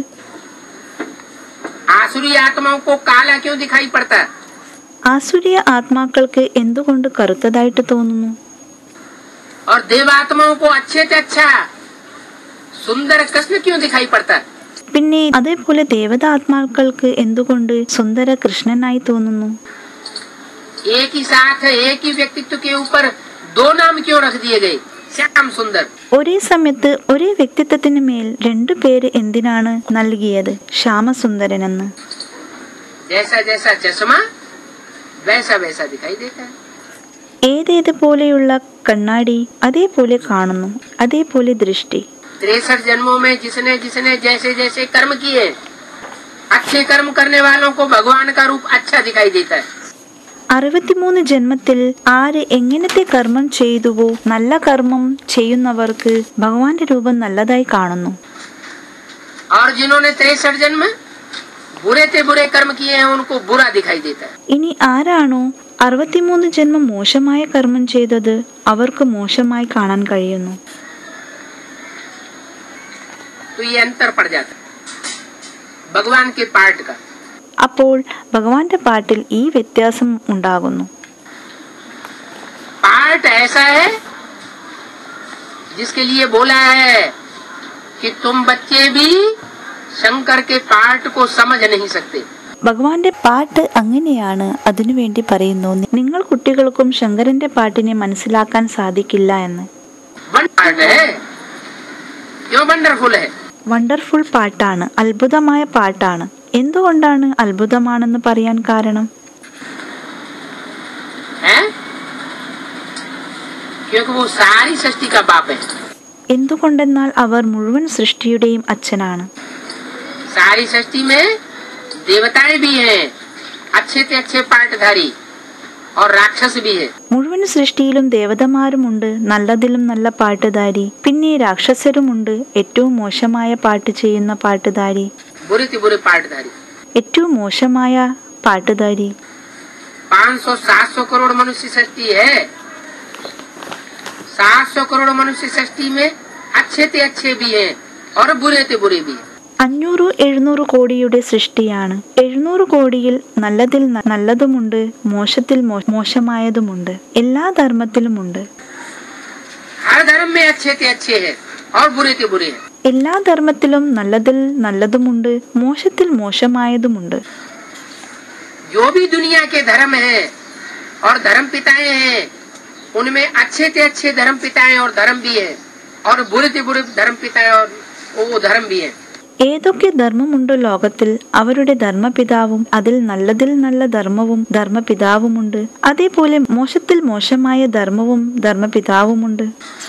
B: आसुरी आत्माओं को काला क्यों दिखाई पड़ता है
A: ആസുരിയ ആത്മാക്കൾക്ക് എന്തുകൊണ്ട് കറുത്തതായിട്ട് തോന്നുന്നു
B: और देवात्माओं को अच्छे से अच्छा सुंदर कृष्ण क्यों दिखाई पड़ता है
A: പിന്നെ അതേപോലെ ദേവതാത്മാക്കൾക്ക് എന്തുകൊണ്ട് സുന്ദര കൃഷ്ണനായി തോന്നുന്നു
B: एक ही साथ एक ही व्यक्तित्व के ऊपर दो नाम क्यों रख दिए गए श्याम सुंदर
A: ഒരേ സമയത്ത് ഒരേ വ്യക്തിത്വത്തിന് മേൽ രണ്ടു പേര് എന്തിനാണ് നൽകിയത് ശ്യാമസുന്ദരനെന്ന്
B: जैसा जैसा चश्मा वैसा वैसा दिखाई देता है
A: ഏതേത് പോലെയുള്ള കണ്ണാടി അതേപോലെ കാണുന്നു അതേപോലെ ദൃഷ്ടി
B: तिरसठ जन्मों में जिसने जिसने जैसे जैसे कर्म किए अच्छे कर्म करने वालों को भगवान का रूप अच्छा दिखाई देता है
A: അറുപത്തിമൂന്ന് ജന്മത്തിൽ ആര് എങ്ങനത്തെ കർമ്മം ചെയ്തുവോ നല്ല കർമ്മം ചെയ്യുന്നവർക്ക് ഭഗവാന്റെ രൂപം നല്ലതായി കാണുന്നു
B: और जिन्होंने तिरसठ जन्म बुरे से बुरे कर्म किए हैं उनको बुरा दिखाई देता है
A: ഇനി ആരാണോ അറുപത്തിമൂന്ന് ജന്മം മോശമായ കർമ്മം ചെയ്തത് അവർക്ക് മോശമായി കാണാൻ കഴിയുന്നു
B: तो ये अंतर पड़ जाता है भगवान के पार्ट का
A: അപ്പോൾ ഭഗവാന്റെ പാട്ടിൽ ഈ വ്യത്യാസം ഉണ്ടാകുന്നു
B: पार्ट ऐसा है जिसके लिए बोला है कि तुम बच्चे भी शंकर के पार्ट को समझ नहीं सकते
A: ഭഗവാന്റെ പാട്ട് അങ്ങനെയാണ് അതിനുവേണ്ടി പറയുന്നു നിങ്ങൾ കുട്ടികൾക്കും ശങ്കരന്റെ പാട്ടിനെ മനസ്സിലാക്കാൻ സാധിക്കില്ല എന്ന്
B: वन पार्ट है क्यों वंडरफुल है
A: വണ്ടർഫുൾ പാട്ടാണ് അത്ഭുതമായ പാട്ടാണ് എന്തുകൊണ്ടാണ് അത്ഭുതമാണെന്ന് പറയാൻ കാരണം
B: हैं? क्योंकि वो सारी सृष्टि का बाप है
A: എന്തുകൊണ്ടെന്നാൽ അവർ മുഴുവൻ സൃഷ്ടിയുടെയും അച്ഛനാണ്
B: सारी सृष्टि में देवताएं भी हैं अच्छे से अच्छे पार्टधारी और राक्षस भी है
A: മുഴുവൻ സൃഷ്ടിയിലും ദേവതമാരുമുണ്ട് നല്ലതിലും നല്ല പാട്ടുധാരി പിന്നെ രാക്ഷസരുമുണ്ട് ഏറ്റവും മോശമായ പാട്ട് ചെയ്യുന്ന പാട്ടുധാരി
B: बुरे से बुरे पार्टधारी
A: ഏറ്റവും മോശമായ പാട്ടുധാരി
B: 500 700 करोड़ मनुष्य सृष्टि है 700 करोड़ मनुष्य सृष्टि में अच्छे से अच्छे भी हैं और बुरे से बुरे भी हैं
A: അഞ്ഞൂറ് എഴുന്നൂറ് കോടിയുടെ സൃഷ്ടിയാണ് എഴുന്നൂറ് കോടിയിൽ നല്ലതിൽ ന- നല്ലതുമുണ്ട് മോശത്തിൽ മോ- മോശമായതുമുണ്ട് എല്ലാ ധർമ്മത്തിലുമുണ്ട്
B: हर धर्म में अच्छे से अच्छे हैं और बुरे से बुरे हैं
A: എല്ലാ ധർമ്മത്തിലും നല്ലതിൽ നല്ലതുമുണ്ട് മോശത്തിൽ മോശമായതുമുണ്ട്
B: जो भी दुनिया के धर्म हैं और धर्म पिताएं हैं उनमें अच्छे से अच्छे धर्म पिताएं और धर्म भी हैं और बुरे से बुरे धर्म पिताएं और वो धर्म भी हैं
A: ഏതൊക്കെ ധർമ്മമുണ്ടോ ലോകത്തിൽ അവരുടെ ധർമ്മപിതാവും അതിൽ നല്ലതിൽ നല്ല ധർമ്മവും ധർമ്മപിതാവുമുണ്ട് അതേപോലെ മോശത്തിൽ മോശമായ ധർമ്മവും ധർമ്മപിതാവുമുണ്ട്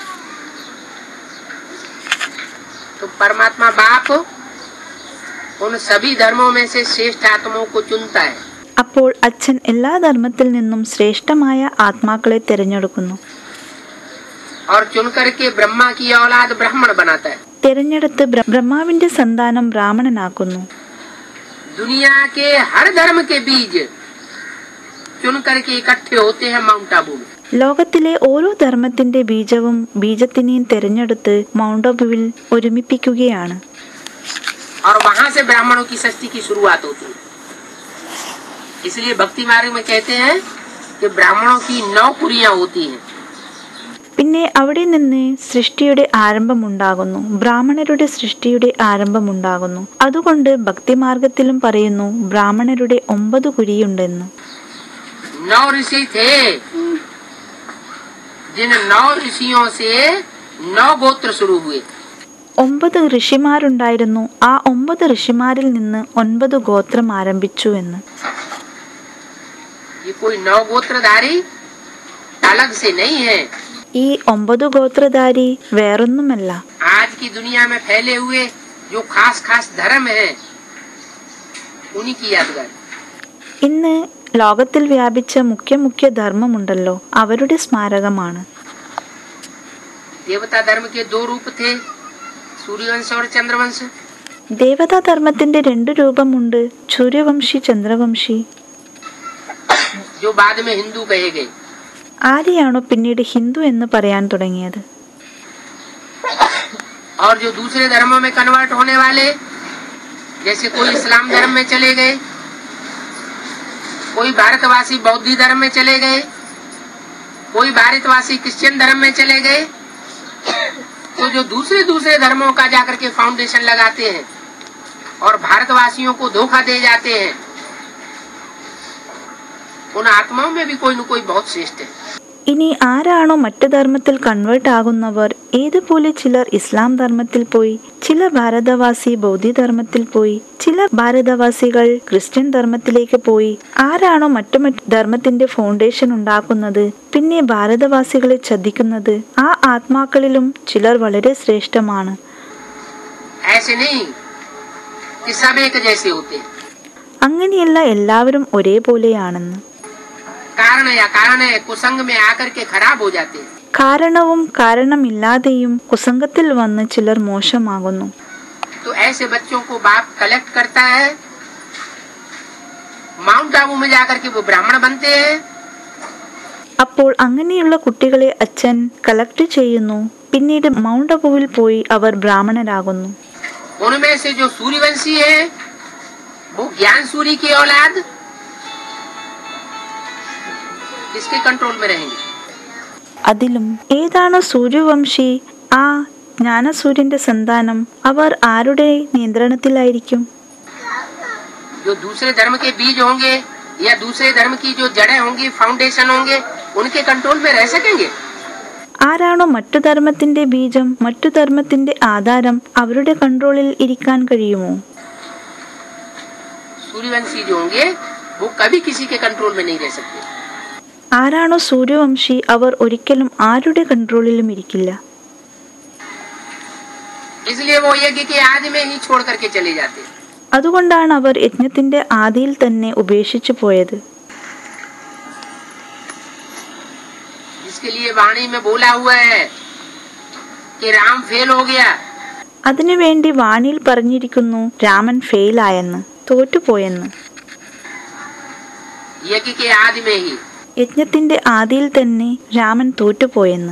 B: तो परमात्मा बाप उन सभी धर्मों में से श्रेष्ठ आत्माओं को चुनता है
A: അപ്പോൾ അച്ഛൻ എല്ലാ ധർമ്മത്തിൽ നിന്നും ശ്രേഷ്ഠമായ ആത്മാക്കളെ തിരഞ്ഞെടുക്കുന്നു
B: और चुन करके ब्रह्मा की औलाद ब्राह्मण बनाता है
A: തിരഞ്ഞെടുത്ത് ബ്ര- ബ്രഹ്മാവിന്റെ സന്താനം ബ്രാഹ്മണനാക്കുന്നു
B: दुनिया के हर धर्म के बीज चुन करके इकट्ठे होते हैं माउंट आबू में
A: ലോകത്തിലെ ഓരോ ധർമ്മത്തിന്റെ ബീജവും ബീജത്തിനെയും തിരഞ്ഞെടുത്ത് മൗണ്ട് അബുവിൽ ഒരുമിപ്പിക്കുകയാണ്
B: और वहां से ब्राह्मणों की सृष्टि की शुरुआत होती है इसलिए भक्ति मार्ग में कहते हैं कि ब्राह्मणों की नौ कुरियां होती हैं
A: പിന്നെ അവിടെ നിന്ന് സൃഷ്ടിയുടെ ആരംഭമുണ്ടാകുന്നു ബ്രാഹ്മണരുടെ സൃഷ്ടിയുടെ ആരംഭമുണ്ടാകുന്നു അതുകൊണ്ട് ഭക്തിമാർഗത്തിലും പറയുന്നു ബ്രാഹ്മണരുടെ ഒമ്പത് കുരിയുണ്ടെന്ന്
B: नौ ऋषि थे जिन नौ ऋषियों से नौ गोत्र शुरू हुए
A: ഒമ്പത് ഋഷിമാരുണ്ടായിരുന്നു ആ ഒമ്പത് ഋഷിമാരിൽ നിന്ന് ഒൻപത് ഗോത്രം ആരംഭിച്ചു എന്ന്
B: ये कोई नौ गोत्रधारी अलग से नहीं है
A: ഈ ഒമ്പത് ഗോത്രധാരി വേറൊന്നുമല്ല
B: आज की दुनिया में फैले हुए जो खास खास धर्म है उन्हीं की यादगार
A: ഇന്ന് ലോകത്തിൽ വ്യാപിച്ച മുഖ്യ മുഖ്യ ധർമ്മമുണ്ടല്ലോ അവരുടെ സ്മാരകമാണ്
B: देवता धर्म के दो रूप थे सूर्यवंश और चंद्रवंश
A: ദേവതാ ധർമ്മത്തിന്റെ രണ്ടു രൂപമുണ്ട് സൂര്യവംശി ചന്ദ്രവംശി
B: जो बाद में हिंदू कहे गए
A: ആരെയാണോ പിന്നീട് ഹിന്ദു എന്ന് പറയാൻ തുടങ്ങിയത്
B: और जो दूसरे धर्मों में कन्वर्ट होने वाले जैसे कोई इस्लाम धर्म में चले गए कोई भारतवासी बौद्धी धर्म में चले गए कोई भारतवासी क्रिश्चियन धर्म में चले गए तो जो दूसरे दूसरे धर्मों का जाकर के फाउंडेशन लगाते हैं और भारतवासियों को धोखा दे जाते हैं उन आत्माओं में भी कोई न कोई बहुत श्रेष्ठ है
A: ഇനി ആരാണോ മറ്റു ധർമ്മത്തിൽ കൺവേർട്ട് ആകുന്നവർ ഏതുപോലെ ചിലർ ഇസ്ലാം ധർമ്മത്തിൽ പോയി ചില ഭാരതവാസി ബൗദ്ധധർമ്മത്തിൽ പോയി ചില ഭാരതവാസികൾ ക്രിസ്ത്യൻ ധർമ്മത്തിലേക്ക് പോയി ആരാണോ മറ്റു മറ്റു ധർമ്മത്തിന്റെ ഫൗണ്ടേഷൻ ഉണ്ടാക്കുന്നത് പിന്നെ ഭാരതവാസികളെ ചതിക്കുന്നത് ആ ആത്മാക്കളിലും ചിലർ വളരെ ശ്രേഷ്ഠമാണ്
B: ऐसे नहीं कि सब एक जैसे होते हैं
A: അങ്ങനെയല്ല എല്ലാവരും ഒരേപോലെയാണെന്ന്
B: कारण या कारण है कुसंग में आकर के खराब हो जाते हैं
A: കാരണവും കാരണമില്ലാതെയും കുസംഗത്തിൽ വന്ന് ചിലർ മോശമാകുന്നു
B: तो ऐसे बच्चों को बाप कलेक्ट करता है माउंट आबू में जाकर के वो ब्राह्मण बनते हैं
A: അപ്പോൾ അങ്ങനെയുള്ള കുട്ടികളെ അച്ഛൻ കളക്ട് ചെയ്യുന്നു പിന്നീട് മൗണ്ട് അബുവിൽ പോയി അവർ ബ്രാഹ്മണരാകുന്നു
B: उनमें से जो सूर्यवंशी है वो ज्ञान सूर्य की औलाद किसके कंट्रोल में रहेंगे
A: അതിലും ഏതാണോ സൂര്യവംശി ആ ജ്ഞാനസൂര്യന്റെ സന്താനം അവർ ആരുടെ നിയന്ത്രണത്തിലായിരിക്കും
B: जो दूसरे धर्म के बीज होंगे या दूसरे धर्म की जो जड़ें होंगी फाउंडेशन होंगे उनके कंट्रोल में रह सकेंगे
A: ആരാണോ മറ്റു ധർമ്മത്തിന്റെ ബീജം മറ്റു ധർമ്മത്തിന്റെ ആധാരം അവരുടെ കൺട്രോളിൽ ഇരിക്കാൻ കഴിയുമോ
B: सूर्यवंशी जो होंगे वो कभी किसी के कंट्रोल में नहीं रह सकते
A: ആരാണോ സൂര്യവംശി അവർ ഒരിക്കലും ആരുടെ കൺട്രോളിലും ഇരിക്കില്ല
B: इसलिए वो यज्ञ के आदि में ही छोड़ करके चले जाते हैं
A: അതുകൊണ്ടാണ് അവർ യജ്ഞത്തിന്റെ ആദിയിൽ തന്നെ ഉപേക്ഷിച്ചു പോയത്
B: जिसके लिए वाणी में बोला हुआ है कि राम फेल हो गया
A: അതിനുവേണ്ടി വാണിയിൽ പറഞ്ഞിരിക്കുന്നു രാമൻ ഫെയിലായെന്ന് തോറ്റുപോയെന്ന്
B: यज्ञ के आदि में ही
A: യജ്ഞത്തിന്റെ ആദിയിൽ തന്നെ രാമൻ തോറ്റുപോയെന്ന്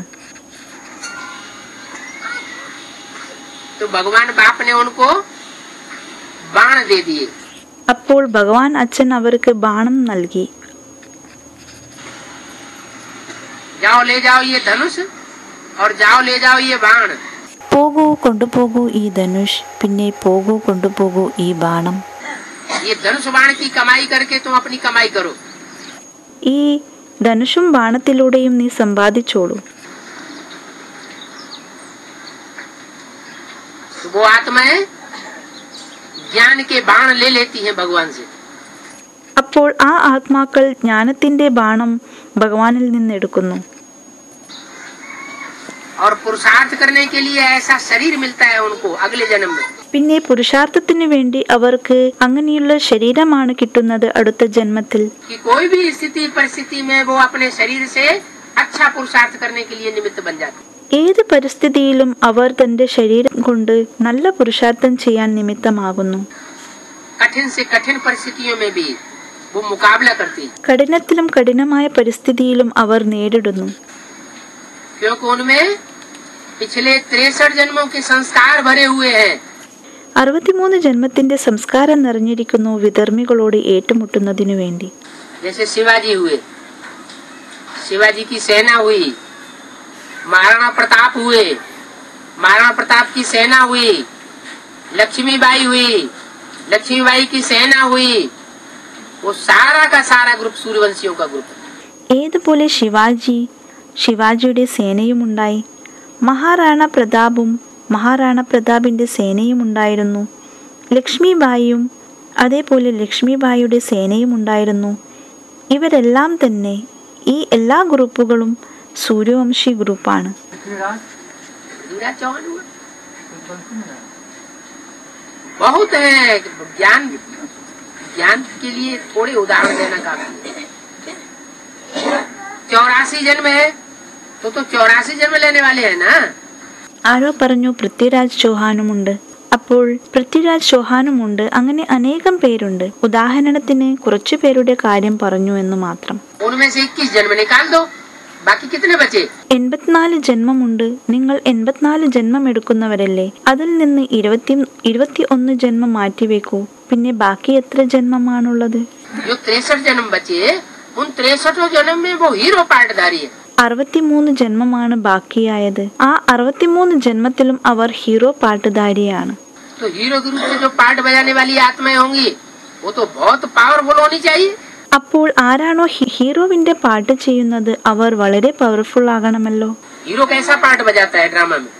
B: तो भगवान बाप ने उनको बाण दे दिए
A: അപ്പോൾ ഭഗവാൻ അച്ഛൻ അവർക്ക് ബാണം നൽകി
B: जाओ ले जाओ ये धनुष और जाओ ले जाओ ये बाण
A: പോകൂ കൊണ്ടുപോകൂ ഈ ധനുഷ് പിന്നെ പോകൂ കൊണ്ടുപോകൂ ഈ ബാണം
B: ये धनुष बाण की कमाई करके तुम अपनी कमाई करो
A: ഈ ധനുഷും ബാണത്തിലൂടെയും നീ സമ്പാദിച്ചോളൂ
B: तो वो आत्माएं ज्ञान के बाण ले लेती हैं भगवान से
A: അപ്പോൾ ആ ആത്മാക്കൾ ജ്ഞാനത്തിന്റെ ബാണം ഭഗവാനിൽ നിന്ന് എടുക്കുന്നു
B: और पुरुषार्थ करने के लिए ऐसा शरीर मिलता है उनको अगले जन्म में
A: പിന്നെ പുരുഷാർത്ഥത്തിനു വേണ്ടി അവർക്ക് അങ്ങനെയുള്ള ശരീരമാണ് കിട്ടുന്നത് അടുത്ത ജന്മത്തിൽ
B: कि कोई भी स्थिति परिस्थिति में वो अपने शरीर से अच्छा पुरुषार्थ करने के लिए निमित्त बन जाते
A: ഏത് പരിസ്ഥിതിയിലും അവർ തന്റെ ശരീരം കൊണ്ട് നല്ല പുരുഷാർത്ഥം ചെയ്യാൻ നിമിത്തമാകുന്നു
B: कठिन से कठिन परिस्थितियों में भी वो मुकाबला करती है
A: കഠിനത്തിലും കഠിനമായ പരിസ്ഥിതിയിലും അവർ നേരിടുന്നു
B: क्योंकि उनमें पिछले तिरसठ जन्मों के संस्कार भरे हुए हैं
A: അറുപത്തിമൂന്ന് ജന്മത്തിന്റെ സംസ്കാരം നിറഞ്ഞിരിക്കുന്നു വിധർമ്മികളോട് ഏറ്റുമുട്ടുന്നതിനു വേണ്ടി
B: जैसे शिवाजी हुए शिवाजी की सेना हुई महाराणा प्रताप हुए महाराणा प्रताप की सेना हुई लक्ष्मीबाई हुई लक्ष्मीबाई की सेना हुई वो सारा का सारा ग्रुप सूर्यवंशियों का ग्रुप है
A: ഏതുപോലെ ശിവാജി ശിവാജിയുടെ സേനയുമുണ്ടായി മഹാറാണ പ്രതാപും മഹാറാണ പ്രതാപിൻ്റെ സേനയും ഉണ്ടായിരുന്നു ലക്ഷ്മിബായിയും അതേപോലെ ലക്ഷ്മിബായിയുടെ സേനയും ഉണ്ടായിരുന്നു ഇവരെല്ലാം തന്നെ ഈ എല്ലാ ഗ്രൂപ്പുകളും സൂര്യവംശി ഗ്രൂപ്പാണ്
C: पृथ्वीराज
B: पृथ्वीराज चौहान हुआ बहुत है ज्ञान ज्ञान के लिए थोड़े उदाहरण देना काफी है चौरासी जन्म है तो तो चौरासी जन्म लेने वाले हैं ना
A: ആരോ പറഞ്ഞു പൃഥ്വിരാജ് ചൗഹാനുമുണ്ട് അപ്പോൾ പൃഥ്വിരാജ് ചൗഹാനുമുണ്ട് അങ്ങനെ അനേകം പേരുണ്ട് ഉദാഹരണത്തിന് കുറച്ചു പേരുടെ കാര്യം പറഞ്ഞു എന്ന് മാത്രം
B: उनमें से इक्कीस जन्म निकाल दो बाकी कितने बचे
A: എൺപത്തിനാല് ജന്മമുണ്ട് നിങ്ങൾ എൺപത്തിനാല് ജന്മം എടുക്കുന്നവരല്ലേ അതിൽ നിന്ന് ഇരുപത്തി ഇരുപത്തി ഒന്ന് ജന്മം മാറ്റിവെക്കൂ പിന്നെ ബാക്കി എത്ര ജന്മമാണുള്ളത്
B: जो तिरसठ जन्म बचे उन तिरसठों जन्म में वो हीरो पार्टधारी है
A: അറുപത്തിമൂന്ന് ജന്മമാണ് ബാക്കിയായത് ആ അറുപത്തിമൂന്ന് ജന്മത്തിലും അവർ ഹീറോ പാട്ടുധാരിയാണ്
B: तो हीरो के रूप में जो पार्ट बजाने वाली आत्माएं होंगी वो तो बहुत पावरफुल होनी चाहिए
A: അപ്പോൾ ആരാണോ ഹി- ഹീറോവിന്റെ പാട്ട് ചെയ്യുന്നത് അവർ വളരെ പവർഫുൾ ആകണമല്ലോ
B: हीरो कैसा पार्ट बजाता है ड्रामा में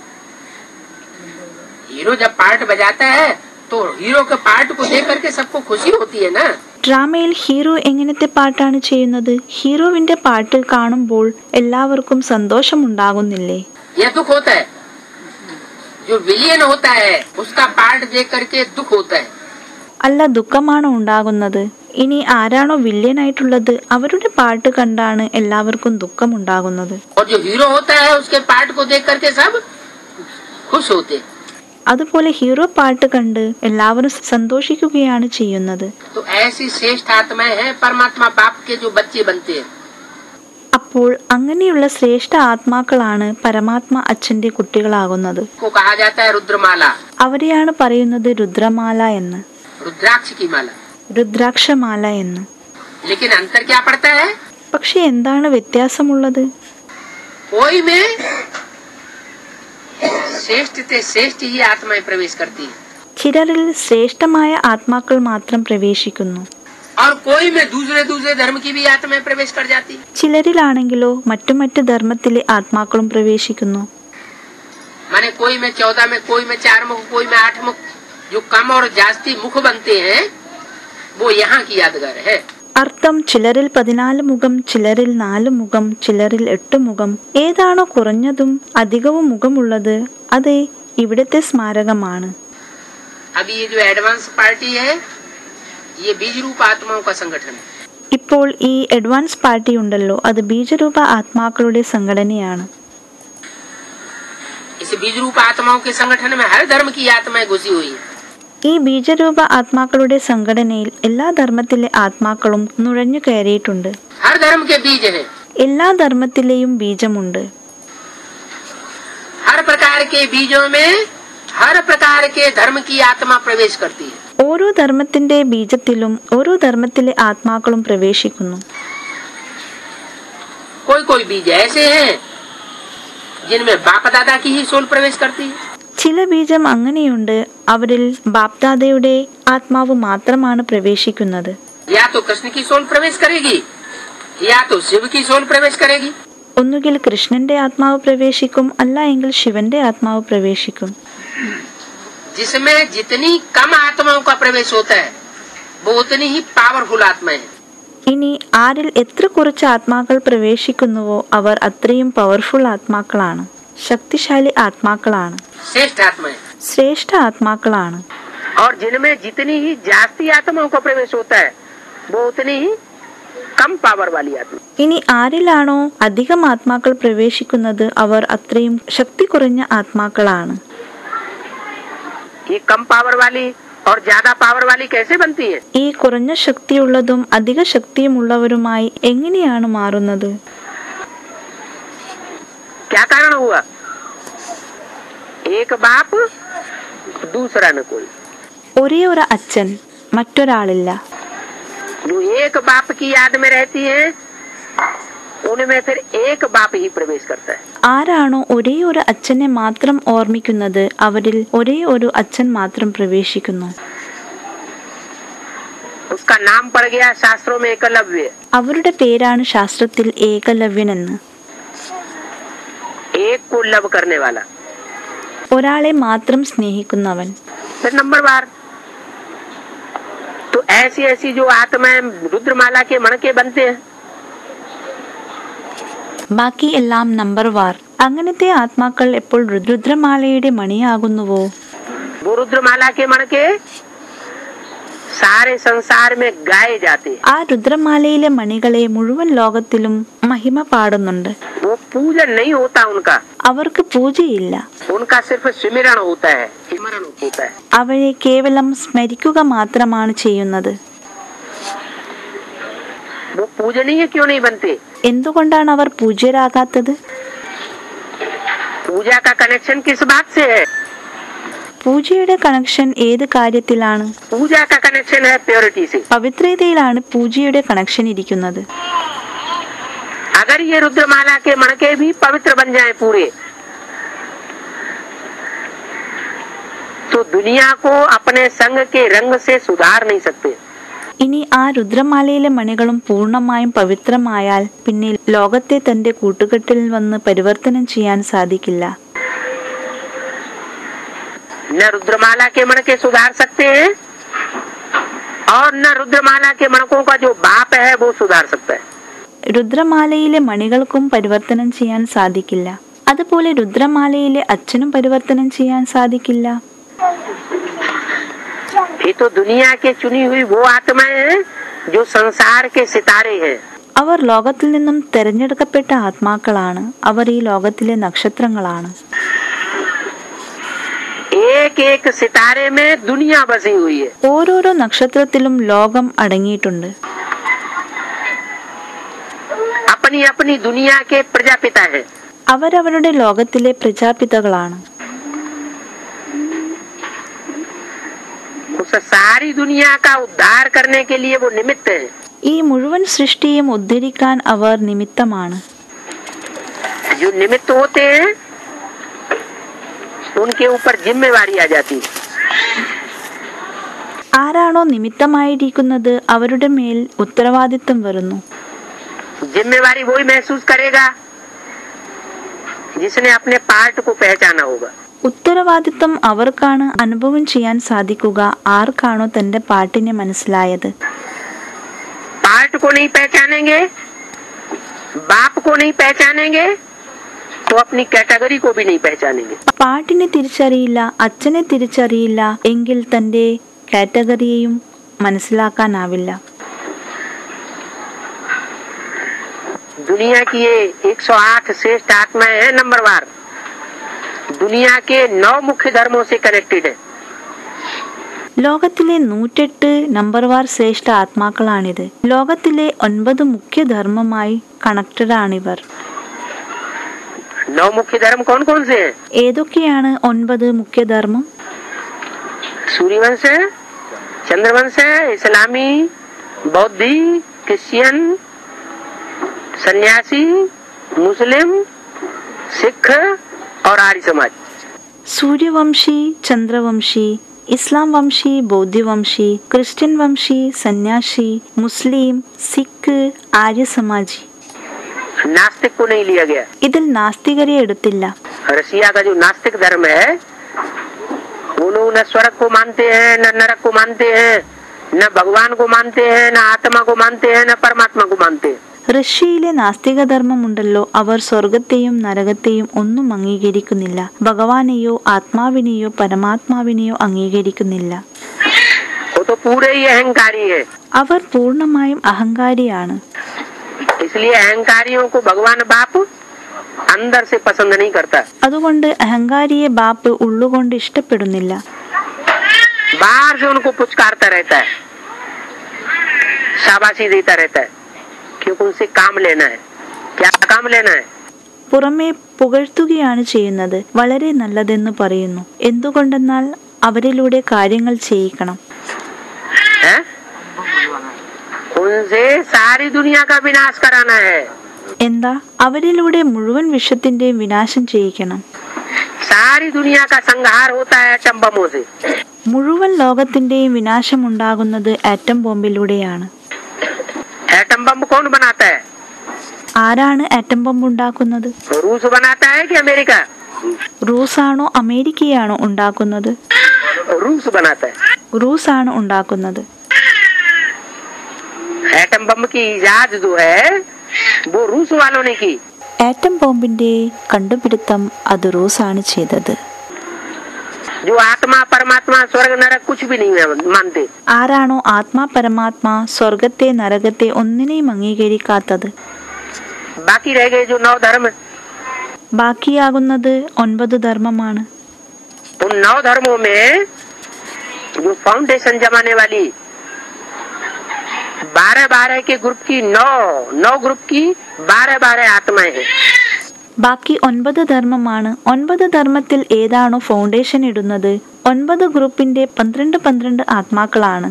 B: हीरो जब पार्ट बजाता है तो हीरो के पार्ट को देख करके सबको खुशी होती है ना
A: ഡ്രാമയിൽ ഹീറോ എങ്ങനത്തെ പാട്ടാണ് ചെയ്യുന്നത് ഹീറോവിന്റെ പാട്ട് കാണുമ്പോൾ എല്ലാവർക്കും സന്തോഷമുണ്ടാകുന്നില്ലേ
B: यह दुख होता है जो विलियन होता है उसका पार्ट देख करके दुख होता है
A: അല്ല ദുഃഖമാണോ ഉണ്ടാകുന്നത് ഇനി ആരാണോ വില്യനായിട്ടുള്ളത് അവരുടെ പാട്ട് കണ്ടാണ് എല്ലാവർക്കും ദുഃഖമുണ്ടാകുന്നത്
B: और जो हीरो होता है उसके पार्ट को देख करके सब खुश होते हैं
A: അതുപോലെ ഹീറോ പാട്ട് കണ്ട് എല്ലാവരും സന്തോഷിക്കുകയാണ് ചെയ്യുന്നത്
B: तो ऐसी श्रेष्ठ आत्माएं हैं परमात्मा बाप के जो बच्चे बनते हैं
A: അപ്പോൾ അങ്ങനെയുള്ള ശ്രേഷ്ഠ ആത്മാക്കളാണ് പരമാത്മ അച്ഛന്റെ കുട്ടികളാകുന്നത്
B: को कहा जाता है रुद्रमाला
A: അവരെയാണ് പറയുന്നത് രുദ്രമാല എന്ന്
B: रुद्राक्ष की माला
A: രുദ്രാക്ഷമാല എന്ന്
B: लेकिन अंतर क्या पड़ता है
A: പക്ഷെ എന്താണ് വ്യത്യാസമുള്ളത്
B: कोई में श्रेष्ठ से श्रेष्ठ ही आत्माएं प्रवेश करती है
A: ചിലരിൽ ശ്രേഷ്ഠമായ ആത്മാക്കൾ മാത്രം പ്രവേശിക്കുന്നു
B: और कोई में दूसरे दूसरे धर्म की भी आत्माएं प्रवेश कर जाती है
A: ചിലരിലാണെങ്കിലോ മറ്റു മറ്റു ധർമ്മത്തിലെ ആത്മാക്കളും പ്രവേശിക്കുന്നു
B: माने कोई में चौदह में कोई में चार मुख कोई में आठ मुख जो कम और जास्ती मुख बनते हैं वो यहाँ की यादगार है
A: അർത്ഥം ചിലരിൽ പതിനാല് മുഖം ചിലരിൽ നാല് മുഖം ചിലരിൽ എട്ട് മുഖം ഏതാണോ കുറഞ്ഞതും അധികവും മുഖമുള്ളത് അത് ഇവിടുത്തെ സ്മാരകമാണ്
B: अभी ये जो एडवांस पार्टी है ये बीज रूप आत्माओं का संगठन है
A: ഇപ്പോൾ ഈ അഡ്വാൻസ് പാർട്ടി ഉണ്ടല്ലോ അത് ബീജരൂപ ആത്മാക്കളുടെ സംഘടനയാണ്
B: इस बीज रूप आत्माओं के संगठन में हर धर्म की आत्माएं घुसी हुई है
A: ഈ ബീജരൂപ ആത്മാക്കളുടെ സംഘടനയിൽ എല്ലാ ധർമ്മത്തിലെ ആത്മാക്കളും നുഴഞ്ഞു കയറിയിട്ടുണ്ട്
B: हर धर्म के बीज हैं
A: എല്ലാ ധർമ്മത്തിലെയും ബീജമുണ്ട്
B: हर प्रकार के बीजों में हर प्रकार के धर्म की आत्मा प्रवेश करती है
A: ഓരോ ധർമ്മത്തിന്റെ ബീജത്തിലും ഓരോ ധർമ്മത്തിലെ ആത്മാക്കളും പ്രവേശിക്കുന്നു
B: कोई कोई बीज ऐसे हैं जिनमें बाप दादा की ही सोल प्रवेश करती है
A: ചില ബീജം അങ്ങനെയുണ്ട് അവരിൽ ബാപ്ദാദയുടെ ആത്മാവ് മാത്രമാണ് പ്രവേശിക്കുന്നത്
B: या तो कृष्ण की सोल प्रवेश करेगी या तो शिव की सोल प्रवेश करेगी
A: ഒന്നുകിൽ കൃഷ്ണന്റെ ആത്മാവ് പ്രവേശിക്കും അല്ല എങ്കിൽ ശിവന്റെ ആത്മാവ് പ്രവേശിക്കും
B: जिसमें जितनी कम आत्माओं का प्रवेश होता है वो उतनी ही पावरफुल आत्माएं हैं
A: ഇനി ആരിൽ എത്ര കുറച്ച് ആത്മാക്കൾ പ്രവേശിക്കുന്നുവോ അവർ അത്രയും പവർഫുൾ ആത്മാക്കളാണ് ശക്തിശാലി ആത്മാക്കളാണ്
B: श्रेष्ठ आत्माएं
A: ശ്രേഷ്ഠ ആത്മാക്കളാണ്
B: और जिनमें जितनी ही जास्ती आत्माओं का प्रवेश होता है वो उतनी ही कम पावर वाली आत्मा
A: ഇനി ആരിലാണോ അധികം ആത്മാക്കൾ പ്രവേശിക്കുന്നത് അവർ അത്രയും ശക്തി കുറഞ്ഞ ആത്മാക്കളാണ്
B: ये कम पावर वाली और ज्यादा पावर वाली कैसे बनती है
A: ഈ കുറഞ്ഞ ശക്തിയുള്ളതും അധിക ശക്തിയുമുള്ളവരുമായി എങ്ങനെയാണ് മാറുന്നത്
B: क्या कारण हुआ एक बाप दूसरा न कोई
A: ഒരേ ഒരു അച്ഛൻ മറ്റൊരാളില്ല
B: जो एक बाप की याद में रहती है उनमें फिर एक बाप ही प्रवेश करता है
A: ആരാണോ ഒരേ ഒരു അച്ഛനെ മാത്രം ഓർമ്മിക്കുന്നത് അവരിൽ ഒരേ ഒരു അച്ഛൻ മാത്രം പ്രവേശിക്കുന്നു
B: उसका नाम पड़ गया शास्त्रों में एकलव्य
A: അവരുടെ പേരാണ് ശാസ്ത്രത്തിൽ ഏകലവ്യൻ എന്ന്
B: एक को लव करने वाला
A: ഒരാളെ മാത്രം സ്നേഹിക്കുന്നവൻ
B: फिर नंबर बार तो ऐसी ऐसी जो आत्माएं रुद्रमाला के मणके बनते हैं
A: ബാക്കി എല്ലാം നമ്പർ വാർ അങ്ങനത്തെ ആത്മാക്കൾ എപ്പോൾ രു- രുദ്രമാലയുടെ മണിയാകുന്നുവോ
B: वो रुद्रमाला के मणके सारे संसार में गाए जाते हैं
A: ആ രുദ്രമാലയിലെ മണികളെ മുഴുവൻ ലോകത്തിലും മഹിമ പാടുന്നുണ്ട്
B: वो पूजन नहीं होता उनका
A: അവർക്ക് പൂജയില്ല
B: उनका सिर्फ स्मरण होता है स्मरण होता है
A: അവരെ കേവലം സ്മരിക്കുക മാത്രമാണ് ചെയ്യുന്നത്
B: वो पूजनीय क्यों नहीं बनते
A: എന്തുകൊണ്ടാണ് അവർ പൂജ്യരാകാത്തത്
B: पूजा का कनेक्शन किस बात से है
A: പൂജയുടെ കണക്ഷൻ ഏത് കാര്യത്തിലാണ്
B: पूजा का कनेक्शन है प्योरिटी से
A: പവിത്രതയിലാണ് പൂജയുടെ കണക്ഷൻ ഇരിക്കുന്നത്
B: अगर ये रुद्रमाला के मणके भी पवित्र बन जाए पूरे तो दुनिया को अपने संग के रंग से सुधार नहीं सकते
A: ഇനി ആ രുദ്രമാലയിലെ മണികളും പൂർണ്ണമായും പവിത്രമായാൽ പിന്നെ ലോകത്തെ തന്റെ കൂട്ടുകെട്ടിൽ വന്ന് പരിവർത്തനം ചെയ്യാൻ സാധിക്കില്ല
B: न रुद्रमाला के मणके सुधार सकते हैं और न रुद्रमाला के मणकों का जो बाप है वो सुधार सकता है
A: രുദ്രമാലയിലെ മണികൾക്കും പരിവർത്തനം ചെയ്യാൻ സാധിക്കില്ല അതുപോലെ രുദ്രമാലയിലെ അച്ഛനും പരിവർത്തനം ചെയ്യാൻ സാധിക്കില്ല
B: ये तो दुनिया के चुनी हुई वो आत्माएं हैं जो संसार के सितारे हैं
A: അവർ ലോകത്തിൽ നിന്നും തെരഞ്ഞെടുക്കപ്പെട്ട ആത്മാക്കളാണ് അവർ ഈ ലോകത്തിലെ നക്ഷത്രങ്ങളാണ്
B: एक एक सितारे में दुनिया बसी हुई है
A: ഓരോരോ നക്ഷത്രത്തിലും ലോകം അടങ്ങിയിട്ടുണ്ട്
B: अपनी अपनी दुनिया के प्रजापिता है
A: അവരവരുടെ ലോകത്തിലെ പ്രജാപിതകളാണ്
B: उस सारी दुनिया का उद्धार करने के लिए वो निमित्त है
A: ഈ മുഴുവൻ സൃഷ്ടിയും ഉദ്ധരിക്കാൻ അവർ നിമിത്തമാണ്
B: जो निमित्त होते हैं उनके ऊपर जिम्मेवारी आ जाती है
A: ആരാണോ നിമിത്തമായിരിക്കുന്നത് അവരുടെ മേൽ ഉത്തരവാദിത്വം വരുന്നു
B: जिम्मेवारी वही महसूस करेगा जिसने अपने पार्ट को पहचाना होगा
A: ഉത്തരവാദിത്വം അവർക്കാണ് അനുഭവം ചെയ്യാൻ സാധിക്കുക ആർക്കാണോ തന്റെ പാട്ടിനെ മനസ്സിലായത്
B: पार्ट को नहीं पहचानेंगे बाप को नहीं पहचानेंगे तो अपनी कैटेगरी को भी नहीं पहचानेंगे
A: പാട്ടിനെ തിരിച്ചറിയില്ല അച്ഛനെ തിരിച്ചറിയില്ല എങ്കിൽ തന്റെ കാറ്റഗറിയെയും മനസ്സിലാക്കാനാവില്ല
B: दुनिया की ये 108 श्रेष्ठ आत्माएं हैं नंबरवार दुनिया के नौ मुख्य धर्मों से कनेक्टेड है
A: ലോകത്തിലെ നൂറ്റെട്ട് നമ്പർ വാർ ശ്രേഷ്ഠ ആത്മാക്കളാണിത് ലോകത്തിലെ ഒൻപത് മുഖ്യധർമ്മമായി കണക്റ്റഡാണിവർ
B: नौ मुख्य धर्म कौन कौन से हैं
A: ഏതൊക്കെയാണ് ഒൻപത് മുഖ്യധർമ്മം
B: सूर्यवंश है चंद्रवंश है इस्लामी बौद्धि क्रिश्चियन सन्यासी मुस्लिम सिख और आर्य समाज
A: സൂര്യവംശി ചന്ദ്രവംശി ഇസ്ലാം വംശി ബൗദ്ധവംശി ക്രിസ്ത്യൻ വംശി സന്യാസി മുസ്ലിം സിഖ് ആര്യസമാജി
B: नास्तिक को नहीं लिया गया
A: ഇതിൽ നാസ്തികരെ എടുത്തില്ല
B: रसिया का जो नास्तिक धर्म है वो लोग न स्वर्ग को मानते हैं न नरक को मानते हैं न भगवान को मानते हैं न आत्मा को मानते हैं न परमात्मा को मानते हैं
A: റഷ്യയിലെ നാസ്തിക ധർമ്മമുണ്ടല്ലോ അവർ സ്വർഗത്തെയും നരകത്തെയും ഒന്നും അംഗീകരിക്കുന്നില്ല ഭഗവാനെയോ ആത്മാവിനെയോ പരമാത്മാവിനെയോ അംഗീകരിക്കുന്നില്ല
B: वो तो पूरे ही अहंकारी है
A: അവർ പൂർണ്ണമായും അഹങ്കാരിയാണ്
B: इसलिए अहंकारियों को भगवान बाप अंदर से पसंद नहीं करता
A: അതുകൊണ്ട് അഹങ്കാരിയെ ബാപ്പ് ഉള്ളുകൊണ്ട് ഇഷ്ടപ്പെടുന്നില്ല
B: बाहर से उनको पुचकारता रहता है शाबाशी देता रहता है क्योंकि उनसे काम लेना है क्या काम लेना है
A: പുറമെ പുകഴ്ത്തുകയാണ് ചെയ്യുന്നത് വളരെ നല്ലതെന്ന് പറയുന്നു എന്തുകൊണ്ടെന്നാൽ അവരിലൂടെ കാര്യങ്ങൾ ചെയ്യിക്കണം
B: हैं? उनसे सारी दुनिया का विनाश कराना है
A: എന്താ അവരിലൂടെ മുഴുവൻ വിശ്വത്തിന്റെയും വിനാശം ചെയ്യിക്കണം
B: सारी दुनिया का संहार होता है एटम बमों से
A: മുഴുവൻ ലോകത്തിന്റെയും വിനാശം ഉണ്ടാകുന്നത് ആറ്റം ബോംബിലൂടെയാണ്
B: एटम बम कौन बनाता है
A: ആരാണ് ആറ്റം ബോംബ് ഉണ്ടാക്കുന്നത്
B: रूस बनाता है कि अमेरिका
A: റൂസാണോ അമേരിക്കയാണോ ഉണ്ടാക്കുന്നത്
B: रूस बनाता है
A: റൂസാണ് ഉണ്ടാക്കുന്നത്
B: एटम बम की इजाद जो है वो रूस वालों ने की
A: ആറ്റം ബോംബിന്റെ കണ്ടുപിടുത്തം അത് റൂസാണ് ചെയ്തത്
B: जो आत्मा परमात्मा स्वर्ग नरक कुछ भी नहीं मानते
A: ആരാണോ ആത്മാ പരമാത്മാ സ്വർഗത്തെ നരകത്തെ ഒന്നിനെയും അംഗീകരിക്കാത്തത്
B: बाकी रह गए जो नौ धर्म
A: ബാക്കിയാകുന്നത് ഒൻപത് ധർമ്മമാണ്
B: उन नौ धर्मों में जो फाउंडेशन जमाने वाली बारह बारह के ग्रुप की नौ नौ ग्रुप की बारह बारह आत्माएं हैं
A: ബാക്കി ഒൻപത് ധർമ്മമാണ് ഒൻപത് ധർമ്മത്തിൽ ഏതാണോ ഫൗണ്ടേഷൻ ഇടുന്നത് ഒൻപത് ഗ്രൂപ്പിന്റെ പന്ത്രണ്ട് പന്ത്രണ്ട് ആത്മാക്കളാണ്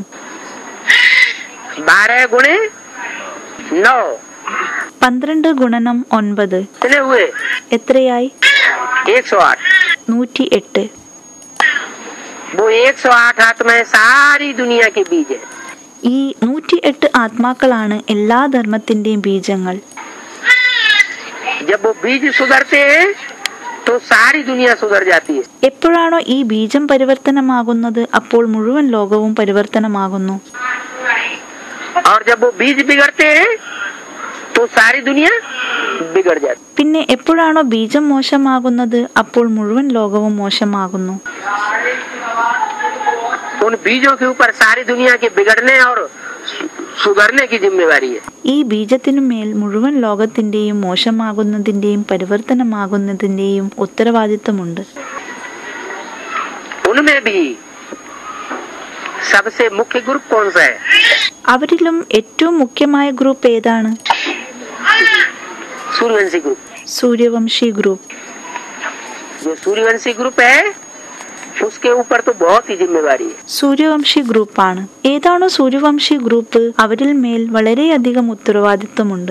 B: बारह गुणे नौ
A: പന്ത്രണ്ട് ഗുണനം ഒൻപത്
B: कितने हुए
A: എത്രയായി
B: एक सौ आठ
A: നൂറ്റി എട്ട്
B: वो एक सौ आठ आत्माएं सारी दुनिया के बीज है
A: ഈ നൂറ്റി എട്ട് ആത്മാക്കളാണ് എല്ലാ ധർമ്മത്തിന്റെയും ബീജങ്ങൾ
B: जब वो बीज सुधरते हैं तो सारी दुनिया सुधर जाती है
A: എപ്പോഴാണോ ഈ ബീജം പരിവർത്തനമാകുന്നത് അപ്പോൾ മുഴുവൻ ലോകവും പരിവർത്തനമാകുന്നു
B: और जब वो बीज बिगड़ते हैं तो सारी दुनिया बिगड़ जाती
A: പിന്നെ എപ്പോഴാണോ ബീജം മോശമാകുന്നത് അപ്പോൾ മുഴുവൻ ലോകവും മോശമാകുന്നു
B: है। उन बीजों के ऊपर सारी दुनिया के बिगड़ने और सु- सुधरने की जिम्मेवारी है
A: ഈ ബീജത്തിനുമേൽ മുഴുവൻ ലോകത്തിന്റെയും മോശമാകുന്നതിന്റെയും പരിവർത്തനമാകുന്നതിന്റെയും ഉത്തരവാദിത്തമുണ്ട്
B: उनमें भी सबसे मुख्य ग्रुप कौन सा है
A: അവരിലും ഏറ്റവും മുഖ്യമായ ഗ്രൂപ്പ് ഏതാണ്
B: सूर्यवंशी ग्रुप
A: സൂര്യവംശി ഗ്രൂപ്പ്
B: जो सूर्यवंशी ग्रुप है उसके ऊपर तो बहुत ही जिम्मेवारी है
A: സൂര്യവംശി ഗ്രൂപ്പാണ് ഏതാണോ സൂര്യവംശി ഗ്രൂപ്പ് അവരിൽ മേൽ വളരെയധികം ഉത്തരവാദിത്തമുണ്ട്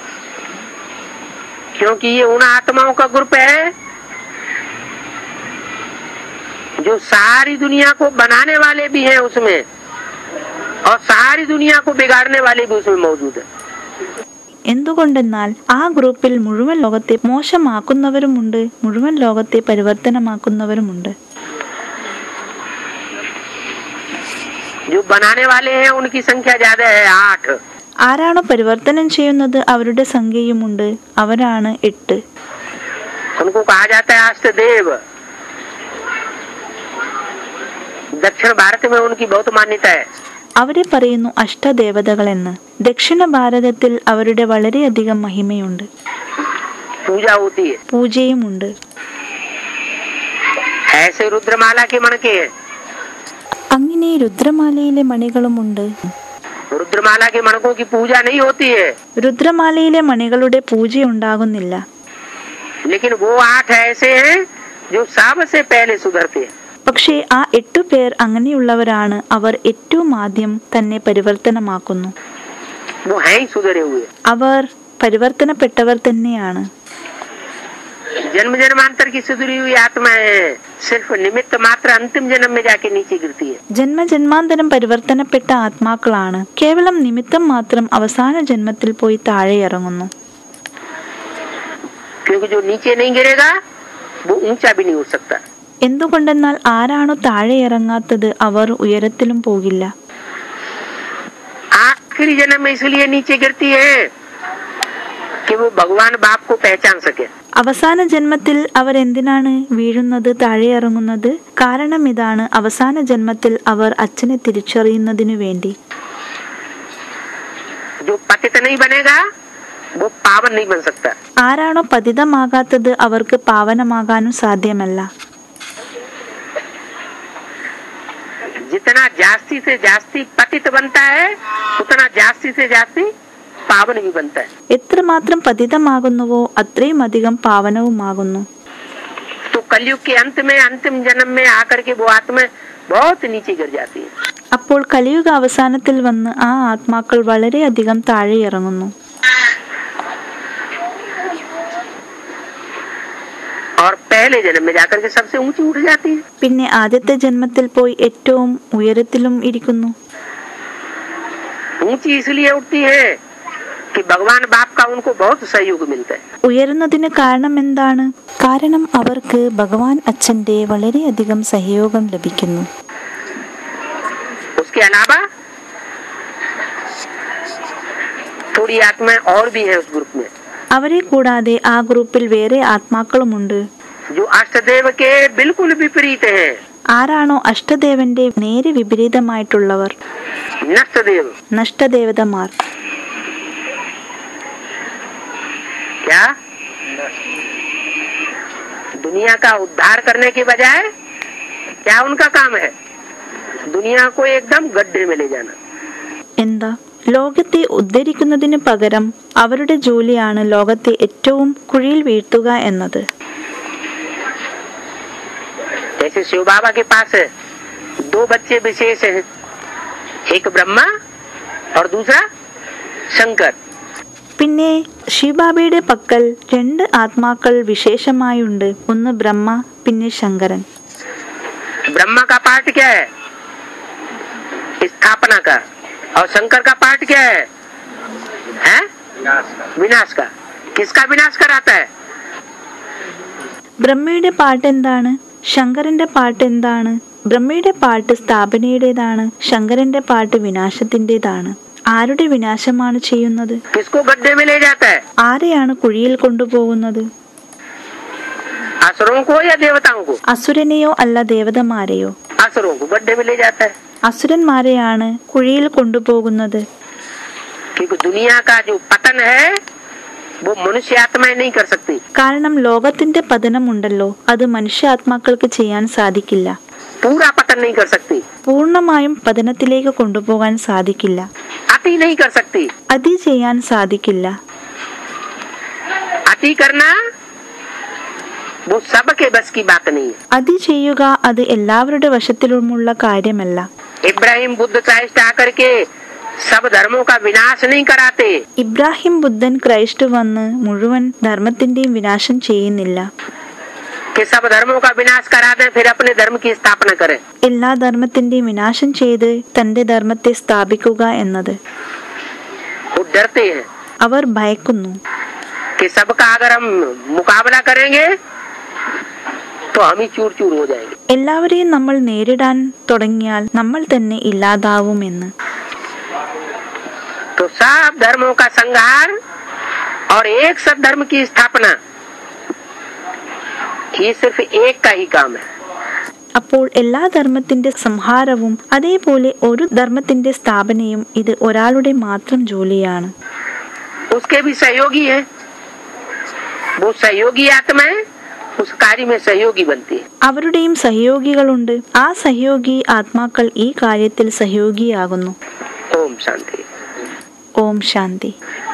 B: क्योंकि ये उन आत्माओं का ग्रुप है जो सारी दुनिया को बनाने वाले भी हैं उसमें और सारी दुनिया को बिगाड़ने वाले भी उसमें मौजूद है
A: എന്തുകൊണ്ടെന്നാൽ ആ ഗ്രൂപ്പിൽ മുഴുവൻ ലോകത്തെ മോശമാക്കുന്നവരുമുണ്ട് മുഴുവൻ ലോകത്തെ പരിവർത്തനമാക്കുന്നവരുമുണ്ട്
B: जो बनाने वाले हैं उनकी संख्या ज्यादा है आठ
A: ആരാണോ പരിവർത്തനം ചെയ്യുന്നത് അവരുടെ സംഖ്യയുമുണ്ട് അവരാണ് എട്ട്
B: उनको कहा जाता है अष्टदेव दक्षिण भारत में उनकी बहुत मान्यता है
A: അവരെ പറയുന്നു അഷ്ടദേവതകളെന്ന് ദക്ഷിണ ഭാരതത്തിൽ അവരുടെ വളരെയധികം മഹിമയുണ്ട്
B: पूजा होती है
A: പൂജയുമുണ്ട്
B: ऐसे रुद्रमाला के मणके हैं
A: അങ്ങനെ രുദ്രമാലയിലെ മണികളുമുണ്ട്
B: रुद्रमाला के मणकों की पूजा नहीं होती है
A: രുദ്രമാലയിലെ മണികളുടെ പൂജ ഉണ്ടാകുന്നില്ല
B: लेकिन वो आठ ऐसे हैं जो सबसे पहले सुधरते हैं
A: പക്ഷേ ആ എട്ടു പേർ അങ്ങനെയുള്ളവരാണ് അവർ ഏറ്റവും ആദ്യം തന്നെ പരിവർത്തനമാക്കുന്നു
B: वो हैं ही सुधरे हुए
A: അവർ പരിവർത്തനപ്പെട്ടവർ തന്നെയാണ്
B: जन्म जन्मांतर की सुधरी हुई आत्माएं सिर्फ निमित्त मात्र अंतिम जन्म में जाके नीचे गिरती है
A: ജന്മജന്മാന്തരം പരിവർത്തനപ്പെട്ട ആത്മാക്കളാണ് കേവലം നിമിത്തം മാത്രം അവസാന ജന്മത്തിൽ പോയി താഴെ ഇറങ്ങുന്നു
B: क्योंकि जो नीचे नहीं गिरेगा वो ऊंचा भी नहीं उठ सकता
A: എന്തുകൊണ്ടെന്നാൽ ആരാണോ താഴെ ഇറങ്ങാത്തത് അവർ ഉയരത്തിലും പോകില്ല
B: आखिरी जन्म में इसलिए नीचे गिरती है कि वो भगवान बाप को पहचान सके
A: അവസാന ജന്മത്തിൽ അവർ എന്തിനാണ് വീഴുന്നത് താഴെ ഇറങ്ങുന്നത് കാരണം ഇതാണ് അവസാന ജന്മത്തിൽ അവർ അച്ഛനെ തിരിച്ചറിയുന്നതിനു വേണ്ടി
B: जो पतित नहीं बनेगा वो पावन नहीं बन सकता
A: ആരാണോ പതിതമാകാത്തത് അവർക്ക് പാവനമാകാനും സാധ്യമല്ല
B: जितना जास्ती से जास्ती पतित बनता है उतना जास्ती से जास्ती पावन भी बनता है
A: എത്രമാത്രം പതിതമാകുന്നുവോ അത്രയും അധികം പാവനവുമാകുന്നു
B: तो कलयुग के अंत में अंतिम जन्म में आकर के वो आत्मा बहुत नीचे गिर जाती है
A: അപ്പോൾ കലിയുഗ അവസാനത്തിൽ വന്ന് ആ ആത്മാക്കൾ വളരെയധികം താഴെ ഇറങ്ങുന്നു
B: और पहले जन्म में जाकर के सबसे ऊंची उठ जाती है
A: പിന്നെ ആദ്യത്തെ ജന്മത്തിൽ പോയി ഏറ്റവും ഉയരത്തിലും ഇരിക്കുന്നു
B: ऊंची इसलिए उठती है कि भगवान बाप का उनको बहुत सहयोग मिलता है
A: ഉയരുന്നതിന് കാരണം എന്താണ് കാരണം അവർക്ക് ഭഗവാൻ അച്ഛന്റെ വളരെയധികം സഹയോഗം ലഭിക്കുന്നു
B: उसके अलावा थोड़ी आत्माएं और भी है उस ग्रुप में
A: അവരെ കൂടാതെ ആ ഗ്രൂപ്പിൽ വേറെ ആത്മാക്കളുമുണ്ട്
B: जो अष्टदेव के बिल्कुल विपरीत हैं
A: ആരാണോ അഷ്ടദേവന്റെ നേരെ വിപരീതമായിട്ടുള്ളവർ
B: नष्टदेव
A: നഷ്ടദേവതമാർ
B: क्या दुनिया का उद्धार करने के बजाय क्या उनका काम है दुनिया को एकदम गड्ढे में ले जाना
A: എന്താ ലോകത്തെ ഉദ്ധരിക്കുന്നതിന് പകരം അവരുടെ ജോലിയാണ് ലോകത്തെ ഏറ്റവും കുഴിയിൽ വീഴ്ത്തുക എന്നത്
B: जैसे शिव बाबा के पास दो बच्चे विशेष हैं एक ब्रह्मा और दूसरा शंकर
A: പിന്നെ ശിവബാബയുടെ പക്കൽ രണ്ട് ആത്മാക്കൾ വിശേഷമായുണ്ട് ഒന്ന് ബ്രഹ്മ പിന്നെ ശങ്കരൻ
B: ब्रह्मा का पार्ट क्या है स्थापना का और शंकर का पार्ट क्या है हैं? विनाश का किसका विनाश कराता है
A: ബ്രഹ്മയുടെ പാട്ട് എന്താണ് ശങ്കരന്റെ പാട്ട് എന്താണ് ബ്രഹ്മയുടെ പാട്ട് സ്ഥാപനയുടേതാണ് ശങ്കരന്റെ പാട്ട് വിനാശത്തിൻ്റെതാണ് ആരുടെ വിനാശമാണ് ചെയ്യുന്നത്
B: किसको गड्ढे में ले जाता है
A: ആരെയാണ് കുഴിയിൽ കൊണ്ടുപോകുന്നത്
B: असुरों को या देवताओं को
A: അസുരനെയോ അല്ല ദേവതമാരെയോ
B: असुरों को गड्ढे में ले जाता है
A: അസുരന്മാരെയാണ് കുഴിയിൽ കൊണ്ടുപോകുന്നത്
B: क्योंकि दुनिया का जो पतन है वो मनुष्य आत्माएं नहीं कर सकती
A: കാരണം ലോകത്തിന്റെ പതനമുണ്ടല്ലോ അത് മനുഷ്യാത്മാക്കൾക്ക് ചെയ്യാൻ സാധിക്കില്ല
B: पूरा पतन नहीं कर सकती
A: പൂർണ്ണമായും പതനത്തിലേക്ക് കൊണ്ടുപോകാൻ സാധിക്കില്ല
B: अति नहीं कर सकती
A: അതി ചെയ്യാൻ സാധിക്കില്ല
B: अति करना वो सबके बस की बात नहीं है
A: അതി ചെയ്യുക അത് എല്ലാവരുടെ വശത്തിലുമുള്ള കാര്യമല്ല
B: इब्राहिम बुद्ध क्राइस्ट आकर के सब धर्मों का विनाश नहीं कराते
A: ഇബ്രാഹിം ബുദ്ധൻ ക്രൈസ്റ്റ് വന്ന് മുഴുവൻ ധർമ്മത്തിന്റെയും വിനാശം ചെയ്യുന്നില്ല
B: कि सब धर्मों का विनाश करा दें फिर अपने धर्म की स्थापना करें
A: എല്ലാ ധർമ്മത്തിന്റെയും വിനാശം ചെയ്ത് തന്റെ ധർമ്മത്തെ സ്ഥാപിക്കുക എന്നത്
B: वो डरते हैं
A: അവർ ഭയക്കുന്നു
B: कि सबका अगर हम मुकाबला करेंगे तो हम ही चूर चूर हो जाएंगे
A: എല്ലാവരെയും നമ്മൾ നേരിടാൻ തുടങ്ങിയാൽ നമ്മൾ തന്നെ ഇല്ലാതാവുമെന്ന്
B: तो सब धर्मों का संहार और एक सब धर्म की स्थापना ये सिर्फ एक का ही काम है
A: അപ്പോൾ എല്ലാ ധർമ്മത്തിന്റെ സംഹാരവും അതേപോലെ ഒരു ധർമ്മത്തിന്റെ സ്ഥാപനയും ഇത് ഒരാളുടെ മാത്രം ജോലിയാണ്
B: उसके भी सहयोगी हैं वो सहयोगी आत्माएं उस कार्य में सहयोगी बनती है
A: അവരുടെയും സഹയോഗികളുണ്ട് ആ സഹയോഗി ആത്മാക്കൾ ഈ കാര്യത്തിൽ സഹയോഗിയാകുന്നു
B: ओम शांति
A: ഓം ശാന്തി